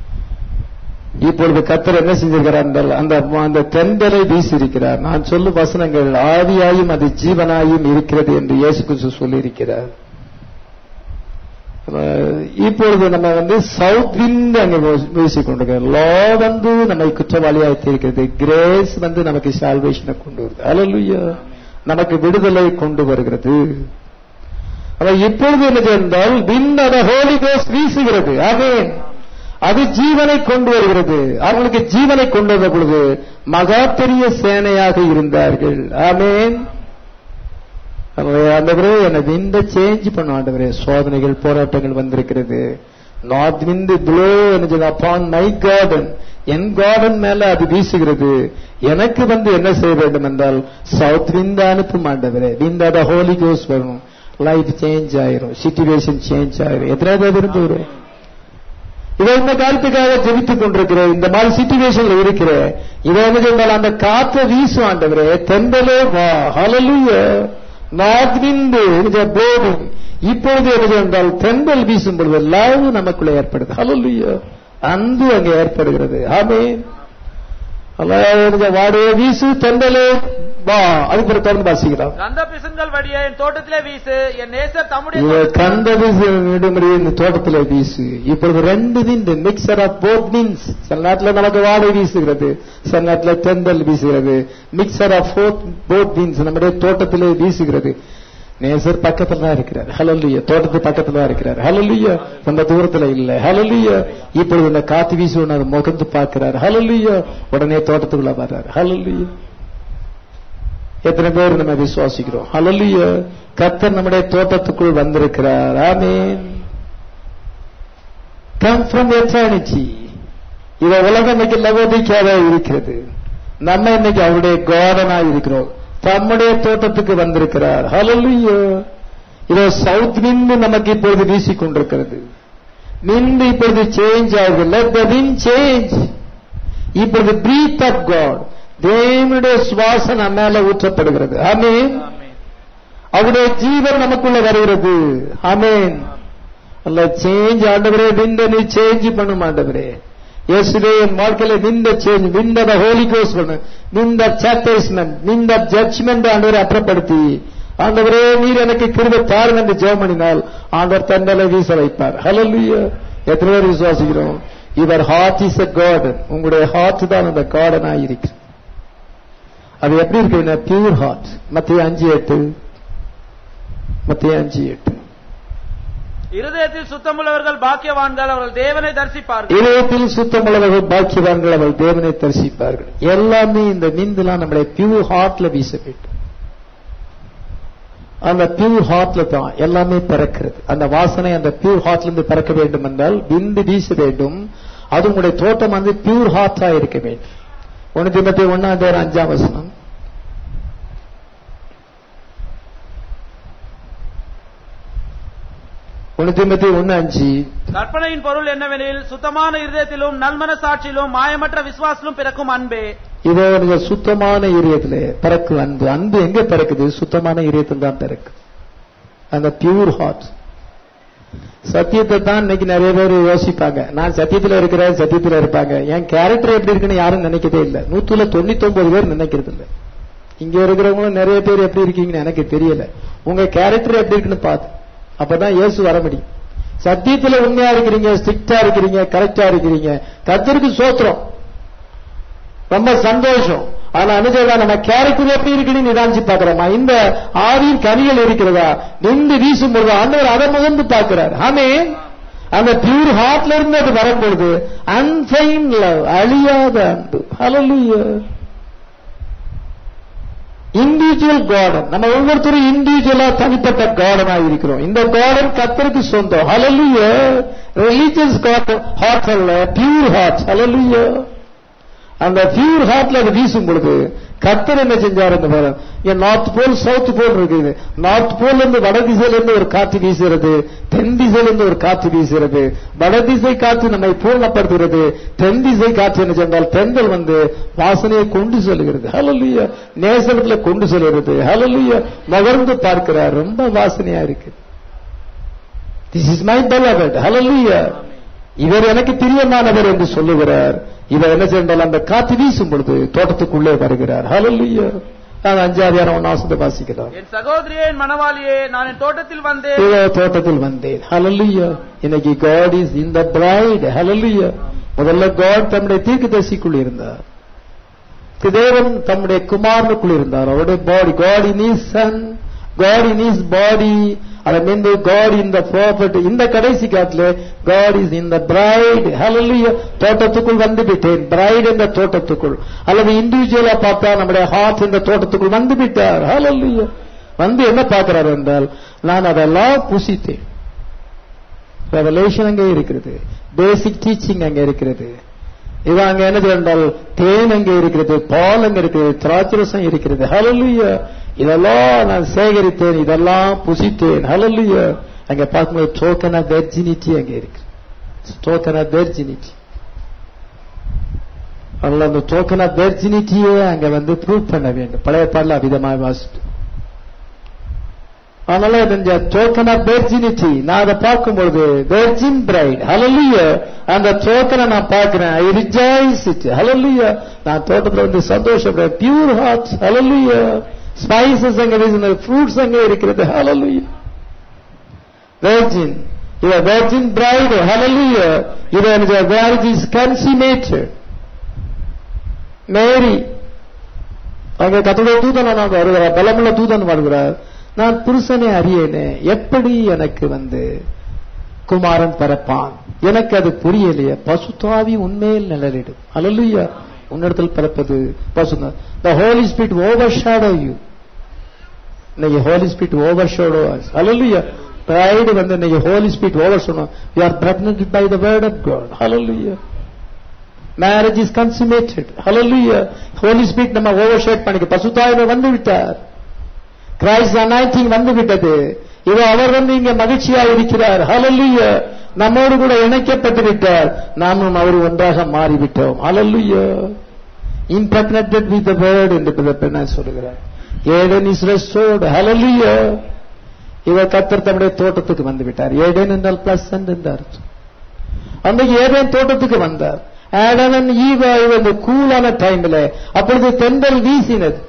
இப்பொழுது கத்தர் என்ன செஞ்சிருக்கிறார் என்றால் அந்த அந்த தெண்டலை வீசியிருக்கிறார் நான் சொல்லும் வசனங்கள் ஆவியாயும் அது ஜீவனாயும் இருக்கிறது என்று இயேசு கிறிஸ்து சொல்லியிருக்கிறார் அஹ் இப்பொழுது நம்ம வந்து சவுத் விண்ட் அங்க வீசிக்கொண்டிருக்கிறோம் லா வந்து நம்மை குற்றவாளியாக இருக்கிறது கிரேஸ் வந்து நமக்கு சால்வேஷனை கொண்டு வருது அலலுயா நமக்கு விடுதலை கொண்டு வருகிறது ஆனா இப்பொழுது என்ன என்றால் விண்ட் அந்த ஹோலி கோஸ்ட் வீசுகிறது ஆமென் அது ஜீவனை கொண்டு வருகிறது அவங்களுக்கு ஜீவனை கொண்டு வந்த பொழுது மகா பெரிய சேனையாக இருந்தார்கள் ஆமென் ஆண்டவரே என்னை விண்ட சேஞ்ச் பண்ணும் ஆண்டவரே சோதனைகள் போராட்டங்கள் வந்திருக்கிறது நார்த் விந்து ப்ளோ என்னது அப்பான் மை கார்டன் என் கார்டன் மேல அது வீசுகிறது எனக்கு வந்து என்ன செய்ய வேண்டும் என்றால் சவுத் விந்த அனுப்பும் ஆண்டவரே விந்த அத ஹோலி கோஸ் வரும் லைஃப் சேஞ்ச் ஆயிரும் சிச்சுவேஷன் சேஞ்ச் ஆயிரும் எத்தனை இருந்து வரும் இதை இந்த காலத்துக்காக ஜெபித்துக் கொண்டிருக்கிறேன் இந்த மாதிரி சிச்சுவேஷன்ல இருக்கிறேன் இதை என்ன சொன்னால் அந்த காற்றை வீசும் ஆண்டவரே தெண்டலே வா ஹalleluya நார்த் விந்து ப்ளோவிங் இப்பொழுது என்ன என்றால் தெண்டல் வீசும் பொழுது லவ் நமக்குள்ள ஏற்படுது ஹalleluya அன்பு அங்கே ஏற்படுகிறது ஆமென் அல்லாஹ் வாடே வீசு தெண்டலே வா அதுக்கு பிறகு தொடர்ந்து வாசிக்கலாம் கந்த பிசன்கள் வழியே என் தோட்டத்திலே வீசு என் நேசர் தம்முடைய இவர் தோட்டத்திலே- கண்டது விடுமுறை இந்த தோட்டத்துல வீசு இப்பொழுது ரெண்டு விந்து மிக்சர் ஆஃப் போத் மீன்ஸ் சில நேரத்துல நமக்கு வாடகை வீசுகிறது சில நேரத்துல தெந்தல் வீசுகிறது மிக்சர் ஆஃப் போத் மீன்ஸ் நம்முடைய தோட்டத்திலே வீசுகிறது நேசர் பக்கத்துல தான் இருக்கிறார் ஹலல்லிய தோட்டத்து பக்கத்துல தான் இருக்கிறார் ஹலல்லிய ரொம்ப தூரத்துல இல்ல ஹலல்லிய இப்பொழுது இந்த காத்து வீசுன்னு அதை முகந்து பார்க்கிறார் ஹலல்லிய உடனே தோட்டத்துக்குள்ள வர்றார் ஹலல்லிய எத்தனை பேர் நம்ம விசுவாசிக்கிறோம் ஹalleluya கர்த்தர் நம்முடைய தோட்டத்துக்குள் வந்திருக்கிறார் ஆமென் கம் ஃப்ரம் எட்டர்னிட்டி இத உலகம் இன்னைக்கு லவோதிக்காக இருக்கிறது நம்ம இன்னைக்கு அவருடைய கார்டனா இருக்கிறோம் தம்முடைய தோட்டத்துக்கு வந்திருக்கிறார் ஹalleluya இதோ சவுத் விந்து நமக்கு இப்பொழுது வீசிக் கொண்டிருக்கிறது விந்து இப்பொழுது சேஞ்ச் ஆகுது லெட் த வின் சேஞ்ச் இப்பொழுது பிரீத் ஆஃப் காட் தேவனுடைய சுவாசம் நம்ம மேல ஊற்றப்படுகிறது ஆமென் ஆமென். அவருடைய ஜீவன் நமக்குள்ள வருகிறது ஆமென் அல்ல சேஞ்ச் ஆண்டவரே விந்த நீ சேஞ்ச் பண்ணும் ஆண்டவரே இயேசுவே என் வாழ்க்கையில விந்த சேஞ்ச் விந்த ஹோலி கோஸ் பண்ணு விந்த சாட்டேஸ்மெண்ட் விந்த ஜட்ஜ்மெண்ட் ஆண்டவரை அப்புறப்படுத்தி ஆண்டவரே நீர் எனக்கு கிருபை தாருங்க என்று ஜெபம் பண்ணினால் ஆண்டவர் தண்டலை வீச வைப்பார் ஹalleluya எத்தனை பேர் விசுவாசிக்கிறோம் இவர் ஹார்ட் இஸ் a கார்டன் உங்களுடைய ஹார்ட் தான் அந்த கார்டனா இருக்கு அது எப்படி இருக்குன்னா பியூர் ஹார்ட் மத்திய அஞ்சு எட்டு மத்திய அஞ்சு எட்டு இருதயத்தில் சுத்தமுள்ளவர்கள் பாக்கியவான்கள் அவர்கள் தேவனை தரிசிப்பார்கள் இதயத்தில் சுத்தமுள்ளவர்கள் பாக்கியவான்கள் அவள் தேவனை தரிசிப்பார்கள் எல்லாமே இந்த நிந்துலாம் நம்முடைய பியூர் ஹார்ட்ல வீச வேண்டும் அந்த பியூர் ஹார்ட்ல தான் எல்லாமே பிறக்கிறது அந்த வாசனை அந்த பியூர் ஹார்ட்ல இருந்து பிறக்க வேண்டும் என்றால் விந்து வீச வேண்டும் அது உங்களுடைய தோட்டம் வந்து பியூர் ஹார்ட்டா இருக்க வேண்டும் ஒன்னு திமத்தி ஒன்னாம் தேர் அஞ்சாம் வசனம் ஒன்னு திமத்தி ஒன்னு அஞ்சு கற்பனையின் பொருள் என்னவெனில் சுத்தமான இருதயத்திலும் நல்மன சாட்சியிலும் மாயமற்ற விசுவாசிலும் பிறக்கும் அன்பே இதோ நீங்க சுத்தமான இதயத்துல பிறக்கு அன்பு அன்பு எங்க பிறக்குது சுத்தமான இதயத்தில் தான் பிறக்கு அந்த பியூர் ஹார்ட் சத்தியத்தை தான் இன்னைக்கு நிறைய பேர் யோசிப்பாங்க நான் சத்தியத்துல இருக்கிறேன் சத்தியத்துல இருப்பாங்க என் கேரக்டர் எப்படி இருக்குன்னு யாரும் நினைக்கதே இல்லை நூத்துல தொண்ணூத்தி ஒன்பது பேர் நினைக்கிறது இல்ல இங்க இருக்கிறவங்களும் நிறைய பேர் எப்படி இருக்கீங்கன்னு எனக்கு தெரியல உங்க கேரக்டர் எப்படி இருக்குன்னு பார்த்து அப்பதான் இயேசு வர முடியும் சத்தியத்துல உண்மையா இருக்கிறீங்க ஸ்ட்ரிக்டா இருக்கிறீங்க கரெக்டா இருக்கிறீங்க கத்தருக்கு சோத்திரம் ரொம்ப சந்தோஷம் ஆனா அனுஜதா நம்ம கேரக்டர் எப்படி இருக்குன்னு நிதானிச்சு பாக்குறோமா இந்த ஆவியின் கனிகள் இருக்கிறதா நின்று வீசும் பொழுது ஆண்டவர் அதை முகந்து பார்க்கிறார் ஆமே அந்த பியூர் ஹார்ட்ல இருந்து அது வரும்பொழுது அன்சைன் லவ் அழியாத அன்பு ஹalleluya இண்டிவிஜுவல் கார்டன் நம்ம ஒவ்வொருத்தரும் இண்டிவிஜுவலா தனிப்பட்ட கார்டனா இருக்கிறோம் இந்த கார்டன் கத்தருக்கு சொந்தம் ஹalleluya ரிலீஜியஸ் கார்டன் ஹார்ட் அல்ல பியூர் ஹார்ட் ஹalleluya அந்த பியூர் ஹார்ட்ல அது வீசும் பொழுது கத்தர் என்ன செஞ்சார் இந்த பாரு இங்க நார்த் போல் சவுத் போல் இருக்குது நார்த் போல் இருந்து வட திசையில இருந்து ஒரு காற்று வீசுகிறது தென் திசையில இருந்து ஒரு காற்று வீசுகிறது வட திசை காற்று நம்மை பூர்ணப்படுத்துகிறது தென் திசை காற்று என்ன சென்றால் தென்றல் வந்து வாசனையை கொண்டு செல்கிறது ஹalleluya நேசத்துல கொண்டு செல்கிறது ஹalleluya மகர்ந்து பார்க்கிறார் ரொம்ப வாசனையா இருக்கு this is my beloved hallelujah இவர் எனக்கு பிரியமானவர் என்று சொல்லுகிறார் இவர் என்ன சென்றால் அந்த காத்து வீசும் பொழுது தோட்டத்துக்குள்ளே வருகிறார் ஹalleluya நான் அஞ்சாவது ஒன்னாசத்தை வாசிக்கலாம் என் சகோதரியே என் மணவாளியே நான் என் தோட்டத்தில் வந்தேன் இதோ தோட்டத்தில் வந்தேன் ஹalleluya இன்னைக்கு God is in the bride ஹalleluya முதல்ல God தம்முடைய தீர்க்கதரிசிக்குள் இருந்தார் தேவன் தம்முடைய குமாரனுக்குள் இருந்தார் அவருடைய பாடி God in his son God in his body அதை மீண்டு God in the prophet இந்த கடைசி காட்டில God is in the bride hallelujah தோட்டத்துக்குள் வந்து விட்டேன் bride என்ற தோட்டத்துக்குள் அல்லது இண்டிவிஜுவலா பார்த்தா நம்முடைய ஹார்ட் இந்த தோட்டத்துக்குள் வந்து விட்டார் hallelujah வந்து என்ன பார்க்கிறார் என்றால் நான் அதெல்லாம் புசித்தேன் ரெவலேஷன் அங்கே இருக்கிறது பேசிக் டீச்சிங் அங்கே இருக்கிறது இது அங்க என்ன என்றால் தேன் அங்கே இருக்கிறது பால் அங்க இருக்கிறது திராட்சரசம் இருக்கிறது ஹalleluya இதெல்லாம் நான் சேகரித்தேன் இதெல்லாம் புசித்தேன் ஹalleluya அங்க பார்க்கும்போது டோக்கன் ஆஃப் வெர்ஜினிட்டி அங்க இருக்கு டோக்கன் ஆஃப் வெர்ஜினிட்டி அதனால அந்த டோக்கன் ஆஃப் வெர்ஜினிட்டியே அங்க வந்து ப்ரூவ் பண்ண வேண்டும் பழைய பாடல விதமாக வாசிட்டு அதனால இந்த டோக்கன் ஆஃப் வெர்ஜினிட்டி நான் அதை பார்க்கும்பொழுது வெர்ஜின் பிரைட் ஹalleluya அந்த டோக்கனை நான் பார்க்கிறேன் ஐ ரிஜாய்ஸ் இட் ஹalleluya நான் தோட்டத்துல வந்து சந்தோஷப்படுறேன் பியூர் ஹார்ட் ஹalleluya ஸ்பைசஸ் அங்க இருக்குது ஃப்ரூட்ஸ் அங்க இருக்கிறது ஹalleluya virgin you are virgin bride hallelujah you are the marriage is consummated மேரி அங்க கத்தோட தூதன் நான் வருகிறார் பலமுள்ள தூதன் வருகிறார் நான் புருஷனை அறியேனே எப்படி எனக்கு வந்து குமாரன் பிறப்பான் எனக்கு அது புரியலையே பசுத்தாவி உண்மையில் நிழலிடும் அல்லலுயா உன்னிடத்தில் பிறப்பது பசு the holy spirit overshadow you இன்னைக்கு holy spirit overshadow hallelujah bride வந்து இன்னைக்கு ஹோலி ஸ்பிரிட் ஓவர் சொன்னோம் you are pregnant by the word of God hallelujah marriage is consummated hallelujah holy spirit நம்ம ஓவர் ஷேட் பண்ணிக்க பசுத்தாயின வந்து விட்டார் Christ அனாயிட்டிங் வந்து விட்டது இதோ அவர் வந்து இங்க மகிழ்ச்சியா இருக்கிறார் ஹalleluya நம்மோடு கூட இணைக்கப்பட்டு விட்டார் நாமும் அவர் ஒன்றாக மாறிவிட்டோம் ஹalleluya இம்பக்னட்டட் வித் த வேர்ட் என்று பிதப்பெண்ண சொல்லுகிறார் ஏடன் இஸ் ரெஸ்டோர்ட் ஹalleluya இவர் கத்தர் தம்முடைய தோட்டத்துக்கு வந்து விட்டார் ஏடேன் என்றால் பிளஸ் என்று அர்த்தம் அன்றைக்கு ஏதேன் தோட்டத்துக்கு வந்தார் ஆடனன் ஈவா இந்த கூலான டைம்ல அப்பொழுது தென்றல் வீசினது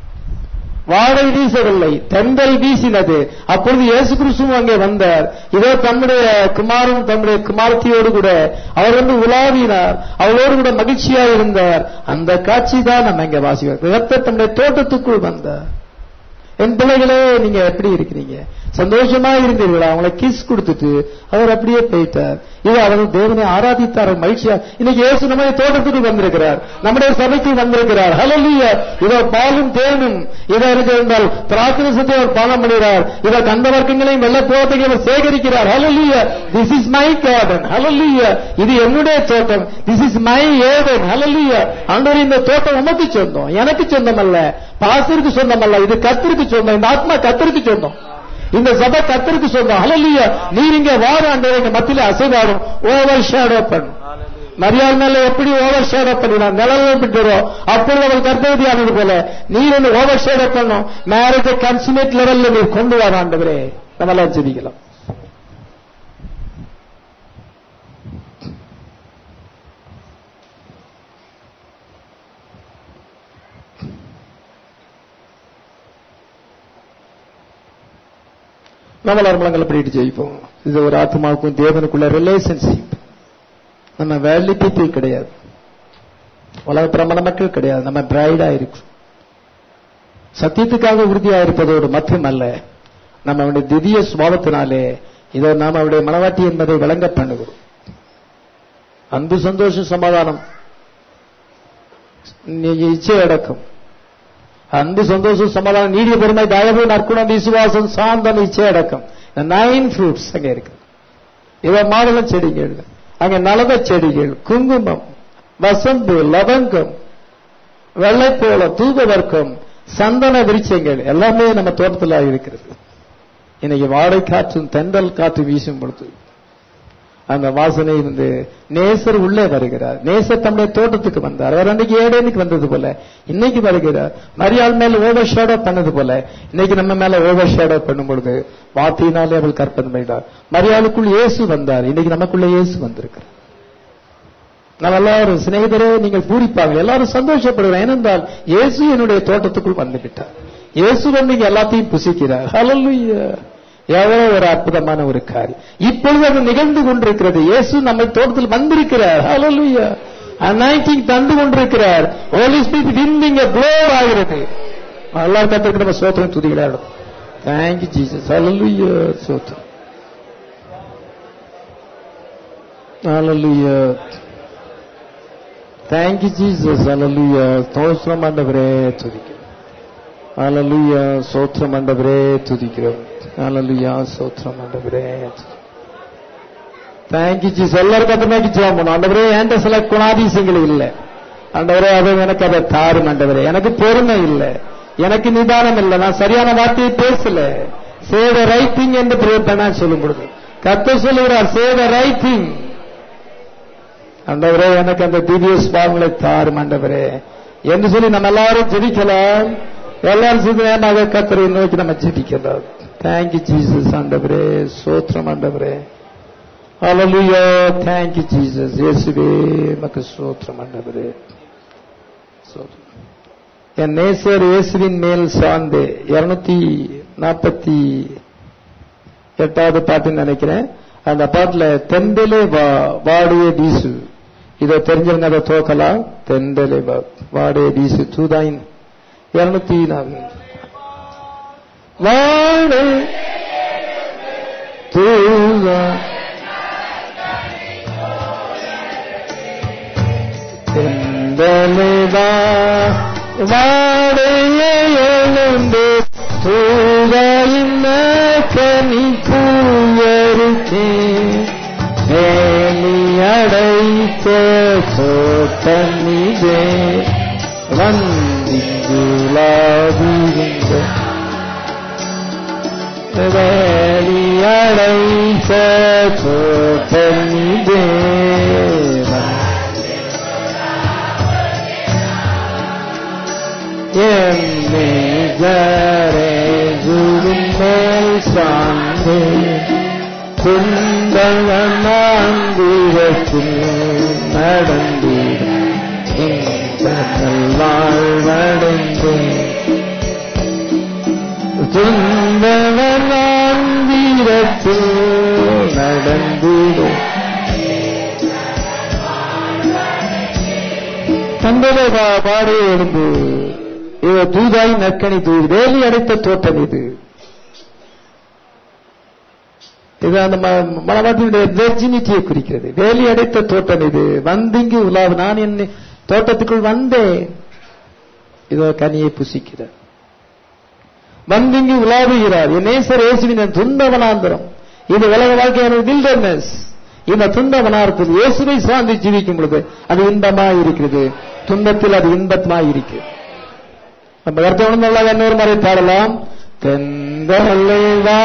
வாடை வீசவில்லை தென்றல் வீசினது அப்பொழுது இயேசு கிறிஸ்துவும் அங்கே வந்தார் இதோ தம்முடைய குமாரும் தம்முடைய குமாரத்தியோடு கூட அவர் வந்து உலாவினார் அவளோடு கூட மகிழ்ச்சியா இருந்தார் அந்த காட்சி தான் நம்ம இங்க வாசிக்கிறோம் ரத்த தம்முடைய தோட்டத்துக்குள் வந்தார் என் பிள்ளைகளே நீங்க எப்படி இருக்கிறீங்க சந்தோஷமா இருந்தீர்களா அவங்களை கிஸ் கொடுத்துட்டு அவர் அப்படியே போயிட்டார் இது அவர் தேவனை ஆராதித்தார் மகிழ்ச்சியா இன்னைக்கு இயேசு நம்முடைய தோட்டத்துக்கு வந்திருக்கிறார் நம்முடைய சபைக்கு வந்திருக்கிறார் ஹalleluya இதோ பாலும் தேனும் இதோ இருந்தால் பிரார்த்தனை செஞ்சு அவர் பானம் பண்ணுகிறார் இதோ கந்த வர்க்கங்களையும் வெள்ள போவதை அவர் சேகரிக்கிறார் hallelujah this is my garden hallelujah இது என்னுடைய தோட்டம் this is my Eden hallelujah ஆண்டவர் இந்த தோட்டம் உமக்கு சொந்தம் எனக்கு சொந்தம் அல்ல பாசருக்கு சொந்தம் அல்ல இது கத்திற்கு சொந்தம் இந்த ஆத்மா கத்திற்கு சொந்தம் இந்த சபை கத்தருக்கு சொந்தம் ஹalleluya நீர் இங்க வார ஆண்டவர் எங்க மத்தியில அசைவாடும் ஓவர் ஷேடோ பண்ணும் மரியாதை மேல எப்படி ஓவர் ஷேடோ பண்ணினா நிழல் விட்டுறோம் அப்பொழுது அவள் கர்ப்பவதியானது போல நீர் ஒன்று ஓவர் ஷேடோ பண்ணும் மேரேஜ் கன்சுமேட் லெவல்ல நீர் கொண்டு வர ஆண்டவரே நம்ம எல்லாம் ஜெபிக்கலாம் நம்ம எல்லாரும் பண்ணிட்டு ஜெயிப்போம் இது ஒரு ஆத்மாவுக்கும் தேவனுக்குள்ள ரிலேஷன்ஷிப் நம்ம வேர்லி பீப்புள் கிடையாது உலக பிரமண மக்கள் கிடையாது நம்ம பிரைடா இருக்கும் சத்தியத்துக்காக உறுதியா இருப்பதோடு மட்டுமல்ல நம்ம அவனுடைய திவ்ய சுபாவத்தினாலே இதை நாம் அவருடைய மனவாட்டி என்பதை விளங்க பண்ணுகிறோம் அன்பு சந்தோஷம் சமாதானம் இச்சை அடக்கம் அன்பு சந்தோஷம் சமாதானம் நீடிய பொறுமை தயவு நற்குணம் விசுவாசம் சாந்தம் இச்சை அடக்கம் நைன் ஃப்ரூட்ஸ் அங்க இருக்கு இவ மாதுளம் செடிகள் அங்க நலவ செடிகள் குங்குமம் வசம்பு லவங்கம் வெள்ளைப்போளம் தூப வர்க்கம் சந்தன விருட்சங்கள் எல்லாமே நம்ம தோட்டத்தில் இருக்கிறது இன்னைக்கு வாடை காற்றும் தென்றல் காற்று வீசும் பொழுது அந்த வாசனை வந்து நேசர் உள்ளே வருகிறார் நேசர் தம்முடைய தோட்டத்துக்கு வந்தார் அவர் அன்னைக்கு ஏடேனுக்கு வந்தது போல இன்னைக்கு வருகிறார் மரியாள் மேல ஓவர் ஷேடோ பண்ணது போல இன்னைக்கு நம்ம மேல ஓவர் ஷேடோ பண்ணும் பொழுது வார்த்தையினாலே அவள் கற்பனை பண்ணினார் மரியாளுக்குள் இயேசு வந்தார் இன்னைக்கு நமக்குள்ள இயேசு வந்திருக்கிறார் நம்ம எல்லாரும் சிநேகிதரே நீங்கள் பூரிப்பாங்க எல்லாரும் சந்தோஷப்படுகிறோம் ஏனென்றால் இயேசு என்னுடைய தோட்டத்துக்குள் வந்து விட்டார் இயேசு வந்து இங்க எல்லாத்தையும் புசிக்கிறார் ஹalleluya எவ்வளவு ஒரு அற்புதமான ஒரு காரியம் இப்பொழுது அது நிகழ்ந்து கொண்டிருக்கிறது இயேசு நம்ம தோட்டத்தில் வந்திருக்கிறார் ஹalleluya அனாயிட்டிங் தந்து கொண்டிருக்கிறார் ஹோலி ஸ்பிரிட் விண்டிங் ப்ளோ ஆகிறது எல்லாரும் கத்திற்கு நம்ம சோத்திரம் துதிகளாடும் தேங்க்யூ ஜீசஸ் ஹalleluya சோத்திரம் ஹalleluya தேங்க்யூ ஜீசஸ் ஹalleluya தோஸ்ரம் ஆண்டவரே துதிக்கிறோம் ஹalleluya சோத்திரம் ஆண்டவரே துதிக்கிறோம் ஹalleluya சோத்திரம் ஆண்டவரே தேங்க்யூ ஜீசஸ் எல்லாரும் கத்தமைக்கு ஜெபம் பண்ணும் ஆண்டவரே என்கிட்ட சில குணாதிசயங்கள் இல்ல ஆண்டவரே அதை எனக்கு அதை தாரும் ஆண்டவரே எனக்கு பொறுமை இல்ல எனக்கு நிதானம் இல்ல நான் சரியான வார்த்தையை பேசல சேத ரைட்டிங் என்று பிரேப்பனா சொல்லும் பொழுது கத்த சொல்லுகிறார் சேத ரைட்டிங் ஆண்டவரே எனக்கு அந்த திவ்ய சுவாமிகளை தாரும் ஆண்டவரே என்று சொல்லி நம்ம எல்லாரும் ஜெபிக்கலாம் எல்லாரும் சேர்ந்து நேரமாக கத்தரை நோக்கி நம்ம ஜெபிக்கலாம் தேங்க்யூ ஜீசஸ் ஆண்டவரே சோத்திரம் ஆண்டவரே ஹalleluya தேங்க்யூ ஜீசஸ் இயேசுவே மக்கு சோத்திரம் ஆண்டவரே சோத்திரம் என் நேசர் இயேசுவின் மேல் சார்ந்து இருநூத்தி நாற்பத்தி எட்டாவது பாட்டுன்னு நினைக்கிறேன் அந்த பாட்டுல தெண்டலே வா வாடிய வீசு இதை தெரிஞ்சவங்க அதை தோக்கலாம் தெண்டலே வா வாடிய வீசு தூதாயின் இருநூத்தி நாலு வாடு தூதா தெண்டலே வா வாடைய எழுந்து தூதாயின் கனி பூயருக்கே வேலி அடைத்த தோட்டமிதே வந்திங்குலாதிருந்த வேலி அடைத்த தோட்டமிதே என்னே மேல் சார்ந்து துன்பமாந்திரத்தில் நடந்து வாழ்வடைந்து துன்பமாந்திரத்தில் நடந்திடும் தந்தத பாடு எழுந்து இது தூதாய் நற்கனி தூது வேலி அடைத்த தோட்டம் இது இது அந்த மனவாட்டினுடைய வெர்ஜினிட்டியை குறிக்கிறது வேலி அடைத்த தோட்டம் இது வந்திங்கு உலாவு நான் என் தோட்டத்துக்குள் வந்தேன் இதோ கனியை புசிக்கிறார் வந்திங்கு உலாவுகிறார் என் நேசர் இயேசுவின் துன்பவனாந்திரம் இது உலக வாழ்க்கையான வில்டர்னஸ் இந்த துன்பவனாரத்தில் இயேசுவை சார்ந்து ஜீவிக்கும் பொழுது அது இன்பமா இருக்கிறது துன்பத்தில் அது இன்பமா இருக்கு நம்ம கருத்தவனும் நல்லா இன்னொரு முறை பாடலாம் தெந்தலை வா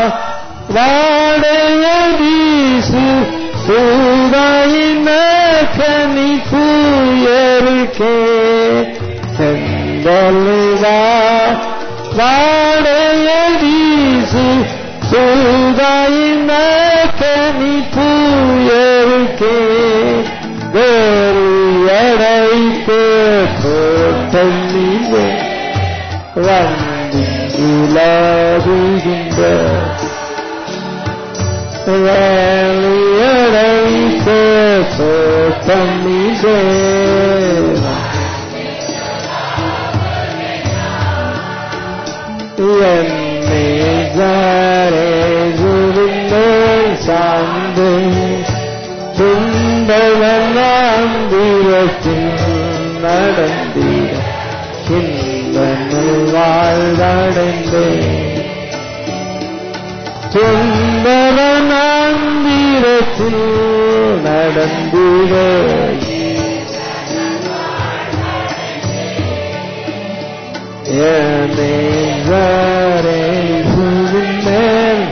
வாடைய வீசு சூதாயின கனி பூயருக்கே தெந்தலை வா வாடைய வீசு சூதாயின கனி பூயருக்கே வேறு அடைத்து தோட்டமிலே வந்திலாதுகின்ற வேலையடைத்த தோட்டமிலே என்னை ஜாரேசுவின் சார்ந்து துன்பவனாந்திரத்தில் நடந்திட இன்பனில் வாழ்வடைந்து துன்பவனாந்திரத்தில் நடந்திட என்னை ஜாரேசுவின் மேல்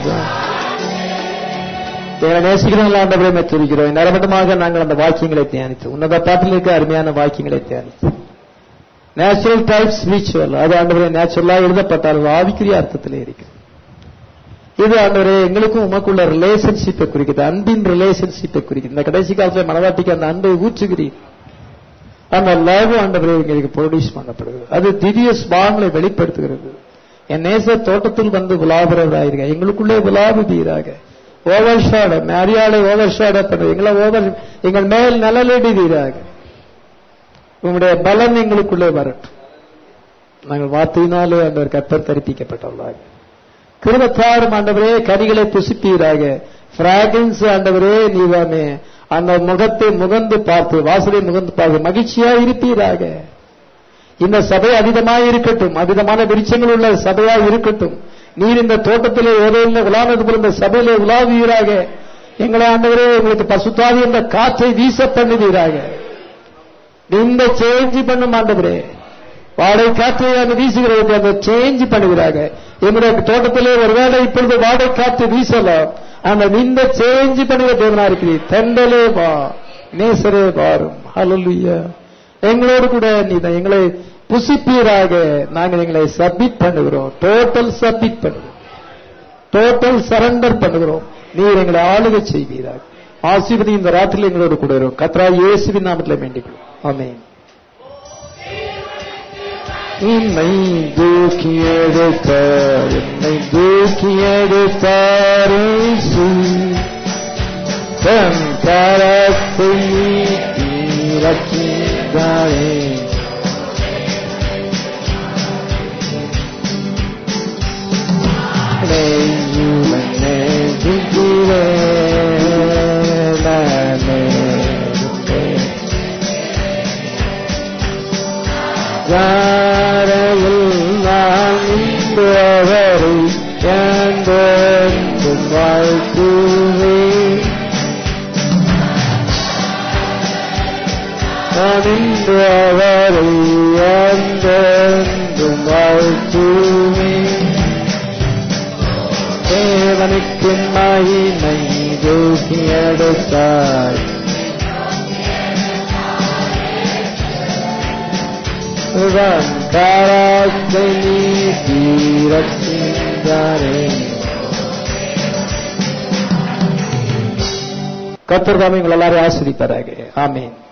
எங்களை நேசிக்கிறவங்கள ஆண்டவரை துதிக்கிறோம் நிலமட்டமாக நாங்கள் அந்த வாக்கியங்களை தியானித்து உன்னத பாட்டில் இருக்க அருமையான வாக்கியங்களை தியானித்து நேச்சுரல் டைப் ஸ்பிரிச்சுவல் அது ஆண்டவரே நேச்சுரலா எழுதப்பட்டால் ஆவிக்குரிய அர்த்தத்திலே இருக்கு இது ஆண்டவரே எங்களுக்கும் உமக்குள்ள ரிலேஷன்ஷிப்பை குறிக்குது அன்பின் ரிலேஷன்ஷிப்பை குறிக்குது இந்த கடைசி காலத்துல மனவாட்டிக்கு அந்த அன்பை ஊற்றுகிறீர் அந்த லவ் ஆண்டவரே எங்களுக்கு ப்ரொடியூஸ் பண்ணப்படுகிறது அது திவ்ய ஸ்பாங்களை வெளிப்படுத்துகிறது என் நேச தோட்டத்தில் வந்து விளாபுறவராயிருக்க எங்களுக்குள்ளே விளாபுதீராக ஓவர் ஷாட மேரியாளை ஓவர் ஷாட பண்ணுறது எங்களை ஓவர் எங்கள் மேல் நலலிடுவீராக உங்களுடைய பலன் எங்களுக்குள்ளே வரட்டும் நாங்கள் வார்த்தையினாலே அந்த கற்பர் கற்பிக்கப்பட்டுள்ளாக கிருபத்தாரும் ஆண்டவரே கனிகளை புசிப்பீராக பிராகின்ஸ் ஆண்டவரே நீவாமே அந்த முகத்தை முகந்து பார்த்து வாசலை முகந்து பார்த்து மகிழ்ச்சியா இருப்பீராக இந்த சபை அதிகமாக இருக்கட்டும் அதிகமான விருட்சங்கள் உள்ள சபையா இருக்கட்டும் நீர் இந்த தோட்டத்திலே ஏதோ உலானது போல இந்த சபையிலே உலாவுவீராக எங்களை ஆண்டவரே உங்களுக்கு பசுத்தாவி என்ற காற்றை வீச பண்ணுவீராக இந்த சேஞ்ச் பண்ணும் ஆண்டவரே வாடகை காற்றை அங்கு வீசுகிறது அந்த சேஞ்ச் பண்ணுகிறாங்க எங்களுடைய தோட்டத்திலே ஒருவேளை இப்பொழுது வாடகை காற்று வீசலாம் அந்த இந்த சேஞ்ச் பண்ணுகிற தேவனா இருக்கிறீர் தெண்டலே வா நேசரே வாரும் ஹalleluya எங்களோடு கூட நீ தான் எங்களை புசிப்பீராக நாங்கள் எங்களை சப்மிட் பண்ணுகிறோம் டோட்டல் சப்மிட் பண்ணுகிறோம் டோட்டல் சரண்டர் பண்ணுகிறோம் நீர் எங்களை ஆளுகை செய்வீராக ஆசீர்வதி இந்த ராத்திரியில் எங்களோடு கூட வரும் கத்ரா இயேசுவின் நாமத்தில் வேண்டிக்கிறோம் ஆமென் என்னை தூக்கி எடுத்தார் என்னை தூக்கி எடுத்தார் இயேசு. தன் கரத்தை நீட்டி ரட்சித்தாரே நெய்யுமன்னே திகிலே நானே யாரையில் நான் இன்றவரை என்றென்றும் வாழ்த்துவேன் நான் இன்றவரை என்றென்றும் வாழ்த்துவேன் தேவனுக்கு மகிமை தூக்கி எடுத்தாய் உடன் காராத்தை நீட்டி ரட்சித்தாரே கத்தர் தாமே உங்கள் எல்லாரும் ஆசிரிப்பாராக ஆமீன்